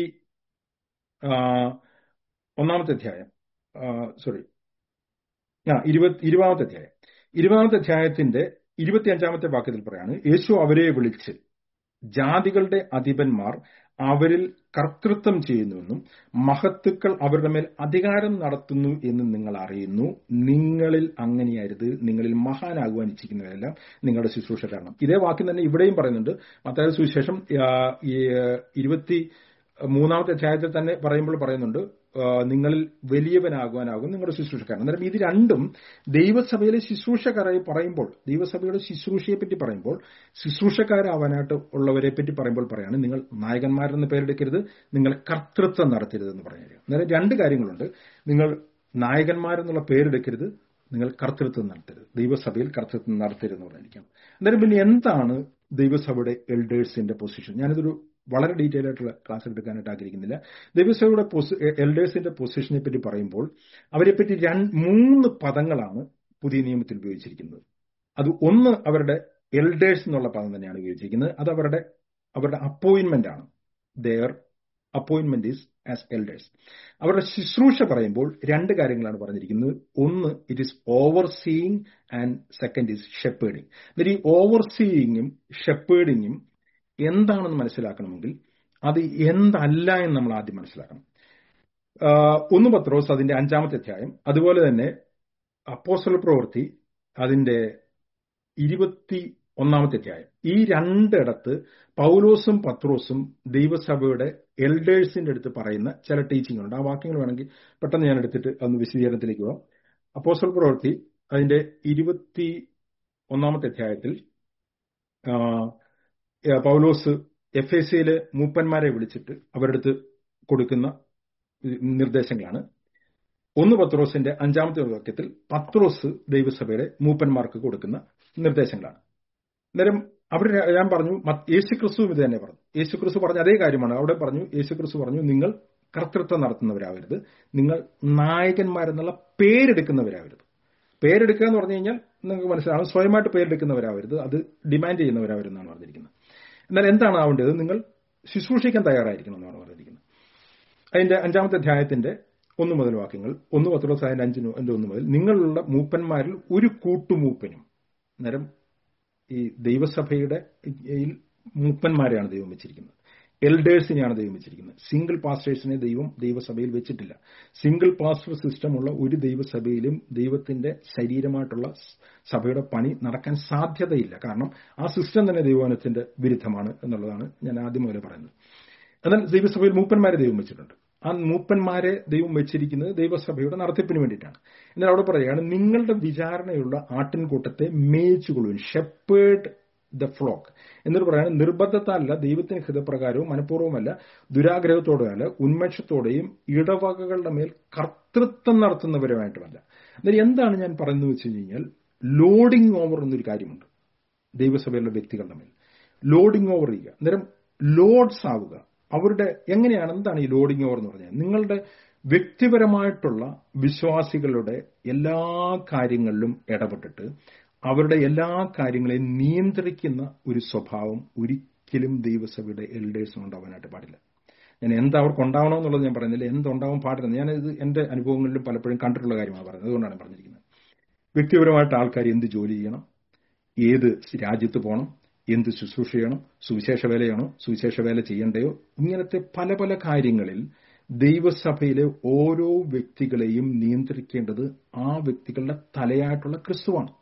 ഒന്നാമത്തെ അധ്യായം സോറി ആ ഇരുപത്തി ഇരുപതാമത്തെ അധ്യായം ഇരുപതാമത്തെ അധ്യായത്തിന്റെ ഇരുപത്തി അഞ്ചാമത്തെ വാക്യത്തിൽ പറയാണ് യേശു അവരെ വിളിച്ച് ജാതികളുടെ അധിപന്മാർ അവരിൽ കർത്തൃത്വം ചെയ്യുന്നുവെന്നും മഹത്തുക്കൾ അവരുടെ മേൽ അധികാരം നടത്തുന്നു എന്നും നിങ്ങൾ അറിയുന്നു നിങ്ങളിൽ അങ്ങനെയായിരുത് നിങ്ങളിൽ മഹാനാകുവാൻ ഇച്ഛിക്കുന്നവരെല്ലാം നിങ്ങളുടെ ശുശ്രൂഷ കാരണം ഇതേ വാക്യം തന്നെ ഇവിടെയും പറയുന്നുണ്ട് മത്തായ സുവിശേഷം ആ, ഈ, ഇരുപത്തി മൂന്നാമത്തെ അധ്യായത്തിൽ തന്നെ പറയുമ്പോൾ പറയുന്നുണ്ട് ആ, നിങ്ങളിൽ വലിയവനാകുവാനാകും നിങ്ങളുടെ ശുശ്രൂഷക്കാരൻ അന്നേരം ഇത് രണ്ടും ദൈവസഭയിലെ ശുശ്രൂഷക്കാരായി പറയുമ്പോൾ ദൈവസഭയുടെ ശുശ്രൂഷയെ പറ്റി പറയുമ്പോൾ ശുശ്രൂഷക്കാരാവാനായിട്ട് ഉള്ളവരെ പറ്റി പറയുമ്പോൾ പറയാണ് നിങ്ങൾ നായകന്മാരെന്ന് പേരെടുക്കരുത് നിങ്ങൾ കർത്തൃത്വം നടത്തരുതെന്ന് പറയുന്നത് അന്നേരം രണ്ട് കാര്യങ്ങളുണ്ട് നിങ്ങൾ നായകന്മാരെന്നുള്ള പേരെടുക്കരുത് നിങ്ങൾ കർത്തൃത്വം നടത്തരുത് ദൈവസഭയിൽ കർത്തൃത്വം നടത്തരുതെന്ന് പറഞ്ഞിരിക്കണം അന്നേരം പിന്നെ എന്താണ് ദൈവസഭയുടെ എൽഡേഴ്സിന്റെ പൊസിഷൻ ഞാനിതൊരു വളരെ ഡീറ്റെയിൽ ആയിട്ടുള്ള ക്ലാസ് എടുക്കാനായിട്ട് ആഗ്രഹിക്കുന്നില്ല ദൈവസഭയുടെ എൽഡേഴ്സിന്റെ പൊസിഷനെ പറ്റി പറയുമ്പോൾ അവരെ പറ്റി രണ്ട് മൂന്ന് പദങ്ങളാണ് പുതിയ നിയമത്തിൽ ഉപയോഗിച്ചിരിക്കുന്നത് അത് ഒന്ന് അവരുടെ എൽഡേഴ്സ് എന്നുള്ള പദം തന്നെയാണ് ഉപയോഗിച്ചിരിക്കുന്നത് അത് അവരുടെ അവരുടെ അപ്പോയിന്റ്മെന്റ് ആണ് their appointment is as elders അവരുടെ ശുശ്രൂഷ പറയുമ്പോൾ രണ്ട് കാര്യങ്ങളാണ് പറഞ്ഞിരിക്കുന്നത് ഒന്ന് it is overseeing and second is shepherding എന്നിട്ട് ഈ ഓവർ സീയിങ്ങും ഷെപ്പേഡിങ്ങും എന്താണെന്ന് മനസ്സിലാക്കണമെങ്കിൽ അത് എന്തല്ല എന്ന് നമ്മൾ ആദ്യം മനസ്സിലാക്കണം ആഹ് ഒന്ന് പത്രോസ് അതിന്റെ അഞ്ചാമത്തെ അധ്യായം അതുപോലെ തന്നെ അപ്പോസ്തല പ്രവൃത്തി അതിന്റെ ഇരുപത്തി ഒന്നാമത്തെ അധ്യായം ഈ രണ്ടിടത്ത് പൗലോസും പത്രോസും ദൈവസഭയുടെ എൽഡേഴ്സിന്റെ അടുത്ത് പറയുന്ന ചില ടീച്ചിങ് ഉണ്ട് ആ വാക്യങ്ങൾ വേണമെങ്കിൽ പെട്ടെന്ന് ഞാൻ എടുത്തിട്ട് ഒന്ന് വിശദീകരണത്തിലേക്ക് പോകാം അപ്പോസ്തല പ്രവൃത്തി അതിന്റെ ഇരുപത്തി ഒന്നാമത്തെ അധ്യായത്തിൽ ആ, ഏ, പൗലോസ് എഫ് എ സിയിലെ മൂപ്പന്മാരെ വിളിച്ചിട്ട് അവരുടെ അടുത്ത് കൊടുക്കുന്ന ഉം, നിർദ്ദേശങ്ങളാണ് ഒന്ന് പത്രോസിന്റെ അഞ്ചാമത്തെ വാക്യത്തിൽ പത്രോസ് ദൈവസഭയുടെ മൂപ്പന്മാർക്ക് കൊടുക്കുന്ന നിർദ്ദേശങ്ങളാണ് അന്നേരം അവിടെ ഞാൻ പറഞ്ഞു മത്ത് യേശുക്രിസ്തു ഇത് തന്നെ പറഞ്ഞു യേശുക്രിസ്തു പറഞ്ഞ അതേ കാര്യമാണ് അവിടെ പറഞ്ഞു യേശുക്രിസ്തു പറഞ്ഞു നിങ്ങൾ കർത്തൃത്വം നടത്തുന്നവരാവരുത് നിങ്ങൾ നായകന്മാരെന്നുള്ള പേരെടുക്കുന്നവരാവരുത് പേരെടുക്കുക എന്ന് പറഞ്ഞു കഴിഞ്ഞാൽ നിങ്ങൾക്ക് മനസ്സിലാവും സ്വയമായിട്ട് പേരെടുക്കുന്നവരാവരുത് അത് ഡിമാൻഡ് ചെയ്യുന്നവരാവരുതെന്നാണ് പറഞ്ഞിരിക്കുന്നത് എന്നാൽ എന്താണ് ആവേണ്ടത് നിങ്ങൾ ശുശ്രൂഷിക്കാൻ തയ്യാറായിരിക്കണം എന്നാണ് പറഞ്ഞിരിക്കുന്നത് അതിന്റെ അഞ്ചാമത്തെ അധ്യായത്തിന്റെ ഒന്ന് മുതൽ വാക്യങ്ങൾ ഒന്ന് പത്രോസ് അതിന്റെ അഞ്ചിന് അതിന്റെ ഒന്ന് മുതൽ നിങ്ങളുള്ള മൂപ്പന്മാരിൽ ഒരു കൂട്ടുമൂപ്പനും അന്നേരം ഈ ദൈവസഭയുടെ യിൽ മൂപ്പന്മാരെയാണ് ദൈവം വെച്ചിരിക്കുന്നത് എൽഡേഴ്സിനെയാണ് ദൈവം വെച്ചിരിക്കുന്നത് സിംഗിൾ പാസ്റ്റേഴ്സിനെ ദൈവം ദൈവസഭയിൽ വെച്ചിട്ടില്ല സിംഗിൾ പാസ്റ്റർ സിസ്റ്റം ഉള്ള ഒരു ദൈവസഭയിലും ദൈവത്തിന്റെ ശരീരമായിട്ടുള്ള സഭയുടെ പണി നടക്കാൻ സാധ്യതയില്ല കാരണം ആ സിസ്റ്റം തന്നെ ദൈവവനത്തിന്റെ വിരുദ്ധമാണ് എന്നുള്ളതാണ് ഞാൻ ആദ്യം മുതലേ പറയുന്നത് എന്നാൽ ദൈവസഭയിൽ മൂപ്പന്മാരെ ദൈവം വെച്ചിട്ടുണ്ട് ആ മൂപ്പന്മാരെ ദൈവം വെച്ചിരിക്കുന്നത് ദൈവസഭയുടെ നടത്തിപ്പിന് വേണ്ടിയിട്ടാണ് എന്നാൽ അവിടെ പറയുകയാണ് നിങ്ങളുടെ വിചാരണയുള്ള ആട്ടിൻകൂട്ടത്തെ മേയിച്ചുകൊള്ളുവിൻ ഷെപ്പേർഡ് ദ ഫ്ലോക്ക് എന്നിട്ട് പറയാണ് നിർബന്ധത്താലല്ല ദൈവത്തിന് ഹിതപ്രകാരവും മനഃപൂർവ്വമല്ല ദുരാഗ്രഹത്തോടെയല്ല ഉന്മേഷത്തോടെയും ഇടവകകളുടെ മേൽ കർത്തൃത്വം നടത്തുന്നവരുമായിട്ടുമല്ല എന്നാൽ എന്താണ് ഞാൻ പറയുന്നത് വെച്ച് കഴിഞ്ഞാൽ ലോഡിംഗ് ഓവർ എന്നൊരു കാര്യമുണ്ട് ദൈവസഭയിലുള്ള വ്യക്തികളുടെ മേൽ ലോഡിംഗ് ഓവർ ചെയ്യുക അന്നേരം ലോഡ്സ് ആവുക അവരുടെ എങ്ങനെയാണ് എന്താണ് ഈ ലോഡിംഗ് ഓവർ എന്ന് പറഞ്ഞാൽ നിങ്ങളുടെ വ്യക്തിപരമായിട്ടുള്ള വിശ്വാസികളുടെ എല്ലാ കാര്യങ്ങളിലും ഇടപെട്ടിട്ട് അവരുടെ എല്ലാ കാര്യങ്ങളെയും നിയന്ത്രിക്കുന്ന ഒരു സ്വഭാവം ഒരിക്കലും ദൈവസഭയുടെ എൽഡേഴ്സിന് ഉണ്ടാവാനായിട്ട് പാടില്ല ഞാൻ എന്ത് അവർക്ക് ഉണ്ടാവണമെന്നുള്ളത് ഞാൻ പറയുന്നില്ല എന്തുണ്ടാവാൻ പാടില്ല ഞാൻ ഇത് എന്റെ അനുഭവങ്ങളിലും പലപ്പോഴും കണ്ടിട്ടുള്ള കാര്യമാണ് പറയുന്നത് അതുകൊണ്ടാണ് ഞാൻ പറഞ്ഞിരിക്കുന്നത് വ്യക്തിപരമായിട്ട് ആൾക്കാർ എന്ത് ജോലി ചെയ്യണം ഏത് രാജ്യത്ത് പോകണം എന്ത് ശുശ്രൂഷ ചെയ്യണം സുവിശേഷ വേലയാണോ സുവിശേഷ വേല ചെയ്യണ്ടയോ ഇങ്ങനത്തെ പല പല കാര്യങ്ങളിൽ ദൈവസഭയിലെ ഓരോ വ്യക്തികളെയും നിയന്ത്രിക്കേണ്ടത് ആ വ്യക്തികളുടെ തലയായിട്ടുള്ള ക്രിസ്തുവാണ്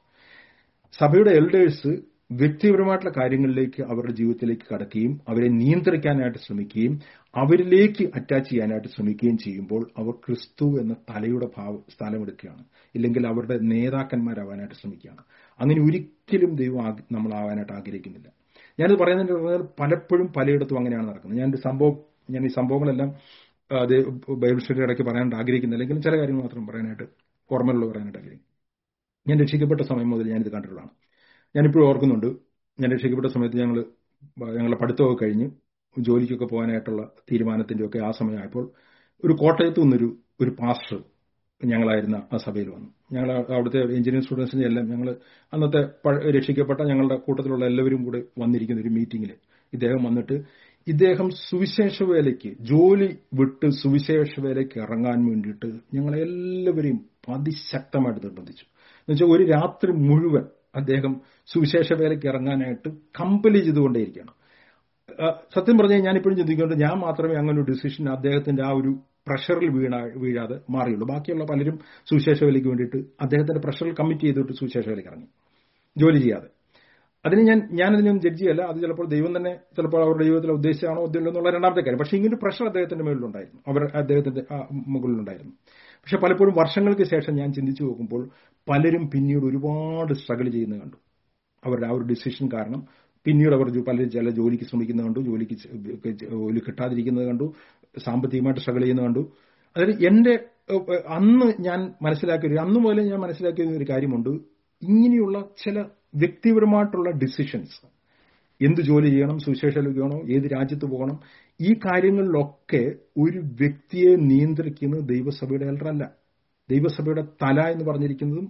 സഭയുടെ എൽഡേഴ്സ് വ്യക്തിപരമായിട്ടുള്ള കാര്യങ്ങളിലേക്ക് അവരുടെ ജീവിതത്തിലേക്ക് കടക്കുകയും അവരെ നിയന്ത്രിക്കാനായിട്ട് ശ്രമിക്കുകയും അവരിലേക്ക് അറ്റാച്ച് ചെയ്യാനായിട്ട് ശ്രമിക്കുകയും ചെയ്യുമ്പോൾ അവർ ക്രിസ്തു എന്ന തലയുടെ ഭാവ സ്ഥലമെടുക്കുകയാണ് ഇല്ലെങ്കിൽ അവരുടെ നേതാക്കന്മാരാവാനായിട്ട് ശ്രമിക്കുകയാണ് അങ്ങനെ ഒരിക്കലും ദൈവം ആഗ്ര- നമ്മളാവാനായിട്ട് ആഗ്രഹിക്കുന്നില്ല ഞാനിത് പറയുന്നതിന്റെ കാരണം പലപ്പോഴും പലയിടത്തും അങ്ങനെയാണ് നടക്കുന്നത് ഞാൻ സംഭവം ഞാൻ ഈ സംഭവങ്ങളെല്ലാം ആ, അത് ബൈബിൾ സ്റ്റഡി ഇടയ്ക്ക് പറയാനായിട്ട് ആഗ്രഹിക്കുന്നില്ല എങ്കിലും ചില കാര്യങ്ങൾ മാത്രം പറയാനായിട്ട് ഓർമ്മയുള്ള പറയാനായിട്ട് ആഗ്രഹിക്കും ഞാൻ രക്ഷിക്കപ്പെട്ട സമയം മുതൽ ഞാനിത് കണ്ടിട്ടുള്ളതാണ് ഞാനിപ്പോഴും ഓർക്കുന്നുണ്ട് ഞാൻ രക്ഷിക്കപ്പെട്ട സമയത്ത് ഞങ്ങൾ ഞങ്ങളുടെ പഠിത്തമൊക്കെ കഴിഞ്ഞ് ജോലിക്കൊക്കെ പോകാനായിട്ടുള്ള തീരുമാനത്തിന്റെ ഒക്കെ ആ സമയമായപ്പോൾ ഒരു കോട്ടയത്തു നിന്നൊരു ഒരു പാസ്റ്റർ ഞങ്ങളായിരുന്ന ആ സഭയിൽ വന്നു ഞങ്ങൾ അവിടുത്തെ എഞ്ചിനീയറിംഗ് സ്റ്റുഡൻസിനെ എല്ലാം ഞങ്ങൾ അന്നത്തെ പഴ- രക്ഷിക്കപ്പെട്ട ഞങ്ങളുടെ കൂട്ടത്തിലുള്ള എല്ലാവരും കൂടെ വന്നിരിക്കുന്ന ഒരു മീറ്റിംഗിൽ ഇദ്ദേഹം വന്നിട്ട് ഇദ്ദേഹം സുവിശേഷ വേലയ്ക്ക് ജോലി വിട്ട് സുവിശേഷ വേലയ്ക്ക് ഇറങ്ങാൻ വേണ്ടിയിട്ട് ഞങ്ങളെല്ലാവരെയും അതിശക്തമായിട്ട് നിർബന്ധിച്ചു എന്നുവെച്ചാൽ ഒരു രാത്രി മുഴുവൻ അദ്ദേഹം സുവിശേഷ വേലയ്ക്ക് ഇറങ്ങാനായിട്ട് കമ്പലി ചെയ്തുകൊണ്ടേയിരിക്കുകയാണ് സത്യം പറഞ്ഞാൽ ഞാൻ ഇപ്പോഴും ചിന്തിക്കുന്നുണ്ട് ഞാൻ മാത്രമേ അങ്ങനെ ഒരു ഡിസിഷൻ അദ്ദേഹത്തിന്റെ ആ ഒരു പ്രഷറിൽ വീണ വീഴാതെ മാറിയുള്ളൂ ബാക്കിയുള്ള പലരും സുവിശേഷ വേലയ്ക്ക് വേണ്ടിയിട്ട് അദ്ദേഹത്തിന്റെ പ്രഷറിൽ കമ്മിറ്റ് ചെയ്തിട്ട് സുവിശേഷ വേലയ്ക്ക് ഇറങ്ങി ജോലി ചെയ്യാതെ അതിന് ഞാൻ ഞാനതിനും ജഡ്ജി അല്ല അത് ചിലപ്പോൾ ദൈവം തന്നെ ചിലപ്പോൾ അവരുടെ ജീവിതത്തിൽ ഉദ്ദേശിച്ചാണോ ഉദ്ദേശിച്ചോ എന്നുള്ള രണ്ടാമത്തെ കാര്യം പക്ഷേ ഇങ്ങനെ പ്രഷർ അദ്ദേഹത്തിന്റെ മേളിലുണ്ടായിരുന്നു അവർ അദ്ദേഹത്തിന്റെ മുകളിലുണ്ടായിരുന്നു പക്ഷെ പലപ്പോഴും വർഷങ്ങൾക്ക് ശേഷം ഞാൻ ചിന്തിച്ചു നോക്കുമ്പോൾ പലരും പിന്നീട് ഒരുപാട് സ്ട്രഗിൾ ചെയ്യുന്നത് കണ്ടു അവരുടെ ആ ഒരു ഡിസിഷൻ കാരണം പിന്നീട് അവർ പലരും ചില ജോലിക്ക് ശ്രമിക്കുന്നത് കണ്ടു ജോലിക്ക് ജോലി കിട്ടാതിരിക്കുന്നത് കണ്ടു സാമ്പത്തികമായിട്ട് സ്ട്രഗിൾ ചെയ്യുന്നത് കണ്ടു അതായത് എന്റെ അന്ന് ഞാൻ മനസ്സിലാക്കിയ അന്ന് മുതലേ ഞാൻ മനസ്സിലാക്കിയ ഒരു കാര്യമുണ്ട് ഇങ്ങനെയുള്ള ചില വ്യക്തിപരമായിട്ടുള്ള ഡിസിഷൻസ് എന്ത് ജോലി ചെയ്യണം സുവിശേഷയിലേക്ക് പോകണം ഏത് രാജ്യത്ത് പോകണം ഈ കാര്യങ്ങളിലൊക്കെ ഒരു വ്യക്തിയെ നിയന്ത്രിക്കുന്നത് ദൈവസഭയുടെ എൽഡറല്ല ദൈവസഭയുടെ തല എന്ന് പറഞ്ഞിരിക്കുന്നതും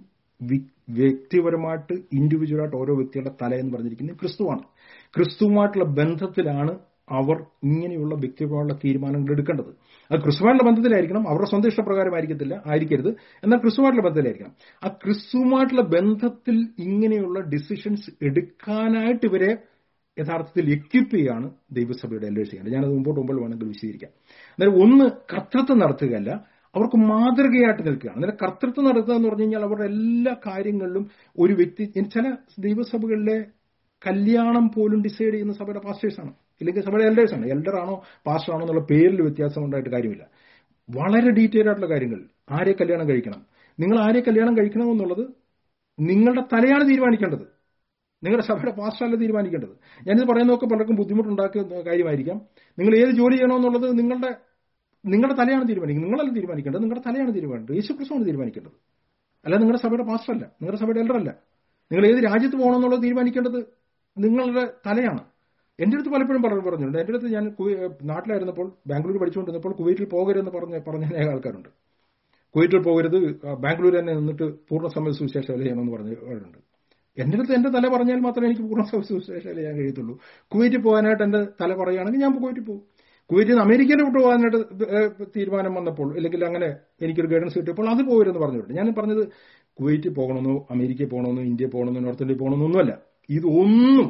വ്യക്തിപരമായിട്ട് ഇൻഡിവിജ്വലായിട്ട് ഓരോ വ്യക്തിയുടെ തല എന്ന് പറഞ്ഞിരിക്കുന്നത് ക്രിസ്തുവാണ് ക്രിസ്തുവുമായിട്ടുള്ള ബന്ധത്തിലാണ് അവർ ഇങ്ങനെയുള്ള വ്യക്തിപരമായുള്ള തീരുമാനങ്ങൾ എടുക്കേണ്ടത് അത് ക്രിസ്തുവായിട്ടുള്ള ബന്ധത്തിലായിരിക്കണം അവരുടെ സ്വന്തം ഇഷ്ടപ്രകാരമായിരിക്കത്തില്ല ആയിരിക്കരുത് എന്നാൽ ക്രിസ്തുവായിട്ടുള്ള ബന്ധത്തിലായിരിക്കണം ആ ക്രിസ്തുവുമായിട്ടുള്ള ബന്ധത്തിൽ ഇങ്ങനെയുള്ള ഡിസിഷൻസ് എടുക്കാനായിട്ട് ഇവരെ യഥാർത്ഥത്തിൽ എക്വിപ്പ് ചെയ്യാണ് ദൈവസഭയുടെ എല്ലേഴ്സ് ചെയ്യേണ്ടത് ഞാനത് മുമ്പോട്ട് മുമ്പോൾ വേണമെങ്കിൽ വിശദീകരിക്കാം അന്നേരം ഒന്ന് കർത്തൃത്വം നടത്തുകയല്ല അവർക്ക് മാതൃകയായിട്ട് നിൽക്കുകയാണ് അന്നേരം കർത്തൃത്വം നടത്തുക എന്ന് പറഞ്ഞു കഴിഞ്ഞാൽ അവരുടെ എല്ലാ കാര്യങ്ങളിലും ഒരു വ്യക്തി ചില ദൈവസഭകളിലെ കല്യാണം പോലും ഡിസൈഡ് ചെയ്യുന്ന സഭയുടെ പാസ്റ്റേഴ്സാണ് ഇല്ലെങ്കിൽ സഭയുടെ എൽഡേഴ്സ് ആണ് എൽഡർ ആണോ പാസ്റ്റർ ആണോ എന്നുള്ള പേരിൽ വ്യത്യാസം ഉണ്ടായിട്ട് കാര്യമില്ല വളരെ ഡീറ്റെയിൽ ആയിട്ടുള്ള കാര്യങ്ങൾ ആരെ കല്യാണം കഴിക്കണം നിങ്ങൾ ആരെ കല്യാണം കഴിക്കണം എന്നുള്ളത് നിങ്ങളുടെ തലയാണ് തീരുമാനിക്കേണ്ടത് നിങ്ങളുടെ സഭയുടെ പാസ്റ്ററല്ല തീരുമാനിക്കേണ്ടത് ഞാനിത് പറയുന്നതൊക്കെ പലർക്കും ബുദ്ധിമുട്ടുണ്ടാക്കുന്ന കാര്യമായിരിക്കാം നിങ്ങൾ ഏത് ജോലി ചെയ്യണമെന്നുള്ളത് നിങ്ങളുടെ നിങ്ങളുടെ തലയാണ് തീരുമാനിക്കുന്നത് നിങ്ങളല്ല തീരുമാനിക്കേണ്ടത് നിങ്ങളുടെ തലയാണ് തീരുമാനിക്കേണ്ടത് യേശു ക്രിസ്തുവാണ് തീരുമാനിക്കേണ്ടത് അല്ല നിങ്ങളുടെ സഭയുടെ പാസ്റ്ററല്ല നിങ്ങളുടെ സഭയുടെ എൽഡറല്ല നിങ്ങൾ ഏത് രാജ്യത്ത് പോകണമെന്നുള്ളത് തീരുമാനിക്കേണ്ടത് നിങ്ങളുടെ തലയാണ് എൻ്റെ അടുത്ത് പലപ്പോഴും പറഞ്ഞു പറഞ്ഞിട്ടുണ്ട് എൻ്റെ അടുത്ത് ഞാൻ നാട്ടിലായിരുന്നപ്പോൾ ബാംഗ്ലൂർ പഠിച്ചുകൊണ്ടിരുന്നപ്പോൾ കുവൈറ്റിൽ പോകരുതെന്ന് പറഞ്ഞ പറഞ്ഞ ആൾക്കാരുണ്ട് കുവൈറ്റിൽ പോകരുത് ബാംഗ്ലൂർ തന്നെ നിന്നിട്ട് പൂർണ്ണസമയ സുവിശേഷ വേല ചെയ്യണമെന്ന് പറഞ്ഞിട്ടുണ്ട് എൻ്റെ അടുത്ത് എൻ്റെ തല പറഞ്ഞാൽ മാത്രമേ എനിക്ക് പൂർണ്ണസമയ സുവിശേഷ വേല ചെയ്യാൻ കഴിയത്തുള്ളൂ കുവൈറ്റിൽ പോകാനായിട്ട് എൻ്റെ തല പറയുകയാണെങ്കിൽ ഞാൻ കുവൈറ്റിൽ പോകും കുവൈറ്റിൽ നിന്ന് അമേരിക്കയിൽ വിട്ടു പോകാനായിട്ട് തീരുമാനം വന്നപ്പോൾ അല്ലെങ്കിൽ അങ്ങനെ എനിക്കൊരു ഗൈഡൻസ് കിട്ടിയപ്പോൾ അത് പോകരുതെന്ന് പറഞ്ഞിട്ടുണ്ട് ഞാൻ പറഞ്ഞത് കുവൈറ്റിൽ പോകണമെന്നോ അമേരിക്കയിൽ പോകണമെന്നോ ഇന്ത്യയിൽ പോകണമെന്നോ നോർത്ത് ഇന്ത്യയിൽ പോകണമെന്നോ ഒന്നുമല്ല ഇതൊന്നും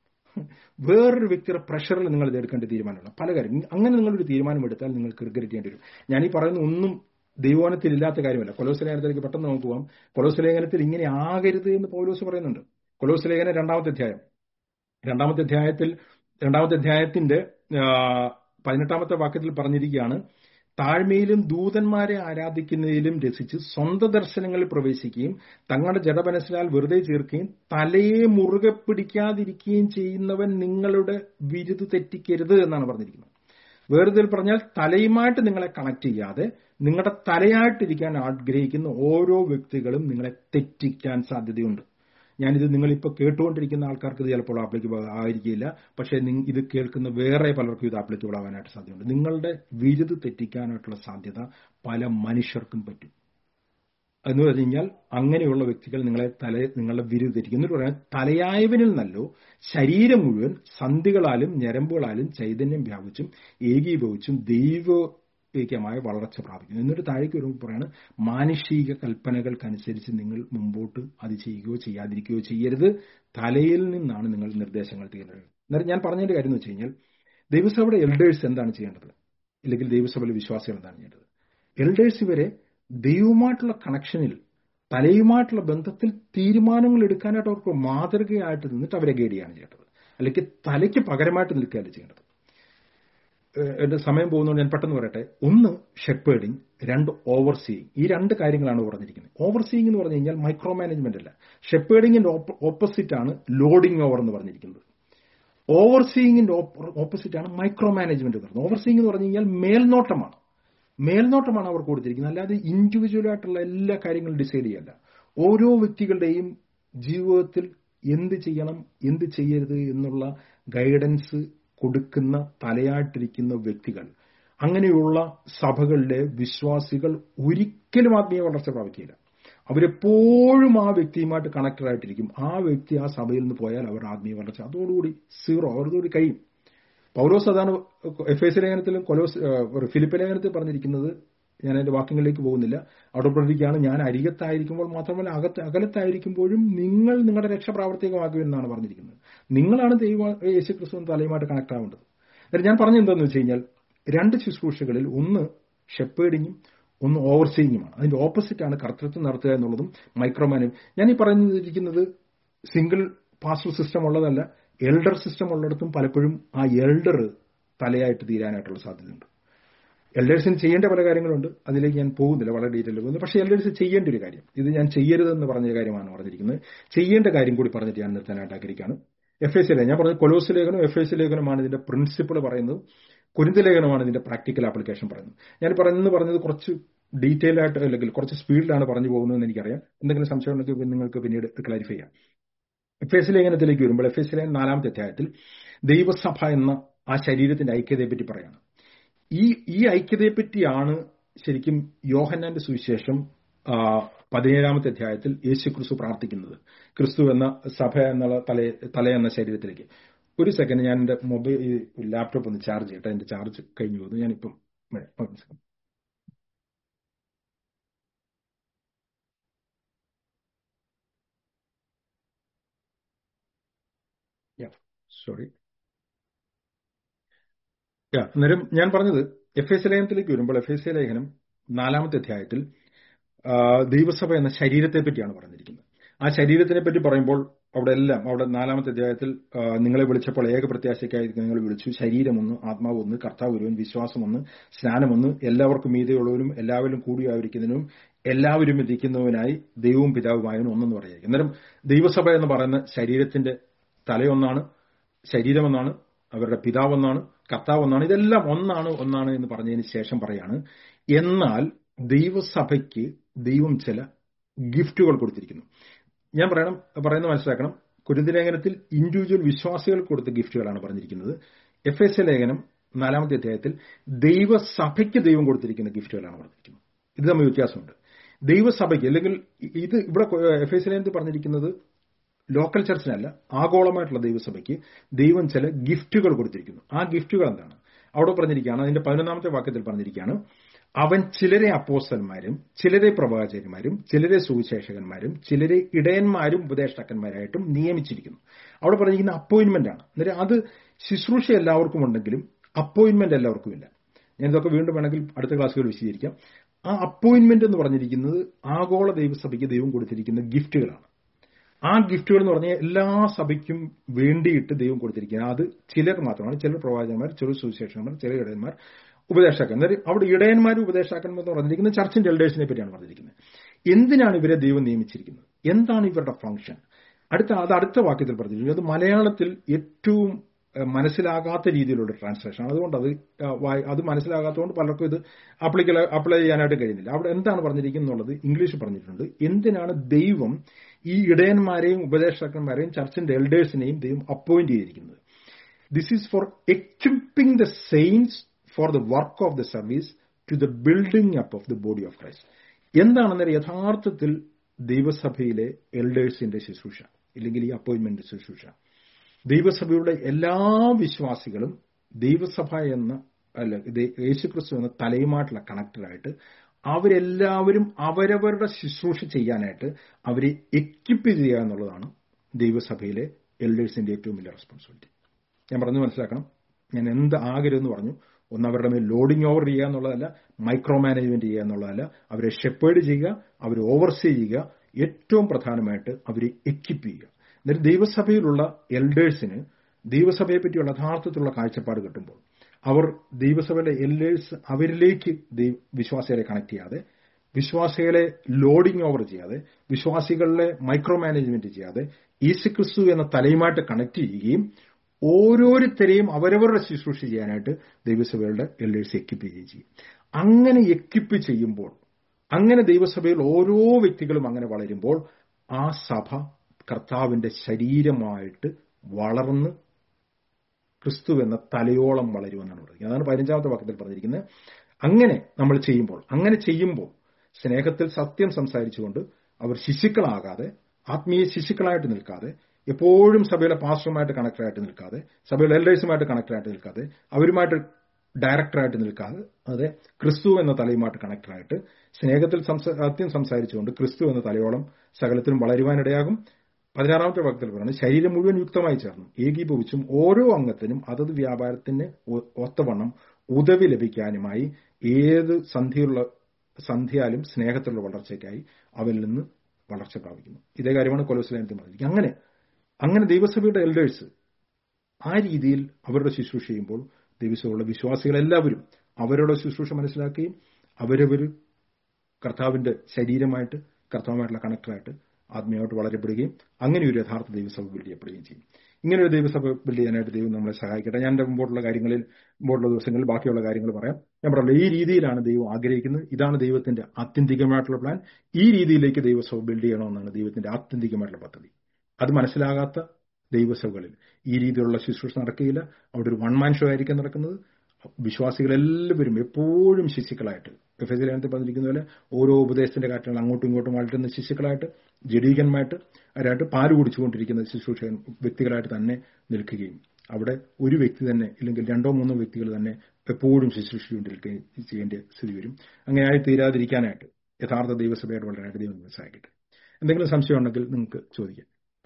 വേറൊരു വ്യക്തിയുടെ പ്രഷറിൽ നിങ്ങൾ ഇത് എടുക്കേണ്ട തീരുമാനമാണ് പല കാര്യം അങ്ങനെ നിങ്ങളൊരു തീരുമാനം എടുത്താൽ നിങ്ങൾക്ക് റിഗ്രറ്റ് ചെയ്യേണ്ടി വരും ഞാൻ ഈ പറയുന്ന ഒന്നും ദൈവവനത്തിൽ ഇല്ലാത്ത കാര്യമല്ല കൊലോസ് ലേഖനത്തിലേക്ക് പെട്ടെന്ന് നമുക്ക് പോകാം കൊലോസ് ലേഖനത്തിൽ ഇങ്ങനെ ആകരുത് എന്ന് പൗലോസ് പറയുന്നുണ്ട് കൊലോസ് ലേഖനം രണ്ടാമത്തെ അധ്യായം രണ്ടാമത്തെ അധ്യായത്തിൽ രണ്ടാമത്തെ അധ്യായത്തിന്റെ പതിനെട്ടാമത്തെ വാക്യത്തിൽ പറഞ്ഞിരിക്കുകയാണ് താഴ്മയിലും ദൂതന്മാരെ ആരാധിക്കുന്നതിലും രസിച്ച് സ്വന്തം ദർശനങ്ങളിൽ പ്രവേശിക്കുകയും തങ്ങളുടെ ജഡമനസ്സിനാൽ വെറുതെ ചേർക്കുകയും തലയെ മുറുകെ പിടിക്കാതിരിക്കുകയും ചെയ്യുന്നവൻ നിങ്ങളുടെ വിരുത് തെറ്റിക്കരുത് എന്നാണ് പറഞ്ഞിരിക്കുന്നത് വേറെ പറഞ്ഞാൽ തലയുമായിട്ട് നിങ്ങളെ കണക്ട് ചെയ്യാതെ നിങ്ങളുടെ തലയായിട്ടിരിക്കാൻ ആഗ്രഹിക്കുന്ന ഓരോ വ്യക്തികളും നിങ്ങളെ തെറ്റിക്കാൻ സാധ്യതയുണ്ട് ഞാനിത് നിങ്ങളിപ്പോൾ കേട്ടുകൊണ്ടിരിക്കുന്ന ആൾക്കാർക്ക് ഇത് ചിലപ്പോൾ ആപ്ലിക്കബിൾ ആയിരിക്കില്ല പക്ഷേ ഇത് കേൾക്കുന്ന വേറെ പലർക്കും ഇത് ആപ്ലിക്കബിൾ ആവാനായിട്ട് സാധ്യതയുണ്ട് നിങ്ങളുടെ വിരുത് തെറ്റിക്കാനായിട്ടുള്ള സാധ്യത പല മനുഷ്യർക്കും പറ്റും എന്ന് പറഞ്ഞു കഴിഞ്ഞാൽ അങ്ങനെയുള്ള വ്യക്തികൾ നിങ്ങളെ തല നിങ്ങളുടെ വിരുത് തെറ്റിക്കും എന്നിട്ട് പറയാൻ തലയായവനിൽ നല്ലോ ശരീരം മുഴുവൻ സന്ധികളാലും ഞരമ്പുകളാലും ചൈതന്യം വ്യാപിച്ചും ഏകീഭവിച്ചും ദൈവീകമായ വളർച്ച പ്രാപിക്കുന്നു എന്നിട്ട് താഴേക്ക് വരുമ്പോൾ പറയാണ് മാനുഷിക കൽപ്പനകൾക്കനുസരിച്ച് നിങ്ങൾ മുമ്പോട്ട് അത് ചെയ്യുകയോ ചെയ്യാതിരിക്കുകയോ ചെയ്യരുത് തലയിൽ നിന്നാണ് നിങ്ങൾ നിർദ്ദേശങ്ങൾ തീരുന്നത് എന്നാൽ ഞാൻ പറഞ്ഞതിന്റെ കാര്യം എന്ന് വെച്ച് കഴിഞ്ഞാൽ ദൈവസഭയുടെ എൽഡേഴ്സ് എന്താണ് ചെയ്യേണ്ടത് ഇല്ലെങ്കിൽ ദൈവസഭയിലെ വിശ്വാസികൾ എന്താണ് ചെയ്യേണ്ടത് എൽഡേഴ്സ് ഇവരെ ദൈവവുമായിട്ടുള്ള കണക്ഷനിൽ തലയുമായിട്ടുള്ള ബന്ധത്തിൽ തീരുമാനങ്ങൾ എടുക്കാനായിട്ട് അവർക്ക് മാതൃകയായിട്ട് നിന്നിട്ട് അവരെ ഗൈഡ് ചെയ്യാണ് ചെയ്യേണ്ടത് അല്ലെങ്കിൽ തലയ്ക്ക് പകരമായിട്ട് നിൽക്കുകയല്ല ചെയ്യേണ്ടത് എന്റെ സമയം പോകുന്നതുകൊണ്ട് ഞാൻ പെട്ടെന്ന് പറയട്ടെ ഒന്ന് ഷെപ്പേഡിങ് രണ്ട് ഓവർ സീയിങ് ഈ രണ്ട് കാര്യങ്ങളാണ് പറഞ്ഞിരിക്കുന്നത് ഓവർ സീയിങ് എന്ന് പറഞ്ഞു കഴിഞ്ഞാൽ മൈക്രോ മാനേജ്മെന്റ് അല്ല ഷെപ്പേഡിങ്ങിന്റെ ഓപ്പോസിറ്റ് ആണ് ലോഡിംഗ് ഓവർ എന്ന് പറഞ്ഞിരിക്കുന്നത് ഓവർ സീയിങ്ങിന്റെ ഓപ്പോസിറ്റ് ആണ് മൈക്രോ മാനേജ്മെന്റ് എന്ന് പറയുന്നത് ഓവർ സീയിങ് എന്ന് പറഞ്ഞു കഴിഞ്ഞാൽ മേൽനോട്ടമാണ് മേൽനോട്ടമാണ് അവർ കൊടുത്തിരിക്കുന്നത് അല്ലാതെ ഇൻഡിവിജ്വൽ ആയിട്ടുള്ള എല്ലാ കാര്യങ്ങളും ഡിസൈഡ് ചെയ്യല്ല ഓരോ വ്യക്തികളുടെയും ജീവിതത്തിൽ എന്ത് ചെയ്യണം എന്ത് ചെയ്യരുത് എന്നുള്ള ഗൈഡൻസ് കൊടുക്കുന്ന തലയായിട്ടിരിക്കുന്ന വ്യക്തികൾ അങ്ങനെയുള്ള സഭകളിലെ വിശ്വാസികൾ ഒരിക്കലും ആത്മീയ വളർച്ച പ്രാപിക്കില്ല അവരെപ്പോഴും ആ വ്യക്തിയുമായിട്ട് കണക്റ്റഡ് ആയിട്ടിരിക്കും ആ വ്യക്തി ആ സഭയിൽ നിന്ന് പോയാൽ അവർ ആത്മീയ വളർച്ച അതോടുകൂടി സീറോ അവരോടുകൂടി കഴിയും പൗലോസ് അതാണ് എഫ് എസ് ലേഖനത്തിലും കൊലോസ് ഫിലിപ്പ് ലേഖനത്തിൽ പറഞ്ഞിരിക്കുന്നത് ഞാൻ അതിന്റെ വാക്യങ്ങളിലേക്ക് പോകുന്നില്ല അവിടെ പറഞ്ഞിരിക്കുകയാണ് ഞാൻ അരികത്തായിരിക്കുമ്പോൾ മാത്രമല്ല അകത്ത് അകലത്തായിരിക്കുമ്പോഴും നിങ്ങൾ നിങ്ങളുടെ രക്ഷ പ്രാവർത്തികമാക്കുമെന്നാണ് പറഞ്ഞിരിക്കുന്നത് നിങ്ങളാണ് ദൈവ യേശു ക്രിസ്തു തലയുമായിട്ട് കണക്ട് ആവേണ്ടത് എന്നിട്ട് ഞാൻ പറഞ്ഞ എന്താണെന്ന് വെച്ച് കഴിഞ്ഞാൽ രണ്ട് ശുശ്രൂഷകളിൽ ഒന്ന് ഷെപ്പേഡിങ്ങും ഒന്ന് ഓവർസീയിങ്ങുമാണ് അതിന്റെ ഓപ്പോസിറ്റ് ആണ് കർത്തൃത്വം നടത്തുക എന്നുള്ളതും മൈക്രോമാനും ഞാൻ ഈ പറഞ്ഞിരിക്കുന്നത് സിംഗിൾ പാസ്റ്റർ സിസ്റ്റം ഉള്ളതല്ല എൽഡർ സിസ്റ്റം ഉള്ളിടത്തും പലപ്പോഴും ആ എൽഡർ തലയായിട്ട് തീരാനായിട്ടുള്ള സാധ്യതയുണ്ട് എൽഡേഴ്സിന് ചെയ്യേണ്ട പല കാര്യങ്ങളുണ്ട് അതിലേക്ക് ഞാൻ പോകുന്നില്ല വളരെ ഡീറ്റെയിൽ പോകുന്നു പക്ഷേ എൽഡേഴ്സ് ചെയ്യേണ്ട ഒരു കാര്യം ഇത് ഞാൻ ചെയ്യരുതെന്ന് പറഞ്ഞ കാര്യമാണ് പറഞ്ഞിരിക്കുന്നത് ചെയ്യേണ്ട കാര്യം കൂടി പറഞ്ഞിട്ട് ഞാൻ നിർത്താനായിട്ട് ആഗ്രഹിക്കുകയാണ് എഫ് എസ് ലേഖനം ഞാൻ പറഞ്ഞ കൊലോസ് ലേഖനം എഫ് എസ് ലേഖനമാണ് ഇതിന്റെ പ്രിൻസിപ്പിൾ പറയുന്നത് കുരുന്ത ലേഖനമാണ് ഇതിന്റെ പ്രാക്ടിക്കൽ ആപ്ലിക്കേഷൻ പറയുന്നത് ഞാൻ പറയുന്നത് പറഞ്ഞത് കുറച്ച് ഡീറ്റെയിൽ ആയിട്ട് അല്ലെങ്കിൽ കുറച്ച് സ്പീഡിലാണ് പറഞ്ഞു പോകുന്നതെന്ന് എനിക്കറിയാം എന്തെങ്കിലും സംശയം ഉണ്ടെങ്കിൽ നിങ്ങൾക്ക് പിന്നീട് ക്ലാരിഫൈ ചെയ്യാം എഫ് എസ് ലേഖനത്തിലേക്ക് വരുമ്പോൾ എഫ് എസ് ലേഖനം നാലാമത്തെ അധ്യായത്തിൽ ദൈവസഭ എന്ന ആ ശരീരത്തിന്റെ ഐക്യതയെ പറ്റി പറയാണ് ഈ ഈ ഐക്യതയെ പറ്റിയാണ് ശരിക്കും യോഹന്നാന്റെ സുവിശേഷം പതിനേഴാമത്തെ അധ്യായത്തിൽ യേശു ക്രിസ്തു പ്രാർത്ഥിക്കുന്നത് ക്രിസ്തു എന്ന സഭ എന്നുള്ള തല തല എന്ന ശരീരത്തിലേക്ക് ഒരു സെക്കൻഡ് ഞാൻ എന്റെ മൊബൈൽ ലാപ്ടോപ്പ് ഒന്ന് ചാർജ് ചെയ്യട്ടെ എന്റെ ചാർജ് കഴിഞ്ഞു പോകുന്നു ഞാനിപ്പം സോറി അന്നേരം ഞാൻ പറഞ്ഞത് എഫ് എസ് ലേഖനത്തിലേക്ക് വരുമ്പോൾ എഫ് എസ് ലേഖനം നാലാമത്തെ അധ്യായത്തിൽ ദൈവസഭ എന്ന ശരീരത്തെ പറ്റിയാണ് പറഞ്ഞിരിക്കുന്നത് ആ ശരീരത്തിനെ പറ്റി പറയുമ്പോൾ അവിടെ എല്ലാം അവിടെ നാലാമത്തെ അധ്യായത്തിൽ നിങ്ങളെ വിളിച്ചപ്പോൾ ഏക പ്രത്യാശയ്ക്കായി നിങ്ങൾ വിളിച്ചു ശരീരമൊന്ന് ആത്മാവൊന്ന് കർത്താവ് ഒരുവൻ വിശ്വാസമൊന്ന് സ്നാനമൊന്ന് എല്ലാവർക്കും മീതെയുള്ളവരും എല്ലാവരും കൂടിയായിരിക്കുന്നതിനും എല്ലാവരും ഇരിക്കുന്നവനായി ദൈവവും പിതാവുമായവനും ഒന്നെന്ന് പറയുക അന്നേരം ദൈവസഭ എന്ന് പറയുന്ന ശരീരത്തിന്റെ തലയൊന്നാണ് ശരീരമെന്നാണ് അവരുടെ പിതാവെന്നാണ് കർത്താവ് ഒന്നാണ് ഇതെല്ലാം ഒന്നാണ് ഒന്നാണ് എന്ന് പറഞ്ഞതിന് ശേഷം പറയാണ് എന്നാൽ ദൈവസഭയ്ക്ക് ദൈവം ചില ഗിഫ്റ്റുകൾ കൊടുത്തിരിക്കുന്നു ഞാൻ പറയണം പറയുന്നത് മനസ്സിലാക്കണം കുരുന്തിലേഖനത്തിൽ ഇൻഡിവിജ്വൽ വിശ്വാസികൾക്ക് കൊടുത്ത ഗിഫ്റ്റുകളാണ് പറഞ്ഞിരിക്കുന്നത് എഫ് എസ് എ ലേഖനം നാലാമത്തെ അധ്യായത്തിൽ ദൈവസഭയ്ക്ക് ദൈവം കൊടുത്തിരിക്കുന്ന ഗിഫ്റ്റുകളാണ് പറഞ്ഞിരിക്കുന്നത് ഇത് തമ്മിൽ വ്യത്യാസമുണ്ട് ദൈവസഭയ്ക്ക് അല്ലെങ്കിൽ ഇത് ഇവിടെ എഫ് എസ് ലേഖനത്തിൽ പറഞ്ഞിരിക്കുന്നത് ലോക്കൽ ചർച്ചിനല്ല ആഗോളമായിട്ടുള്ള ദൈവസഭയ്ക്ക് ദൈവം ചില ഗിഫ്റ്റുകൾ കൊടുത്തിരിക്കുന്നു ആ ഗിഫ്റ്റുകൾ എന്താണ് അവിടെ പറഞ്ഞിരിക്കുകയാണ് അതിന്റെ പതിനൊന്നാമത്തെ വാക്യത്തിൽ പറഞ്ഞിരിക്കുകയാണ് അവൻ ചിലരെ അപ്പോസ്റ്റന്മാരും ചിലരെ പ്രവാചകന്മാരും ചിലരെ സുവിശേഷകന്മാരും ചിലരെ ഇടയന്മാരും ഉപദേഷ്ടാക്കന്മാരായിട്ടും നിയമിച്ചിരിക്കുന്നു അവിടെ പറഞ്ഞിരിക്കുന്ന അപ്പോയിന്റ്മെന്റ് ആണ് അന്നേരം അത് ശുശ്രൂഷ എല്ലാവർക്കും ഉണ്ടെങ്കിലും അപ്പോയിന്റ്മെന്റ് എല്ലാവർക്കും ഇല്ല ഞാൻ ഇതൊക്കെ വീണ്ടും വേണമെങ്കിൽ അടുത്ത ക്ലാസ്സുകൾ വിശദീകരിക്കാം ആ അപ്പോയിന്റ്മെന്റ് എന്ന് പറഞ്ഞിരിക്കുന്നത് ആഗോള ദൈവസഭയ്ക്ക് ദൈവം കൊടുത്തിരിക്കുന്ന ഗിഫ്റ്റുകളാണ് ആ ഗിഫ്റ്റുകൾ എന്ന് പറഞ്ഞാൽ എല്ലാ സഭയ്ക്കും വേണ്ടിയിട്ട് ദൈവം കൊടുത്തിരിക്കുന്നത് അത് ചിലർ മാത്രമാണ് ചിലർ പ്രവാചകന്മാർ ചിലർ സുവിശേഷന്മാർ ചില ഇടയന്മാർ ഉപദേശാക്കന്മാർ അവിടെ ഇടയന്മാരും ഉപദേശാക്കന്മാർ എന്ന് പറഞ്ഞിരിക്കുന്നത് ചർച്ചിന്റെ എൽഡേഴ്സിനെ പറ്റിയാണ് പറഞ്ഞിരിക്കുന്നത് എന്തിനാണ് ഇവരെ ദൈവം നിയമിച്ചിരിക്കുന്നത് എന്താണ് ഇവരുടെ ഫംഗ്ഷൻ അടുത്ത അത് അടുത്ത വാക്യത്തിൽ പറഞ്ഞിരിക്കുന്നത് അത് മലയാളത്തിൽ ഏറ്റവും മനസ്സിലാകാത്ത രീതിയിലുള്ള ട്രാൻസ്ലേഷൻ അതുകൊണ്ട് അത് അത് മനസ്സിലാകാത്തതുകൊണ്ട് പലർക്കും ഇത് അപ്ലിക്കൽ അപ്ലൈ ചെയ്യാനായിട്ട് കഴിയുന്നില്ല അവിടെ എന്താണ് പറഞ്ഞിരിക്കുന്നത് എന്നുള്ളത് ഇംഗ്ലീഷ് പറഞ്ഞിട്ടുണ്ട് എന്തിനാണ് ദൈവം ഈ ഇടയന്മാരെയും ഉപദേഷ്ടാക്കന്മാരെയും ചർച്ചിന്റെ എൽഡേഴ്സിനെയും ദൈവം അപ്പോയിന്റ് ചെയ്തിരിക്കുന്നത് this is for equipping the saints for the work of the service to the building up of the body of Christ എന്താണെന്നൊരു യഥാർത്ഥത്തിൽ ദൈവസഭയിലെ എൽഡേഴ്സിന്റെ ശുശ്രൂഷ ഇല്ലെങ്കിൽ ഈ അപ്പോയിന്റ്മെന്റ് ശുശ്രൂഷ ദൈവസഭയുടെ എല്ലാ വിശ്വാസികളും ദൈവസഭ എന്ന അല്ല യേശുക്രിസ്തു എന്ന തലയുമായിട്ടുള്ള കണക്റ്റഡായിട്ട് അവരെല്ലാവരും അവരവരുടെ ശുശ്രൂഷ ചെയ്യാനായിട്ട് അവരെ എക്വിപ്പ് ചെയ്യുക എന്നുള്ളതാണ് ദൈവസഭയിലെ എൽഡേഴ്സിന്റെ ഏറ്റവും വലിയ റെസ്പോൺസിബിലിറ്റി ഞാൻ പറഞ്ഞു മനസ്സിലാക്കണം ഞാൻ എന്ത് ആകരുതെന്ന് പറഞ്ഞു ഒന്ന് അവരുടെ മേൽ ലോഡിംഗ് ഓവർ ചെയ്യുക എന്നുള്ളതല്ല മൈക്രോ മാനേജ്മെന്റ് ചെയ്യുക എന്നുള്ളതല്ല അവരെ ഷെപ്പേർഡ് ചെയ്യുക അവരെ ഓവർസീ ചെയ്യുക ഏറ്റവും പ്രധാനമായിട്ട് അവരെ എക്വിപ്പ് ചെയ്യുക എന്നിട്ട് ദൈവസഭയിലുള്ള എൽഡേഴ്സിന് ദൈവസഭയെ പറ്റിയുള്ള യഥാർത്ഥത്തിലുള്ള കാഴ്ചപ്പാട് കിട്ടുമ്പോൾ അവർ ദൈവസഭയിലെ എൽഡേഴ്സ് അവരിലേക്ക് വിശ്വാസികളെ കണക്ട് ചെയ്യാതെ വിശ്വാസികളെ ലോഡിംഗ് ഓവർ ചെയ്യാതെ വിശ്വാസികളിലെ മൈക്രോ മാനേജ്മെന്റ് ചെയ്യാതെ യേശുക്രിസ്തു എന്ന തലയുമായിട്ട് കണക്ട് ചെയ്യുകയും ഓരോരുത്തരെയും അവരവരുടെ ശുശ്രൂഷ ചെയ്യാനായിട്ട് ദൈവസഭയുടെ എൽഡേഴ്സ് എക്വിപ്പ് ചെയ്യുകയും ചെയ്യും അങ്ങനെ എക്വിപ്പ് ചെയ്യുമ്പോൾ അങ്ങനെ ദൈവസഭയിൽ ഓരോ വ്യക്തികളും അങ്ങനെ വളരുമ്പോൾ ആ സഭ കർത്താവിന്റെ ശരീരമായിട്ട് വളർന്ന് ക്രിസ്തു എന്ന തലയോളം വളരുമെന്നാണ് പറയുന്നത് അതാണ് പതിനഞ്ചാമത്തെ വാക്യത്തിൽ പറഞ്ഞിരിക്കുന്നത് അങ്ങനെ നമ്മൾ ചെയ്യുമ്പോൾ അങ്ങനെ ചെയ്യുമ്പോൾ സ്നേഹത്തിൽ സത്യം സംസാരിച്ചുകൊണ്ട് അവർ ശിശുക്കളാകാതെ ആത്മീയ ശിശുക്കളായിട്ട് നിൽക്കാതെ എപ്പോഴും സഭയിലെ പാസ്റ്ററുമായിട്ട് കണക്റ്റഡായിട്ട് നിൽക്കാതെ സഭയിലെ എൽഡേഴ്സുമായിട്ട് കണക്റ്റഡായിട്ട് നിൽക്കാതെ അവരുമായിട്ട് ഡയറക്ടറായിട്ട് നിൽക്കാതെ അതെ ക്രിസ്തു എന്ന തലയുമായിട്ട് കണക്ടറായിട്ട് സ്നേഹത്തിൽ സത്യം സംസാരിച്ചുകൊണ്ട് ക്രിസ്തു എന്ന തലയോളം സകലത്തിലും വളരുവാനിടയാകും പതിനാറാമത്തെ വാക്യത്തിൽ പറയുന്നത് ശരീരം മുഴുവൻ യുക്തമായി ചേർന്നു ഏകീഭവിച്ചും ഓരോ അംഗത്തിനും അതത് വ്യാപാരത്തിന് ഒത്തവണ്ണം ഉദവി ലഭിക്കാനുമായി ഏത് സന്ധിയുള്ള സന്ധ്യാലും സ്നേഹത്തിലുള്ള വളർച്ചയ്ക്കായി അവരിൽ നിന്ന് വളർച്ച പ്രാപിക്കുന്നു ഇതേ കാര്യമാണ് കൊലോസ്ലേനത്തിൽ പറഞ്ഞിരിക്കുന്നത് അങ്ങനെ അങ്ങനെ ദൈവസഭയുടെ എൽഡേഴ്സ് ആ രീതിയിൽ അവരുടെ ശുശ്രൂഷ ചെയ്യുമ്പോൾ ദൈവസഭയുള്ള വിശ്വാസികളെല്ലാവരും അവരുടെ ശുശ്രൂഷ മനസ്സിലാക്കുകയും അവരവർ കർത്താവിന്റെ ശരീരമായിട്ട് കർത്താവുമായിട്ടുള്ള കണക്ടറായിട്ട് ആത്മീയമായിട്ട് വളരപ്പെടുകയും അങ്ങനെ ഒരു യഥാർത്ഥ ദൈവസഭ ബിൽഡ് ചെയ്യപ്പെടുകയും ചെയ്യും ഇങ്ങനെ ഒരു ദൈവസഭ ബിൽഡ് ചെയ്യാനായിട്ട് ദൈവം നമ്മളെ സഹായിക്കട്ടെ ഞാൻ എൻ്റെ മുമ്പോട്ടുള്ള കാര്യങ്ങളിൽ മുമ്പോട്ടുള്ള ദിവസങ്ങളിൽ ബാക്കിയുള്ള കാര്യങ്ങൾ പറയാം ഞാൻ പറഞ്ഞല്ലോ ഈ രീതിയിലാണ് ദൈവം ആഗ്രഹിക്കുന്നത് ഇതാണ് ദൈവത്തിന്റെ ആത്യന്തികമായിട്ടുള്ള പ്ലാൻ ഈ രീതിയിലേക്ക് ദൈവസഭ ബിൽഡ് ചെയ്യണമെന്നാണ് ദൈവത്തിന്റെ ആത്യന്തികമായിട്ടുള്ള പദ്ധതി അത് മനസ്സിലാകാത്ത ദൈവസഭകളിൽ ഈ രീതിയിലുള്ള ശുശ്രൂഷ നടക്കുകയില്ല അവിടെ ഒരു വൺ മാൻ ഷോ ആയിരിക്കും നടക്കുന്നത് വിശ്വാസികളെല്ലാവരും എപ്പോഴും ശിശുക്കളായിട്ട് എഫ് എസ് ലേഖനത്തിൽ പറഞ്ഞിരിക്കുന്ന പോലെ ഓരോ ഉപദേശത്തിന്റെ കാര്യങ്ങൾ അങ്ങോട്ടും ഇങ്ങോട്ടും വളരുന്ന ശിശുക്കളായിട്ട് ജഡീകന്മായിട്ട് അവരായിട്ട് പാല് കുടിച്ചുകൊണ്ടിരിക്കുന്ന ശുശ്രൂഷകൻ വ്യക്തികളായിട്ട് തന്നെ നിൽക്കുകയും അവിടെ ഒരു വ്യക്തി തന്നെ ഇല്ലെങ്കിൽ രണ്ടോ മൂന്നോ വ്യക്തികൾ തന്നെ എപ്പോഴും ശുശ്രൂഷിച്ചുകൊണ്ടിരിക്കുകയും ചെയ്യേണ്ട സ്ഥിതി വരും അങ്ങനെയായി തീരാതിരിക്കാനായിട്ട് യഥാർത്ഥ ദൈവസഭയായിട്ട് വളരാനായിട്ട് ദൈവം സഹായിക്കട്ടെ എന്തെങ്കിലും സംശയം ഉണ്ടെങ്കിൽ നിങ്ങൾക്ക് ചോദിക്കാം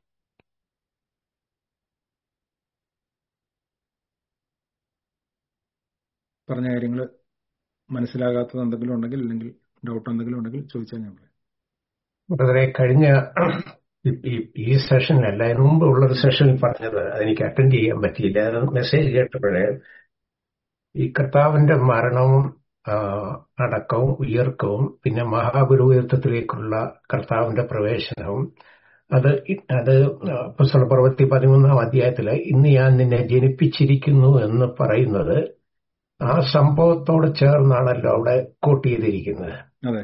പറഞ്ഞ കാര്യങ്ങൾ മനസ്സിലാകാത്തത് എന്തെങ്കിലും ഉണ്ടെങ്കിൽ അല്ലെങ്കിൽ ഡൗട്ട് എന്തെങ്കിലും ഉണ്ടെങ്കിൽ ചോദിച്ചാൽ ഞാൻ പറയാം ബ്രദറെ കഴിഞ്ഞ ഈ സെഷനിലല്ല അതിന് മുമ്പ് ഉള്ളൊരു സെഷനിൽ പറഞ്ഞത് അതെനിക്ക് അറ്റൻഡ് ചെയ്യാൻ പറ്റിയില്ല അത് മെസ്സേജ് കേട്ടപ്പോഴേ ഈ കർത്താവിന്റെ മരണവും അടക്കവും ഉയർക്കവും പിന്നെ മഹാപുരോഹിതത്വത്തിലേക്കുള്ള കർത്താവിന്റെ പ്രവേശനവും അത് അത് പുസ്തക പ്രവൃത്തി പതിമൂന്നാം അധ്യായത്തില് ഇന്ന് ഞാൻ നിന്നെ ജനിപ്പിച്ചിരിക്കുന്നു എന്ന് പറയുന്നത് ആ സംഭവത്തോട് ചേർന്നാണല്ലോ അവിടെ കോട്ട് ചെയ്തിരിക്കുന്നത് അതെ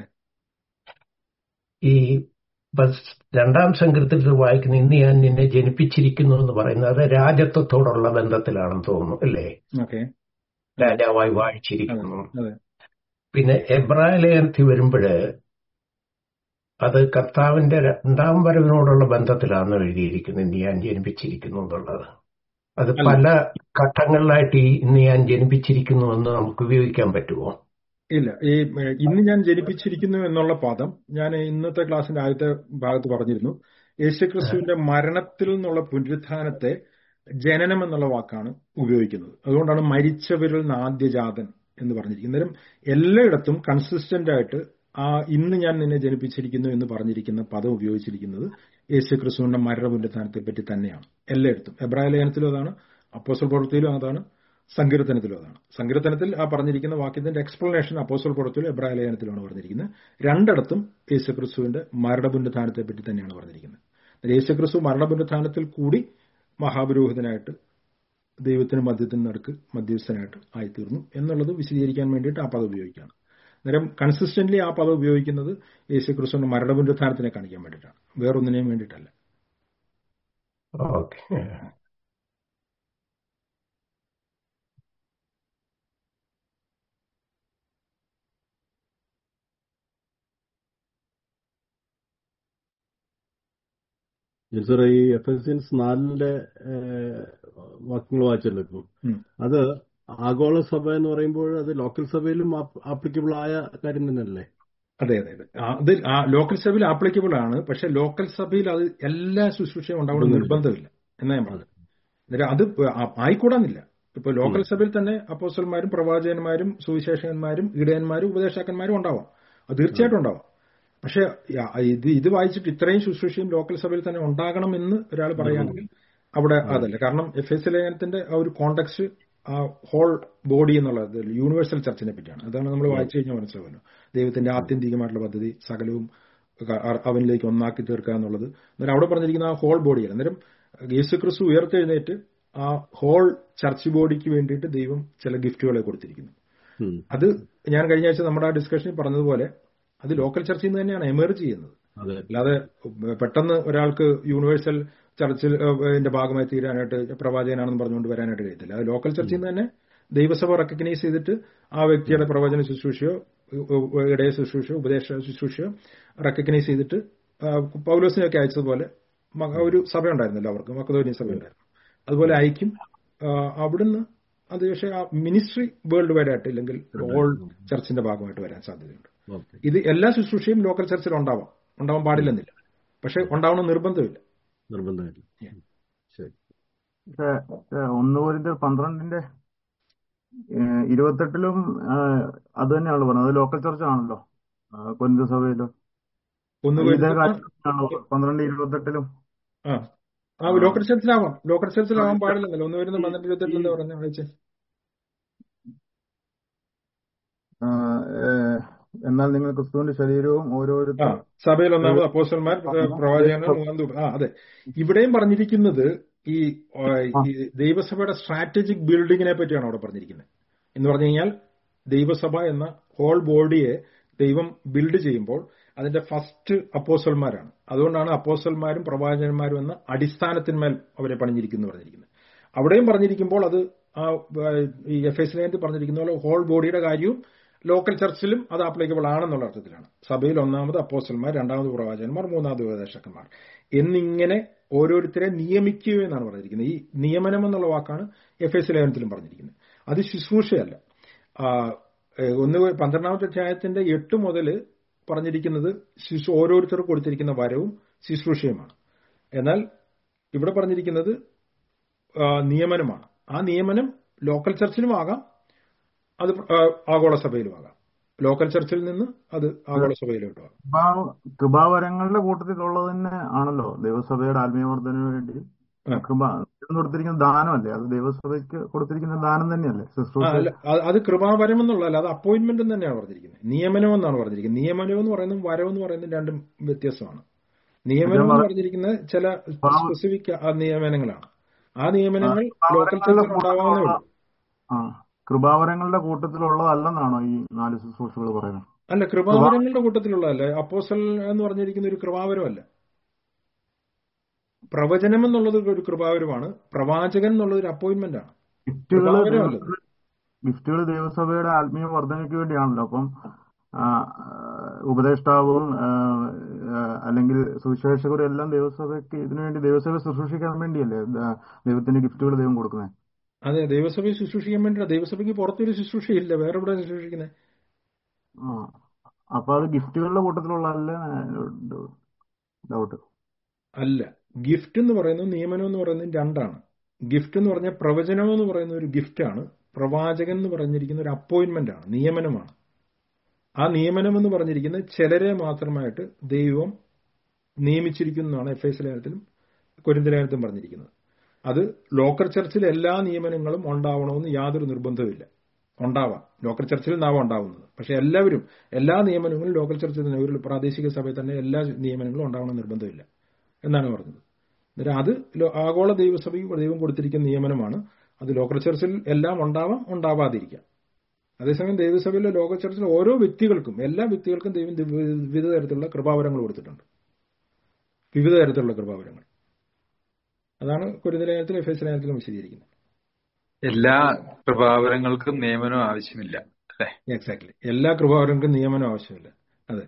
ഈ രണ്ടാം സങ്കീർത്തനത്തിൽ വായിക്കുന്ന ഇന്ന് ഞാൻ നിന്നെ ജനിപ്പിച്ചിരിക്കുന്നു എന്ന് പറയുന്നത് അത് രാജത്വത്തോടുള്ള ബന്ധത്തിലാണെന്ന് തോന്നുന്നു അല്ലേ ഓക്കെ രാജാവായി വാഴിച്ചിരിക്കുന്നു അതെ പിന്നെ എബ്രായ ലേഖനത്തിൽ വരുമ്പോഴ് അത് കർത്താവിന്റെ രണ്ടാം വരവിനോടുള്ള ബന്ധത്തിലാണ് എഴുതിയിരിക്കുന്നത് ഇന്ന് ഞാൻ ജനിപ്പിച്ചിരിക്കുന്നു എന്നുള്ളത് അത് പല ഘട്ടങ്ങളിലായിട്ട് ഈ ഇന്ന് ഞാൻ ജനിപ്പിച്ചിരിക്കുന്നു എന്ന് നമുക്ക് ഉപയോഗിക്കാൻ പറ്റുമോ ഇല്ല ഈ ഇന്ന് ഞാൻ ജനിപ്പിച്ചിരിക്കുന്നു എന്നുള്ള പദം ഞാൻ ഇന്നത്തെ ക്ലാസ്സിന്റെ ആദ്യത്തെ ഭാഗത്ത് പറഞ്ഞിരുന്നു യേശുക്രിസ്തുവിന്റെ മരണത്തിൽ നിന്നുള്ള പുനരുത്ഥാനത്തെ ജനനം എന്നുള്ള വാക്കാണ് ഉപയോഗിക്കുന്നത് അതുകൊണ്ടാണ് മരിച്ചവരിൽ നിന്ന് ആദ്യജാതൻ എന്ന് പറഞ്ഞിരിക്കുന്നത് അന്നേരം എല്ലായിടത്തും കൺസിസ്റ്റന്റ് ആയിട്ട് ആ ഇന്ന് ഞാൻ നിന്നെ ജനിപ്പിച്ചിരിക്കുന്നു എന്ന് പറഞ്ഞിരിക്കുന്ന പദം ഉപയോഗിച്ചിരിക്കുന്നത് യേശു ക്രിസ്തുവിന്റെ മരണ പുനരുത്ഥാനത്തെ പറ്റി തന്നെയാണ് എല്ലായിടത്തും എബ്രായ ലേഖനത്തിലും അതാണ് അപ്പോസൽ പ്രവൃത്തിയിലും അതാണ് സങ്കീർത്തനത്തിലും അതാണ് സങ്കീർത്തനത്തിൽ ആ പറഞ്ഞിരിക്കുന്ന വാക്യത്തിന്റെ എക്സ്പ്ലനേഷൻ അപ്പോസൽ പ്രവൃത്തിയിലും എബ്രായ ലേഖനത്തിലുമാണ് പറഞ്ഞിരിക്കുന്നത് രണ്ടിടത്തും യേശുക്രിസ്തുവിന്റെ മരണപുനരുത്ഥാനത്തെ പറ്റി തന്നെയാണ് പറഞ്ഞിരിക്കുന്നത് യേശുക്രിസ്തു മരണപുനരുത്ഥാനത്തിൽ കൂടി മഹാപുരോഹിതനായിട്ട് ദൈവത്തിന് മധ്യത്തിന് നടുക്ക് മധ്യസ്ഥനായിട്ട് ആയിത്തീർന്നു എന്നുള്ളത് വിശദീകരിക്കാൻ വേണ്ടിയിട്ട് ആ പദം ഉപയോഗിക്കുകയാണ് അന്നേരം കൺസിസ്റ്റന്റ്ലി ആ പദം ഉപയോഗിക്കുന്നത് യേശുക്രിസ്തുവിന്റെ മരണപുനരുത്ഥാനത്തിനെ കാണിക്കാൻ വേണ്ടിയിട്ടാണ് വേറൊന്നിനെയും വേണ്ടിയിട്ടല്ല ഓക്കെ സാറേ ഈ എഫ് എസ് എൻസ് നാലിന്റെ വാക്യങ്ങൾ വായിച്ചല്ലോ ഇപ്പം അത് ആഗോള സഭ എന്ന് പറയുമ്പോൾ അത് ലോക്കൽ സഭയിലും ആപ്ലിക്കബിൾ ആയ കാര്യം തന്നെയല്ലേ അതെ അതെ അതെ അത് ലോക്കൽ സഭയിൽ ആപ്ലിക്കബിൾ ആണ് പക്ഷെ ലോക്കൽ സഭയിൽ അത് എല്ലാ ശുശ്രൂഷയും ഉണ്ടാവണം നിർബന്ധമില്ല എന്നാ ഞാൻ പറഞ്ഞത് അന്നേരം അത് ആയിക്കൂടാന്നില്ല ഇപ്പൊ ലോക്കൽ സഭയിൽ തന്നെ അപ്പോസ്റ്റൽമാരും പ്രവാചകന്മാരും സുവിശേഷകന്മാരും ഇടയന്മാരും ഉപദേശകന്മാരും ഉണ്ടാവാം അത് തീർച്ചയായിട്ടും ഉണ്ടാവാം പക്ഷെ ഇത് ഇത് വായിച്ചിട്ട് ഇത്രയും ശുശ്രൂഷയും ലോക്കൽ സഭയിൽ തന്നെ ഉണ്ടാകണം എന്ന് ഒരാൾ പറയുകയാണെങ്കിൽ അവിടെ അതല്ല കാരണം എഫ് എസ് ലേഖനത്തിന്റെ ആ ഒരു കോണ്ടക്സ്റ്റ് ആ ഹോൾ ബോഡി എന്നുള്ളത് യൂണിവേഴ്സൽ ചർച്ചിനെ പറ്റിയാണ് അതാണ് നമ്മൾ വായിച്ചു കഴിഞ്ഞാൽ മനസ്സിലാവുമല്ലോ ദൈവത്തിന്റെ ആത്യന്തികമായിട്ടുള്ള പദ്ധതി സകലവും അവനിലേക്ക് ഒന്നാക്കി തീർക്കുക എന്നുള്ളത് അന്നേരം അവിടെ പറഞ്ഞിരിക്കുന്ന ആ ഹോൾ ബോഡിയാണ് അന്നേരം യേശു ക്രിസ്തു ഉയർത്തെഴുന്നേറ്റ് ആ ഹോൾ ചർച്ച് ബോഡിക്ക് വേണ്ടിയിട്ട് ദൈവം ചില ഗിഫ്റ്റുകളെ കൊടുത്തിരിക്കുന്നു അത് ഞാൻ കഴിഞ്ഞ ആഴ്ച നമ്മുടെ ആ ഡിസ്കഷനിൽ പറഞ്ഞതുപോലെ അത് ലോക്കൽ ചർച്ചിൽ നിന്ന് തന്നെയാണ് എമേർജ് ചെയ്യുന്നത് അല്ലാതെ പെട്ടെന്ന് ഒരാൾക്ക് യൂണിവേഴ്സൽ ചർച്ചിൽ ഭാഗമായി തീരാനായിട്ട് പ്രവാചകനാണെന്ന് പറഞ്ഞുകൊണ്ട് വരാനായിട്ട് കഴിയത്തില്ല അത് ലോക്കൽ ചർച്ചിൽ നിന്ന് തന്നെ ദൈവസഭ റെക്കഗ്നൈസ് ചെയ്തിട്ട് ആ വ്യക്തിയുടെ പ്രവചന ശുശ്രൂഷയോ ഇടയ ശുശ്രൂഷയോ ഉപദേശ ശുശ്രൂഷയോ റെക്കഗ്നൈസ് ചെയ്തിട്ട് പൗലോസിനെയൊക്കെ അയച്ചതുപോലെ ഒരു സഭ ഉണ്ടായിരുന്നല്ലോ അവർക്ക് മക്കതോന്യ സഭ ഉണ്ടായിരുന്നു അതുപോലെ അയക്കും അവിടുന്ന് അത് പക്ഷേ ആ മിനിസ്ട്രി വേൾഡ് വൈഡ് ആയിട്ട് ഇല്ലെങ്കിൽ ഓൾ ചർച്ചിന്റെ ഭാഗമായിട്ട് വരാൻ സാധ്യതയുണ്ട് ഓക്കെ ഇത് എല്ലാ ശുശ്രൂഷയും ലോക്കൽ ചർച്ചിൽ ഉണ്ടാവാം ഉണ്ടാവാൻ പാടില്ലെന്നില്ല പക്ഷെ ഉണ്ടാവണം നിർബന്ധമില്ല നിർബന്ധമില്ല Yeah. ശരി പക്ഷേ ഏഹ് ഒന്ന് പോരിന്റെ പന്ത്രണ്ടിന്റെ ഏഹ് ഇരുപത്തെട്ടിലും ഏഹ് അത് തന്നെയാണല്ലോ പറഞ്ഞത് അത് ലോക്കൽ ചർച്ച ആണല്ലോ കൊന്ത സഭയിലും ഒന്ന് ഇതേ വരുന്ന കാര്യമാണല്ലോ പന്ത്രണ്ട് ഇരുപത്തെട്ടിലും ആ ആ ലോക്കൽ ചർച്ചിലാവാം ലോക്കൽ ചർച്ചിലാവാൻ പാടില്ലെന്നല്ലോ ഒന്ന് വരുന്ന പന്ത്രണ്ട് ഇരുപത്തെട്ടിൽ എന്താ പറഞ്ഞ വായിച്ചേ ആഹ് ഏഹ് എന്നാൽ നിങ്ങൾ ക്രിസ്തുവിന്റെ ശരീരവും ആ ഓരോരുത്തർ സഭയിൽ ഒന്നാമത് അപ്പോസ്റ്റന്മാർ പ്രവാചകന്മാർ മൂന്നാം ദൂതൻ. ആ അതെ ഇവിടെയും പറഞ്ഞിരിക്കുന്നത് ഈ ആ, ഈ ദൈവസഭയുടെ സ്ട്രാറ്റജിക് ബിൽഡിങ്ങിനെ പറ്റിയാണ് അവിടെ പറഞ്ഞിരിക്കുന്നത് എന്ന് പറഞ്ഞു കഴിഞ്ഞാൽ ദൈവസഭ എന്ന ഹോൾ ബോഡിയെ ദൈവം ബിൽഡ് ചെയ്യുമ്പോൾ അതിന്റെ ഫസ്റ്റ് അപ്പോസ്റ്റന്മാരാണ് അതുകൊണ്ടാണ് അപ്പോസ്റ്റന്മാരും പ്രവാചകന്മാരും എന്ന അടിസ്ഥാനത്തിന്മേൽ അവരെ പണിഞ്ഞിരിക്കുന്നു പറഞ്ഞിരിക്കുന്നത് അവിടെയും പറഞ്ഞിരിക്കുമ്പോൾ അത് ആ ആ, ഈ എഫ് എസ് ലേനത്തിൽ പറഞ്ഞിരിക്കുന്ന പോലെ ഹോൾ ബോഡിയുടെ കാര്യവും ലോക്കൽ ചർച്ചിലും അത് ആപ്ലിക്കബിൾ ആണെന്നുള്ള അർത്ഥത്തിലാണ് സഭയിൽ ഒന്നാമത് അപ്പോസ്റ്റന്മാർ രണ്ടാമത് പ്രവാചകന്മാർ മൂന്നാമത് ഉപദേശകന്മാർ എന്നിങ്ങനെ ഓരോരുത്തരെ നിയമിക്കുക എന്നാണ് പറഞ്ഞിരിക്കുന്നത് ഈ നിയമനം എന്നുള്ള വാക്കാണ് എഫ് എസ് ലേഖനത്തിലും പറഞ്ഞിരിക്കുന്നത് അത് ശുശ്രൂഷയല്ല ആ, ഏഹ് ഒന്ന് പന്ത്രണ്ടാമത്തെ അധ്യായത്തിന്റെ എട്ട് മുതൽ പറഞ്ഞിരിക്കുന്നത് ശുശ്രൂ ഓരോരുത്തർക്കും കൊടുത്തിരിക്കുന്ന വരവും ശുശ്രൂഷയുമാണ് എന്നാൽ ഇവിടെ പറഞ്ഞിരിക്കുന്നത് ആ, നിയമനമാണ് ആ നിയമനം ലോക്കൽ ചർച്ചിലും ആകാം അത് ആ, ആഗോള സഭയിലും ആകാം ലോക്കൽ ചർച്ചിൽ നിന്ന് അത് ആഗോള സഭയിലോട്ടും ആകാം കൃപാ- കൃപാവരങ്ങളുടെ കൂട്ടത്തിലുള്ളത് തന്നെ ആണല്ലോ ദൈവസഭയുടെ ആത്മീയവർദ്ധനു വേണ്ടി ആ. കൃപ ദൈവം കൊടുത്തിരിക്കുന്ന ദാനമല്ലേ അത് ദൈവസഭയ്ക്ക് കൊടുത്തിരിക്കുന്ന ദാനം തന്നെയല്ലേ ആ, ശുശ്രൂഷ അല്ല അത് അത് കൃപാവരം എന്നുള്ളതല്ല അത് അപ്പോയിന്റ്മെന്റ് തന്നെയാണ് പറഞ്ഞിരിക്കുന്നത് നിയമനം എന്നാണ് പറഞ്ഞിരിക്കുന്നത് നിയമനം എന്ന് പറയുന്നതും വരം എന്ന് പറയുന്നതും രണ്ടും വ്യത്യസ്തമാണ് നിയമനം എന്ന് പറഞ്ഞിരിക്കുന്നത് ചില സ്പെസിഫിക് നിയമനങ്ങളാണ് ആ നിയമനങ്ങൾ ലോക്കൽ ചർച്ചിൽ ഉണ്ടാവാവുന്നേ ഉള്ളൂ ആ കൃപാവരങ്ങളുടെ കൂട്ടത്തിലുള്ളതല്ലെന്നാണോ ഈ നാല് ശുശ്രൂഷകൾ പറയുന്നത് അല്ല കൃപാവരങ്ങളുടെ കൂട്ടത്തിലുള്ളതല്ല അപ്പോസൽ എന്ന് പറഞ്ഞിരിക്കുന്ന ഒരു കൃപാവരമല്ല പ്രവചനം എന്നുള്ളത് ഒരു കൃപാവരമാണ് പ്രവാചകൻ എന്നുള്ളത് ഒരു അപ്പോയിന്റ്മെന്റ് ആണ് ഗിഫ്റ്റുകൾ കൃപാവരമല്ല ഗിഫ്റ്റുകൾ ദൈവസഭയുടെ ആത്മീയ വർധനയ്ക്ക് വേണ്ടിയാണല്ലോ അപ്പം ആ, ഉപദേഷ്ടാവും ആ, ആ, അല്ലെങ്കിൽ സുവിശേഷകരും എല്ലാം ദൈവസഭയ്ക്ക് ഇതിനുവേണ്ടി ദൈവസഭ ശുശ്രൂഷിക്കാൻ വേണ്ടിയല്ലേ ദ- ദൈവത്തിന്റെ ഗിഫ്റ്റുകൾ ദൈവം കൊടുക്കുന്നത് അതെ ദൈവസഭയെ ശുശ്രൂഷിക്കാൻ വേണ്ടിയില്ല ദൈവസഭയ്ക്ക് പുറത്തൊരു ശുശ്രൂഷയില്ല വേറെ എവിടെ ശുശ്രൂഷിക്കുന്നത് ആ അപ്പൊ അത് ഗിഫ്റ്റുകളുടെ കൂട്ടത്തിലുള്ളതല്ലേ ഡൗട്ട് അല്ല ഗിഫ്റ്റ് എന്ന് പറയുന്നത് നിയമനം എന്ന് പറയുന്നത് രണ്ടാണ് ഗിഫ്റ്റ് എന്ന് പറഞ്ഞാൽ പ്രവചനം എന്ന് പറയുന്ന ഒരു ഗിഫ്റ്റാണ് പ്രവാചകൻ എന്ന് പറഞ്ഞിരിക്കുന്ന ഒരു അപ്പോയിന്റ്മെന്റ് ആണ് നിയമനമാണ് ആ നിയമനം എന്ന് പറഞ്ഞിരിക്കുന്നത് ചിലരെ മാത്രമായിട്ട് ദൈവം നിയമിച്ചിരിക്കുന്നതാണ് എഫ് എസ് ലേഖനത്തിലും കൊരിന്ത ലേഖനത്തിലും പറഞ്ഞിരിക്കുന്നത് അത് ലോക്കൽ ചർച്ചിൽ എല്ലാ നിയമനങ്ങളും ഉണ്ടാവണമെന്ന് യാതൊരു നിർബന്ധവുമില്ല ഉണ്ടാവാം ലോക്കൽ ചർച്ചിൽ നാവാം ഉണ്ടാവുന്നത് പക്ഷെ എല്ലാവരും എല്ലാ നിയമനങ്ങളും ലോക്കൽ ചർച്ചിൽ തന്നെ ഒരു പ്രാദേശിക സഭയിൽ തന്നെ എല്ലാ നിയമനങ്ങളും ഉണ്ടാവണം നിർബന്ധമില്ല എന്നാണ് പറഞ്ഞത് അന്നേരം അത് ലോ- ആഗോള ദൈവസഭയ്ക്ക് ദൈവം കൊടുത്തിരിക്കുന്ന നിയമനമാണ് അത് ലോക്കൽ ചർച്ചിൽ എല്ലാം ഉണ്ടാവാം ഉണ്ടാവാതിരിക്കാം അതേസമയം ദൈവസഭയിലെ ലോക ചർച്ചിലെ ഓരോ വ്യക്തികൾക്കും എല്ലാ വ്യക്തികൾക്കും ദൈവം ദിവ- വിവിധ തരത്തിലുള്ള കൃപാവരങ്ങൾ കൊടുത്തിട്ടുണ്ട് വിവിധ തരത്തിലുള്ള കൃപാവരങ്ങൾ അതാണ് കുരുതലയത്തിലും എഫ് എസ് ലേഖനത്തിലും വിശദീകരിക്കുന്നത് എല്ലാ കൃപാവരങ്ങൾക്കും നിയമനം ആവശ്യമില്ല അല്ലെ എക്സാക്ട്ലി എല്ലാ കൃപാവരങ്ങൾക്കും നിയമനം ആവശ്യമില്ല അതെ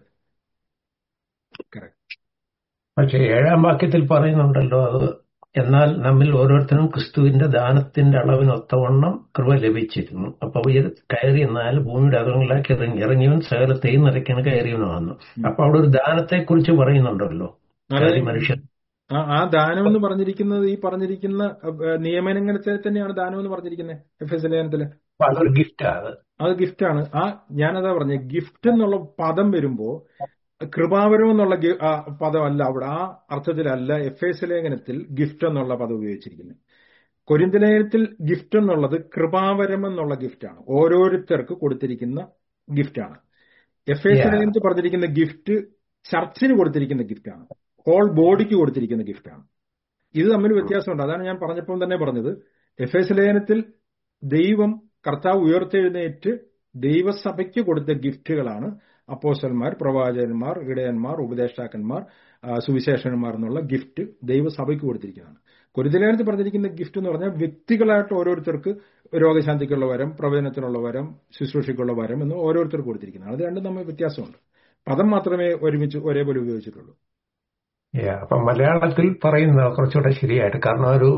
കറക്റ്റ് പക്ഷെ ഏഴാം വാക്യത്തിൽ പറയുന്നുണ്ടല്ലോ അത് എന്നാൽ നമ്മിൽ ഓരോരുത്തരും ക്രിസ്തുവിന്റെ ദാനത്തിന്റെ അളവിനൊത്തവണ്ണം കൃപ ലഭിച്ചിരുന്നു അപ്പൊ ഉയര കയറി എന്നാൽ ഭൂമിയുടെ അകങ്ങളിലേക്ക് ഇറങ്ങി ഇറങ്ങിയവൻ സകലത്തെയും നിറയ്ക്കാൻ കയറിയവനുമാകുന്നു അപ്പൊ അവിടെ ഒരു ദാനത്തെ കുറിച്ച് പറയുന്നുണ്ടല്ലോ കയറി മനുഷ്യൻ ആ ആ ദാനം എന്ന് പറഞ്ഞിരിക്കുന്നത് ഈ പറഞ്ഞിരിക്കുന്ന അഹ്, നിയമനങ്ങളെ തന്നെയാണ് ദാനം എന്ന് പറഞ്ഞിരിക്കുന്നത് എഫ് എസ് ലേഖനത്തില് അപ്പൊ അതൊരു ഗിഫ്റ്റാ അത് അത് ഗിഫ്റ്റാണ് ആ ഞാനതാ പറഞ്ഞ ഗിഫ്റ്റ് എന്നുള്ള പദം വരുമ്പോ കൃപാവരം എന്നുള്ള ഗി- ആ പദമല്ല അവിടെ ആ അർത്ഥത്തിലല്ല എഫ് എസ് ലേഖനത്തിൽ ഗിഫ്റ്റ് എന്നുള്ള പദം ഉപയോഗിച്ചിരിക്കുന്നത് കൊരിന്ത ലേഖനത്തിൽ ഗിഫ്റ്റ് എന്നുള്ളത് കൃപാവരം എന്നുള്ള ഗിഫ്റ്റാണ് ഓരോരുത്തർക്ക് കൊടുത്തിരിക്കുന്ന ഗിഫ്റ്റാണ് എഫ് എസ് Yeah. ലേഖനത്തിൽ പറഞ്ഞിരിക്കുന്ന ഗിഫ്റ്റ് ചർച്ചിന് കൊടുത്തിരിക്കുന്ന ഗിഫ്റ്റാണ് ഹോൾ ബോഡിക്ക് കൊടുത്തിരിക്കുന്ന ഗിഫ്റ്റാണ് ഇത് തമ്മിൽ വ്യത്യാസമുണ്ട് അതാണ് ഞാൻ പറഞ്ഞപ്പോൾ തന്നെ പറഞ്ഞത് എഫ് എസ് ലേഖനത്തിൽ ദൈവം കർത്താവ് ഉയർത്തെഴുന്നേറ്റ് ദൈവസഭയ്ക്ക് കൊടുത്ത ഗിഫ്റ്റുകളാണ് അപ്പോസ്റ്റന്മാർ പ്രവാചകന്മാർ ഇടയന്മാർ ഉപദേഷ്ടാക്കന്മാർ ആ, സുവിശേഷന്മാർ എന്നുള്ള ഗിഫ്റ്റ് ദൈവസഭയ്ക്ക് കൊടുത്തിരിക്കുന്നതാണ് കുരുതലേഖനത്തിൽ പറഞ്ഞിരിക്കുന്ന ഗിഫ്റ്റ് എന്ന് പറഞ്ഞാൽ വ്യക്തികളായിട്ട് ഓരോരുത്തർക്ക് രോഗശാന്തിക്കുള്ള വരം പ്രവചനത്തിനുള്ള വരം ശുശ്രൂഷയ്ക്കുള്ള വരം എന്ന് ഓരോരുത്തർക്ക് കൊടുത്തിരിക്കുന്നതാണ് അത് രണ്ടും തമ്മിൽ വ്യത്യാസമുണ്ട് പദം മാത്രമേ ഒരുമിച്ച് ഒരേപോലെ ഉപയോഗിച്ചിട്ടുള്ളൂ Yeah, അപ്പൊ മലയാളത്തിൽ പറയുന്ന കുറച്ചുകൂടെ ശരിയായിട്ട് കാരണം ഒരു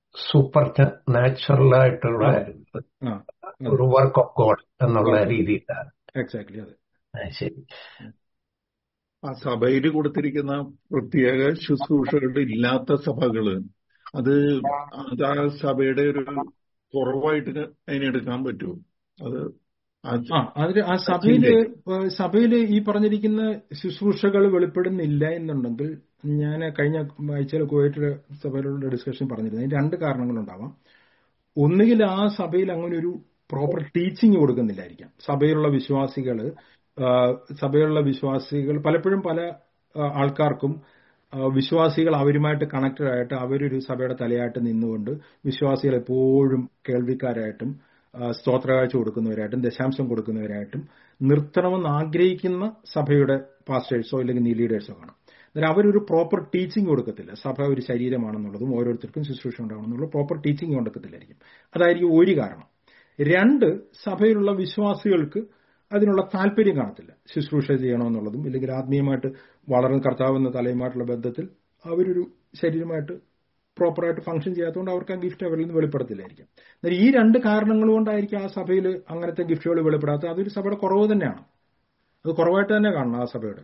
സൂപ്പർ നാച്ചുറൽ ആയിട്ടുള്ള ആ അതെ ഒരു വർക്ക് ഓഫ് ഗോഡ് എന്നുള്ള വർക്ക് രീതിയിലാണ് എക്സാക്ട്ലി അതെ ആ, ശരി ആ സഭയിൽ കൊടുത്തിരിക്കുന്ന പ്രത്യേക ശുശ്രൂഷകളുടെ ഇല്ലാത്ത സഭകള് അത് അത് ആ സഭയുടെ ഒരു കുറവായിട്ട് അതിനെടുക്കാൻ പറ്റുമോ അത് അത് ആ അതിന് ആ സഭയില് ചിന്തയില്ലേ ഏഹ് സഭയില് ഈ പറഞ്ഞിരിക്കുന്ന ശുശ്രൂഷകൾ വെളിപ്പെടുന്നില്ല എന്നുണ്ടെങ്കിൽ ഞാൻ കഴിഞ്ഞ ആഴ്ചയിൽ കുവൈറ്റ് സഭയിലുള്ള ഡിസ്കഷൻ പറഞ്ഞിരുന്നു അതിന് രണ്ട് കാരണങ്ങളുണ്ടാവാം ഒന്നുകിൽ ആ സഭയിൽ അങ്ങനെ ഒരു പ്രോപ്പർ ടീച്ചിങ് കൊടുക്കുന്നില്ലായിരിക്കാം സഭയിലുള്ള വിശ്വാസികൾ സഭയിലുള്ള വിശ്വാസികൾ പലപ്പോഴും പല ആ, ആൾക്കാർക്കും ആ, വിശ്വാസികൾ അവരുമായിട്ട് കണക്റ്റഡ് ആയിട്ട് അവരൊരു സഭയുടെ തലയായിട്ട് നിന്നുകൊണ്ട് വിശ്വാസികൾ എപ്പോഴും കേൾവിക്കാരായിട്ടും ആ, സ്തോത്രകാഴ്ച കൊടുക്കുന്നവരായിട്ടും ദശാംശം കൊടുക്കുന്നവരായിട്ടും നിർത്തണമെന്ന് ആഗ്രഹിക്കുന്ന സഭയുടെ പാസ്റ്റേഴ്സോ അല്ലെങ്കിൽ നീ ലീഡേഴ്സോ കാണും അന്നേരം അവരൊരു പ്രോപ്പർ ടീച്ചിങ് കൊടുക്കത്തില്ല സഭ ഒരു ശരീരമാണെന്നുള്ളതും ഓരോരുത്തർക്കും ശുശ്രൂഷ ഉണ്ടാവണമെന്നുള്ള പ്രോപ്പർ ടീച്ചിങ് കൊടുക്കത്തില്ലായിരിക്കും അതായിരിക്കും ഒരു കാരണം രണ്ട് സഭയിലുള്ള വിശ്വാസികൾക്ക് അതിനുള്ള താല്പര്യം കാണത്തില്ല ശുശ്രൂഷ ചെയ്യണമെന്നുള്ളതും ഇല്ലെങ്കിൽ ആത്മീയമായിട്ട് വളർന്ന് കർത്താവെന്ന തലയുമായിട്ടുള്ള ബന്ധത്തിൽ അവരൊരു ശരീരമായിട്ട് പ്രോപ്പറായിട്ട് ഫംഗ്ഷൻ ചെയ്യാത്തതുകൊണ്ട് അവർക്ക് ആ ഗിഫ്റ്റ് അവരിൽ നിന്ന് വെളിപ്പെടുത്തില്ലായിരിക്കും എന്നാൽ ഈ രണ്ട് കാരണങ്ങൾ കൊണ്ടായിരിക്കും ആ സഭയിൽ അങ്ങനത്തെ ഗിഫ്റ്റുകൾ വെളിപ്പെടാത്തത് അതൊരു സഭയുടെ കുറവ് തന്നെയാണ് അത് കുറവായിട്ട് തന്നെ കാണണം ആ സഭയുടെ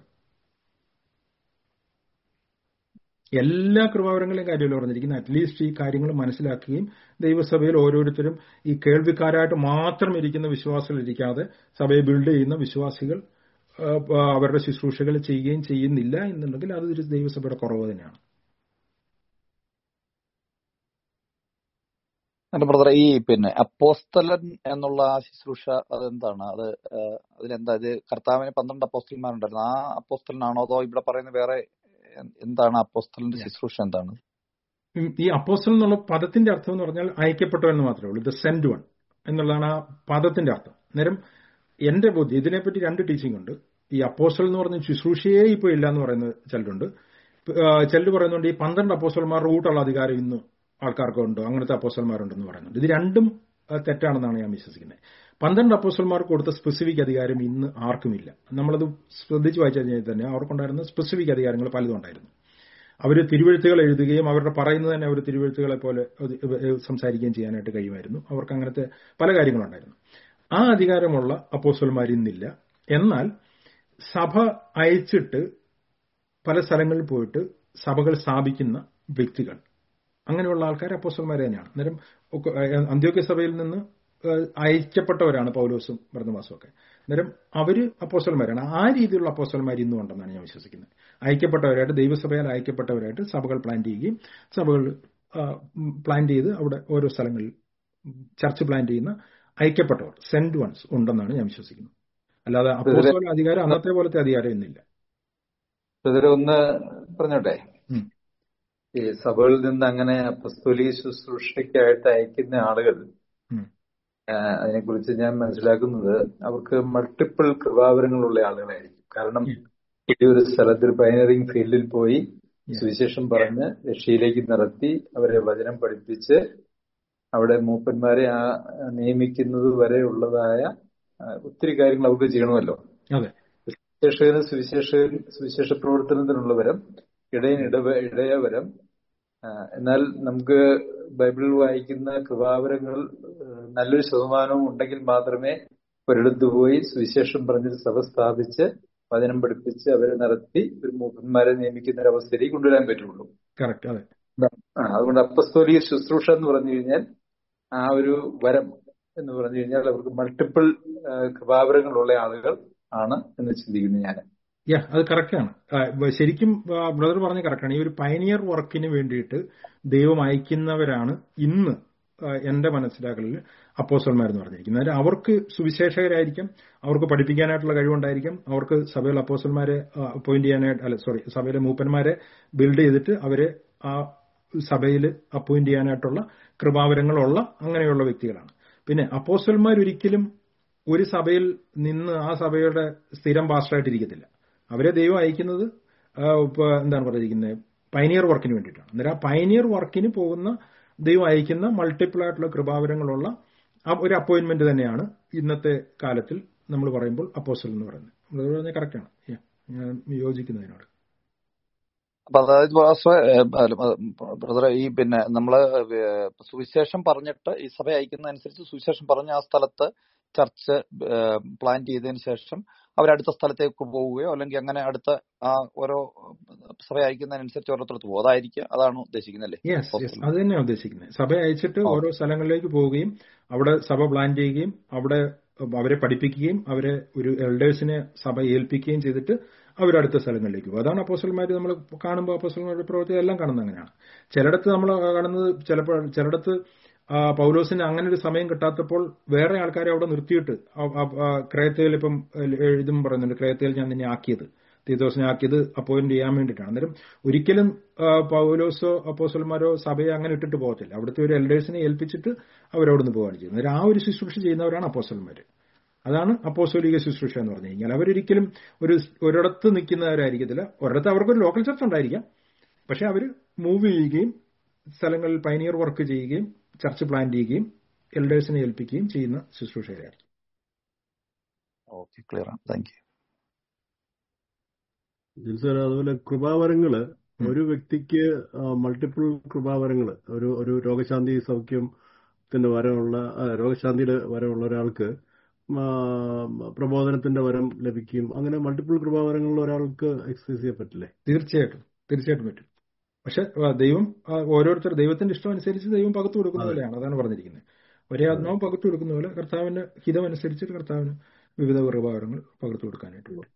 എല്ലാ കൃപാവരങ്ങളെയും കാര്യമല്ല പറഞ്ഞിരിക്കുന്നത് അറ്റ്ലീസ്റ്റ് ഈ കാര്യങ്ങൾ മനസ്സിലാക്കുകയും ദൈവസഭയിൽ ഓരോരുത്തരും ഈ കേൾവിക്കാരായിട്ട് മാത്രം ഇരിക്കുന്ന വിശ്വാസികൾ ഇരിക്കാതെ സഭയെ ബിൽഡ് ചെയ്യുന്ന വിശ്വാസികൾ ആ, ആ, അവരുടെ ശുശ്രൂഷകൾ ചെയ്യുകയും ചെയ്യുന്നില്ല എന്നുണ്ടെങ്കിൽ അത് ഒരു ദൈവസഭയുടെ കുറവ് തന്നെയാണ് എന്റെ ബ്രദറെ ഈ പിന്നെ അപ്പോസ്തലൻ എന്നുള്ള ആ ശുശ്രൂഷ അതെന്താണ് അത് ഏഹ്, അതിലെന്താ ഇത് കർത്താവിന് പന്ത്രണ്ട് അപ്പോസ്റ്റലന്മാരുണ്ടായിരുന്നു ആ അപ്പോസ്തലനാണോ അതോ ഇവിടെ പറയുന്ന വേറെ എ- എന്താണ് അപ്പോസ്തലന്റെ ശുശ്രൂഷ എന്താണ് ഉം, ഈ അപ്പോസ്റ്റൽ എന്നുള്ള പദത്തിന്റെ അർത്ഥം എന്ന് പറഞ്ഞാൽ അയക്കപ്പെട്ടവൻ എന്ന് മാത്രമേ ഉള്ളൂ ദ സെൻഡ് വൺ എന്നുള്ളതാണ് ആ പദത്തിന്റെ അർത്ഥം നേരം എന്റെ ബുദ്ധി ഇതിനെപ്പറ്റി രണ്ട് ടീച്ചിങ് ഉണ്ട് ഈ അപ്പോസ്റ്റൽ എന്ന് പറഞ്ഞ ശുശ്രൂഷയെ ഇപ്പോൾ ഇല്ല എന്ന് പറയുന്ന ചിലരുണ്ട് ചിലർ പറയുന്നുണ്ട് ഈ പന്ത്രണ്ട് അപ്പോസ്റ്റൽമാർ റൂട്ടുള്ള അധികാരം ഇന്ന് ആൾക്കാർക്ക് ഉണ്ടോ അങ്ങനത്തെ അപ്പോസ്റ്റൽമാരുണ്ടെന്ന് പറയുന്നുണ്ട് ഇത് രണ്ടും ആ, തെറ്റാണെന്നാണ് ഞാൻ വിശ്വസിക്കുന്നത് പന്ത്രണ്ട് അപ്പോസ്റ്റൽമാർക്ക് കൊടുത്ത സ്പെസിഫിക് അധികാരം ഇന്ന് ആർക്കുമില്ല നമ്മളത് ശ്രദ്ധിച്ച് വായിച്ചു കഴിഞ്ഞാൽ തന്നെ അവർക്കുണ്ടായിരുന്ന സ്പെസിഫിക് അധികാരങ്ങൾ പലതും ഉണ്ടായിരുന്നു അവർ തിരുവഴുത്തുകൾ എഴുതുകയും അവരുടെ പറയുന്നത് തന്നെ അവർ തിരുവഴുത്തുകളെ പോലെ അത് സംസാരിക്കുകയും ചെയ്യാനായിട്ട് കഴിയുമായിരുന്നു അവർക്ക് അങ്ങനത്തെ പല കാര്യങ്ങളുണ്ടായിരുന്നു ആ അധികാരമുള്ള അപ്പോസ്റ്റൽമാർ ഇന്നില്ല എന്നാൽ സഭ അയച്ചിട്ട് പല സ്ഥലങ്ങളിൽ പോയിട്ട് സഭകൾ സ്ഥാപിക്കുന്ന വ്യക്തികൾ അങ്ങനെയുള്ള ആൾക്കാർ അപ്പോസ്റ്റൽമാർ തന്നെയാണ് അന്നേരം ഒക്കെ, ഏഹ്, അന്ത്യോക്യ സഭയിൽ നിന്ന് ഏഹ്, അയക്കപ്പെട്ടവരാണ് പൗലോസും ഭരണവാസും ഒക്കെ അന്നേരം അവര് അപ്പോസ്റ്റൽമാരാണ് ആ രീതിയിലുള്ള അപ്പോസ്റ്റൽമാർ ഇന്നും ഉണ്ടെന്നാണ് ഞാൻ വിശ്വസിക്കുന്നത് അയക്കപ്പെട്ടവരായിട്ട് ദൈവസഭയാൽ അയക്കപ്പെട്ടവരായിട്ട് സഭകൾ പ്ലാൻ ചെയ്യുകയും സഭകൾ പ്ലാൻ ചെയ്ത് അവിടെ ഓരോ സ്ഥലങ്ങളിൽ ചർച്ച് പ്ലാൻ ചെയ്യുന്ന അയക്കപ്പെട്ടവർ സെൻഡ് വൺസ് ഉണ്ടെന്നാണ് ഞാൻ വിശ്വസിക്കുന്നത് അല്ലാതെ അപ്പോസ്റ്റൽ അധികാരം അന്നത്തെ പോലത്തെ അധികാരം ഇന്നില്ല ബ്രദറെ ഒന്ന് പറഞ്ഞോട്ടെ ഉം. ഈ സഭകളിൽ നിന്ന് അങ്ങനെ അപ്പസ്തോലിക ശുശ്രൂഷയ്ക്കായിട്ട് അയക്കുന്ന ആളുകൾ ഉം. ആ, അതിനെക്കുറിച്ച് ഞാൻ മനസ്സിലാക്കുന്നത് അവർക്ക് മൾട്ടിപ്പിൾ കൃപാവരങ്ങളുള്ള ആളുകളായിരിക്കും കാരണം ഉം. ഈ ഒരു സ്ഥലത്ത് ഒരു പൈനറിംഗ് ഫീൽഡിൽ പോയി Yeah. സുവിശേഷം പറഞ്ഞ് രക്ഷയിലേക്ക് നടത്തി അവരെ വചനം പഠിപ്പിച്ച് അവിടെ മൂപ്പന്മാരെ ആ നിയമിക്കുന്നത് വരെ ഉള്ളതായ ആ, ഒത്തിരി കാര്യങ്ങൾ അവർക്ക് ചെയ്യണമല്ലോ അതെ സുവിശേഷകന് സുവിശേഷകൻ സുവിശേഷ പ്രവർത്തനത്തിനുള്ളവരം ഇടയൻ ഇടവ ഇടയവരം ആ, എന്നാൽ നമുക്ക് ബൈബിളിൽ വായിക്കുന്ന കൃപാവരങ്ങൾ ആ, നല്ലൊരു ശതമാനവും ഉണ്ടെങ്കിൽ മാത്രമേ ഒരിടത്ത് പോയി സുവിശേഷം പറഞ്ഞൊരു സഭ സ്ഥാപിച്ച് വചനം പഠിപ്പിച്ച് അവരെ നടത്തി ഒരു മൂപ്പന്മാരെ നിയമിക്കുന്ന ഒരു അവസ്ഥയിലേക്ക് കൊണ്ടുവരാൻ പറ്റുള്ളൂ കറക്റ്റ് അതെ ആ, അതുകൊണ്ട് അപ്പസ്തോലിക ശുശ്രൂഷ എന്ന് പറഞ്ഞു കഴിഞ്ഞാൽ ആ ഒരു വരം എന്ന് പറഞ്ഞു കഴിഞ്ഞാൽ അവർക്ക് മൾട്ടിപ്പിൾ കൃപാവരങ്ങളുള്ള ആളുകൾ ആണ് എന്ന് ചിന്തിക്കുന്നു ഞാൻ യാ അത് കറക്റ്റാണ് ശരിക്കും ബ്രദർ പറഞ്ഞ കറക്റ്റാണ് ഈ ഒരു പയനിയർ വർക്കിന് വേണ്ടിയിട്ട് ദൈവം അയക്കുന്നവരാണ് ഇന്ന് ആ, എന്റെ മനസ്സിലാക്കലിൽ അപ്പോസ്റ്റൽമാരെന്ന് പറഞ്ഞിരിക്കുന്നത് അതായത് അവർക്ക് സുവിശേഷകരായിരിക്കും അവർക്ക് പഠിപ്പിക്കാനായിട്ടുള്ള കഴിവുണ്ടായിരിക്കും അവർക്ക് സഭയിൽ അപ്പോസ്റ്റൽമാരെ അപ്പോയിന്റ് ചെയ്യാനായിട്ട് അല്ല സോറി സഭയിലെ മൂപ്പന്മാരെ ബിൽഡ് ചെയ്തിട്ട് അവരെ ആ സഭയിൽ അപ്പോയിന്റ് ചെയ്യാനായിട്ടുള്ള കൃപാവരങ്ങളുള്ള അങ്ങനെയുള്ള വ്യക്തികളാണ് പിന്നെ അപ്പോസ്റ്റൽമാർ ഒരിക്കലും ഒരു സഭയിൽ നിന്ന് ആ സഭയുടെ സ്ഥിരം പാസ്റ്ററായിട്ടിരിക്കത്തില്ല അവരെ ദൈവം അയക്കുന്നത് ആ, ഇപ്പൊ എന്താണ് പറഞ്ഞിരിക്കുന്നത് പൈനിയർ വർക്കിന് വേണ്ടിയിട്ടാണ് അന്നേരം ആ പൈനിയർ വർക്കിന് പോകുന്ന ദൈവം അയക്കുന്ന മൾട്ടിപ്പിൾ ആയിട്ടുള്ള കൃപാവരങ്ങളുള്ള ആ ഒരു അപ്പോയിന്റ്മെന്റ് തന്നെയാണ് ഇന്നത്തെ കാലത്തിൽ നമ്മൾ പറയുമ്പോൾ അപ്പോസ്റ്റൽ എന്ന് പറയുന്നത് അത് പറഞ്ഞാൽ കറക്റ്റാണ് ഞാൻ യോജിക്കുന്നതിനോട് അപ്പൊ അതായത് പാസ്റ്ററെ, ഏ, അല്ല, ഏ, ബ്രദറെ ഈ പിന്നെ നമ്മള് ഏ, സുവിശേഷം പറഞ്ഞിട്ട് ഈ സഭ അയക്കുന്നതനുസരിച്ച് സുവിശേഷം പറഞ്ഞ ആ സ്ഥലത്ത് ചർച്ച് പ്ലാൻ ചെയ്തതിന് ശേഷം അവരടുത്ത സ്ഥലത്തേക്ക് പോവുകയോ അല്ലെങ്കിൽ അങ്ങനെ അടുത്ത ആ ഓരോ സഭ അയക്കുന്നതിനനുസരിച്ച് ഓരോരുത്തർക്ക് പോകും അതായിരിക്കും അതാണ് ഉദ്ദേശിക്കുന്നത് അല്ലേ യെസ് യെസ് അപ്പോസ്തലൻ അത് തന്നെയാണ് ഉദ്ദേശിക്കുന്നത് സഭ അയച്ചിട്ട് ഓ ഓരോ സ്ഥലങ്ങളിലേക്ക് പോവുകയും അവിടെ സഭ പ്ലാൻ ചെയ്യുകയും അവിടെ അവരെ പഠിപ്പിക്കുകയും അവരെ ഒരു എൽഡേഴ്സിനെ സഭ ഏൽപ്പിക്കുകയും ചെയ്തിട്ട് അവരടുത്ത സ്ഥലങ്ങളിലേക്ക് പോകും അതാണ് അപ്പോസ്റ്റൽമാർ നമ്മൾ കാണുമ്പോൾ അപ്പോസ്റ്റൽമാരുടെ പ്രവൃത്തി എല്ലാം കാണുന്നത് അങ്ങനെയാണ് ചിലയിടത്ത് നമ്മൾ കാണുന്നത് ചിലപ്പോൾ ചിലയിടത്ത് ആ, പൗലോസിന് അങ്ങനെ ഒരു സമയം കിട്ടാത്തപ്പോൾ വേറെ ആൾക്കാരെ അവിടെ നിർത്തിയിട്ട് ആ- ആ- ആ ക്രയത്തയിൽ ഇപ്പം എ- ഇതും പറയുന്നുണ്ട് ക്രയത്തയിൽ ഞാൻ നിന്നെ ആക്കിയത് തീത്തോസിനെ ആക്കിയത് അപ്പോയിന്റ് ചെയ്യാൻ വേണ്ടിയിട്ടാണ് അന്നേരം ഒരിക്കലും ആ, പൗലോസോ അപ്പോസ്റ്റൽമാരോ സഭയെ അങ്ങനെ ഇട്ടിട്ട് പോകത്തില്ല അവിടുത്തെ ഒരു എൽഡേഴ്സിനെ ഏൽപ്പിച്ചിട്ട് അവരവിടുന്ന് പോവുകയാണ് ചെയ്യുന്നത് അന്നേരം ആ ഒരു ശുശ്രൂഷ ചെയ്യുന്നവരാണ് അപ്പോസ്റ്റൽമാർ അതാണ് അപ്പോസ്തോലിക ശുശ്രൂഷ എന്ന് പറഞ്ഞു കഴിഞ്ഞാൽ അവരൊരിക്കലും ഒരു ഒരിടത്ത് നിൽക്കുന്നവരായിരിക്കത്തില്ല ഒരിടത്ത് അവർക്കൊരു ലോക്കൽ ചർച്ച ഉണ്ടായിരിക്കാം പക്ഷെ അവർ മൂവ് ചെയ്യുകയും സ്ഥലങ്ങളിൽ പൈനിയർ വർക്ക് ചെയ്യുകയും ചർച്ച് പ്ലാൻ ചെയ്യുകയും എൽഡേഴ്സിനെ ഏൽപ്പിക്കുകയും ചെയ്യുന്ന ശുശ്രൂഷകരായിരിക്കും ഓക്കെ ക്ലിയർ ആണ് താങ്ക് യു ജിൽസർ അതുപോലെ കൃപാവരങ്ങള് ഉം. ഒരു വ്യക്തിക്ക് മൾട്ടിപ്പിൾ കൃപാവരങ്ങള് ഒരു ഒരു രോഗശാന്തി സൗഖ്യത്തിന്റെ വരമുള്ള ആ, രോഗശാന്തിയുടെ വരമുള്ള ഒരാൾക്ക് ആ, പ്രബോധനത്തിന്റെ വരം ലഭിക്കും അങ്ങനെ മൾട്ടിപ്പിൾ കൃപാവരങ്ങളുള്ള ഒരാൾക്ക് എക്സസൈസ് ചെയ്യാൻ പറ്റില്ലേ തീർച്ചയായിട്ടും തീർച്ചയായിട്ടും പറ്റും പക്ഷെ ആ, ദൈവം ആ, ഓരോരുത്തർ ദൈവത്തിന്റെ ഇഷ്ടം അനുസരിച്ച് ദൈവം പകർത്തു കൊടുക്കുന്ന അതെ പോലെയാണ് അതാണ് പറഞ്ഞിരിക്കുന്നത് ഒരേ അതെ ആത്മാവ് പകർത്തു കൊടുക്കുന്ന പോലെ കർത്താവിന്റെ ഹിതം അനുസരിച്ച് കർത്താവിന് വിവിധ കൃപാവരങ്ങൾ പകർത്തു കൊടുക്കാനായിട്ട് പറ്റും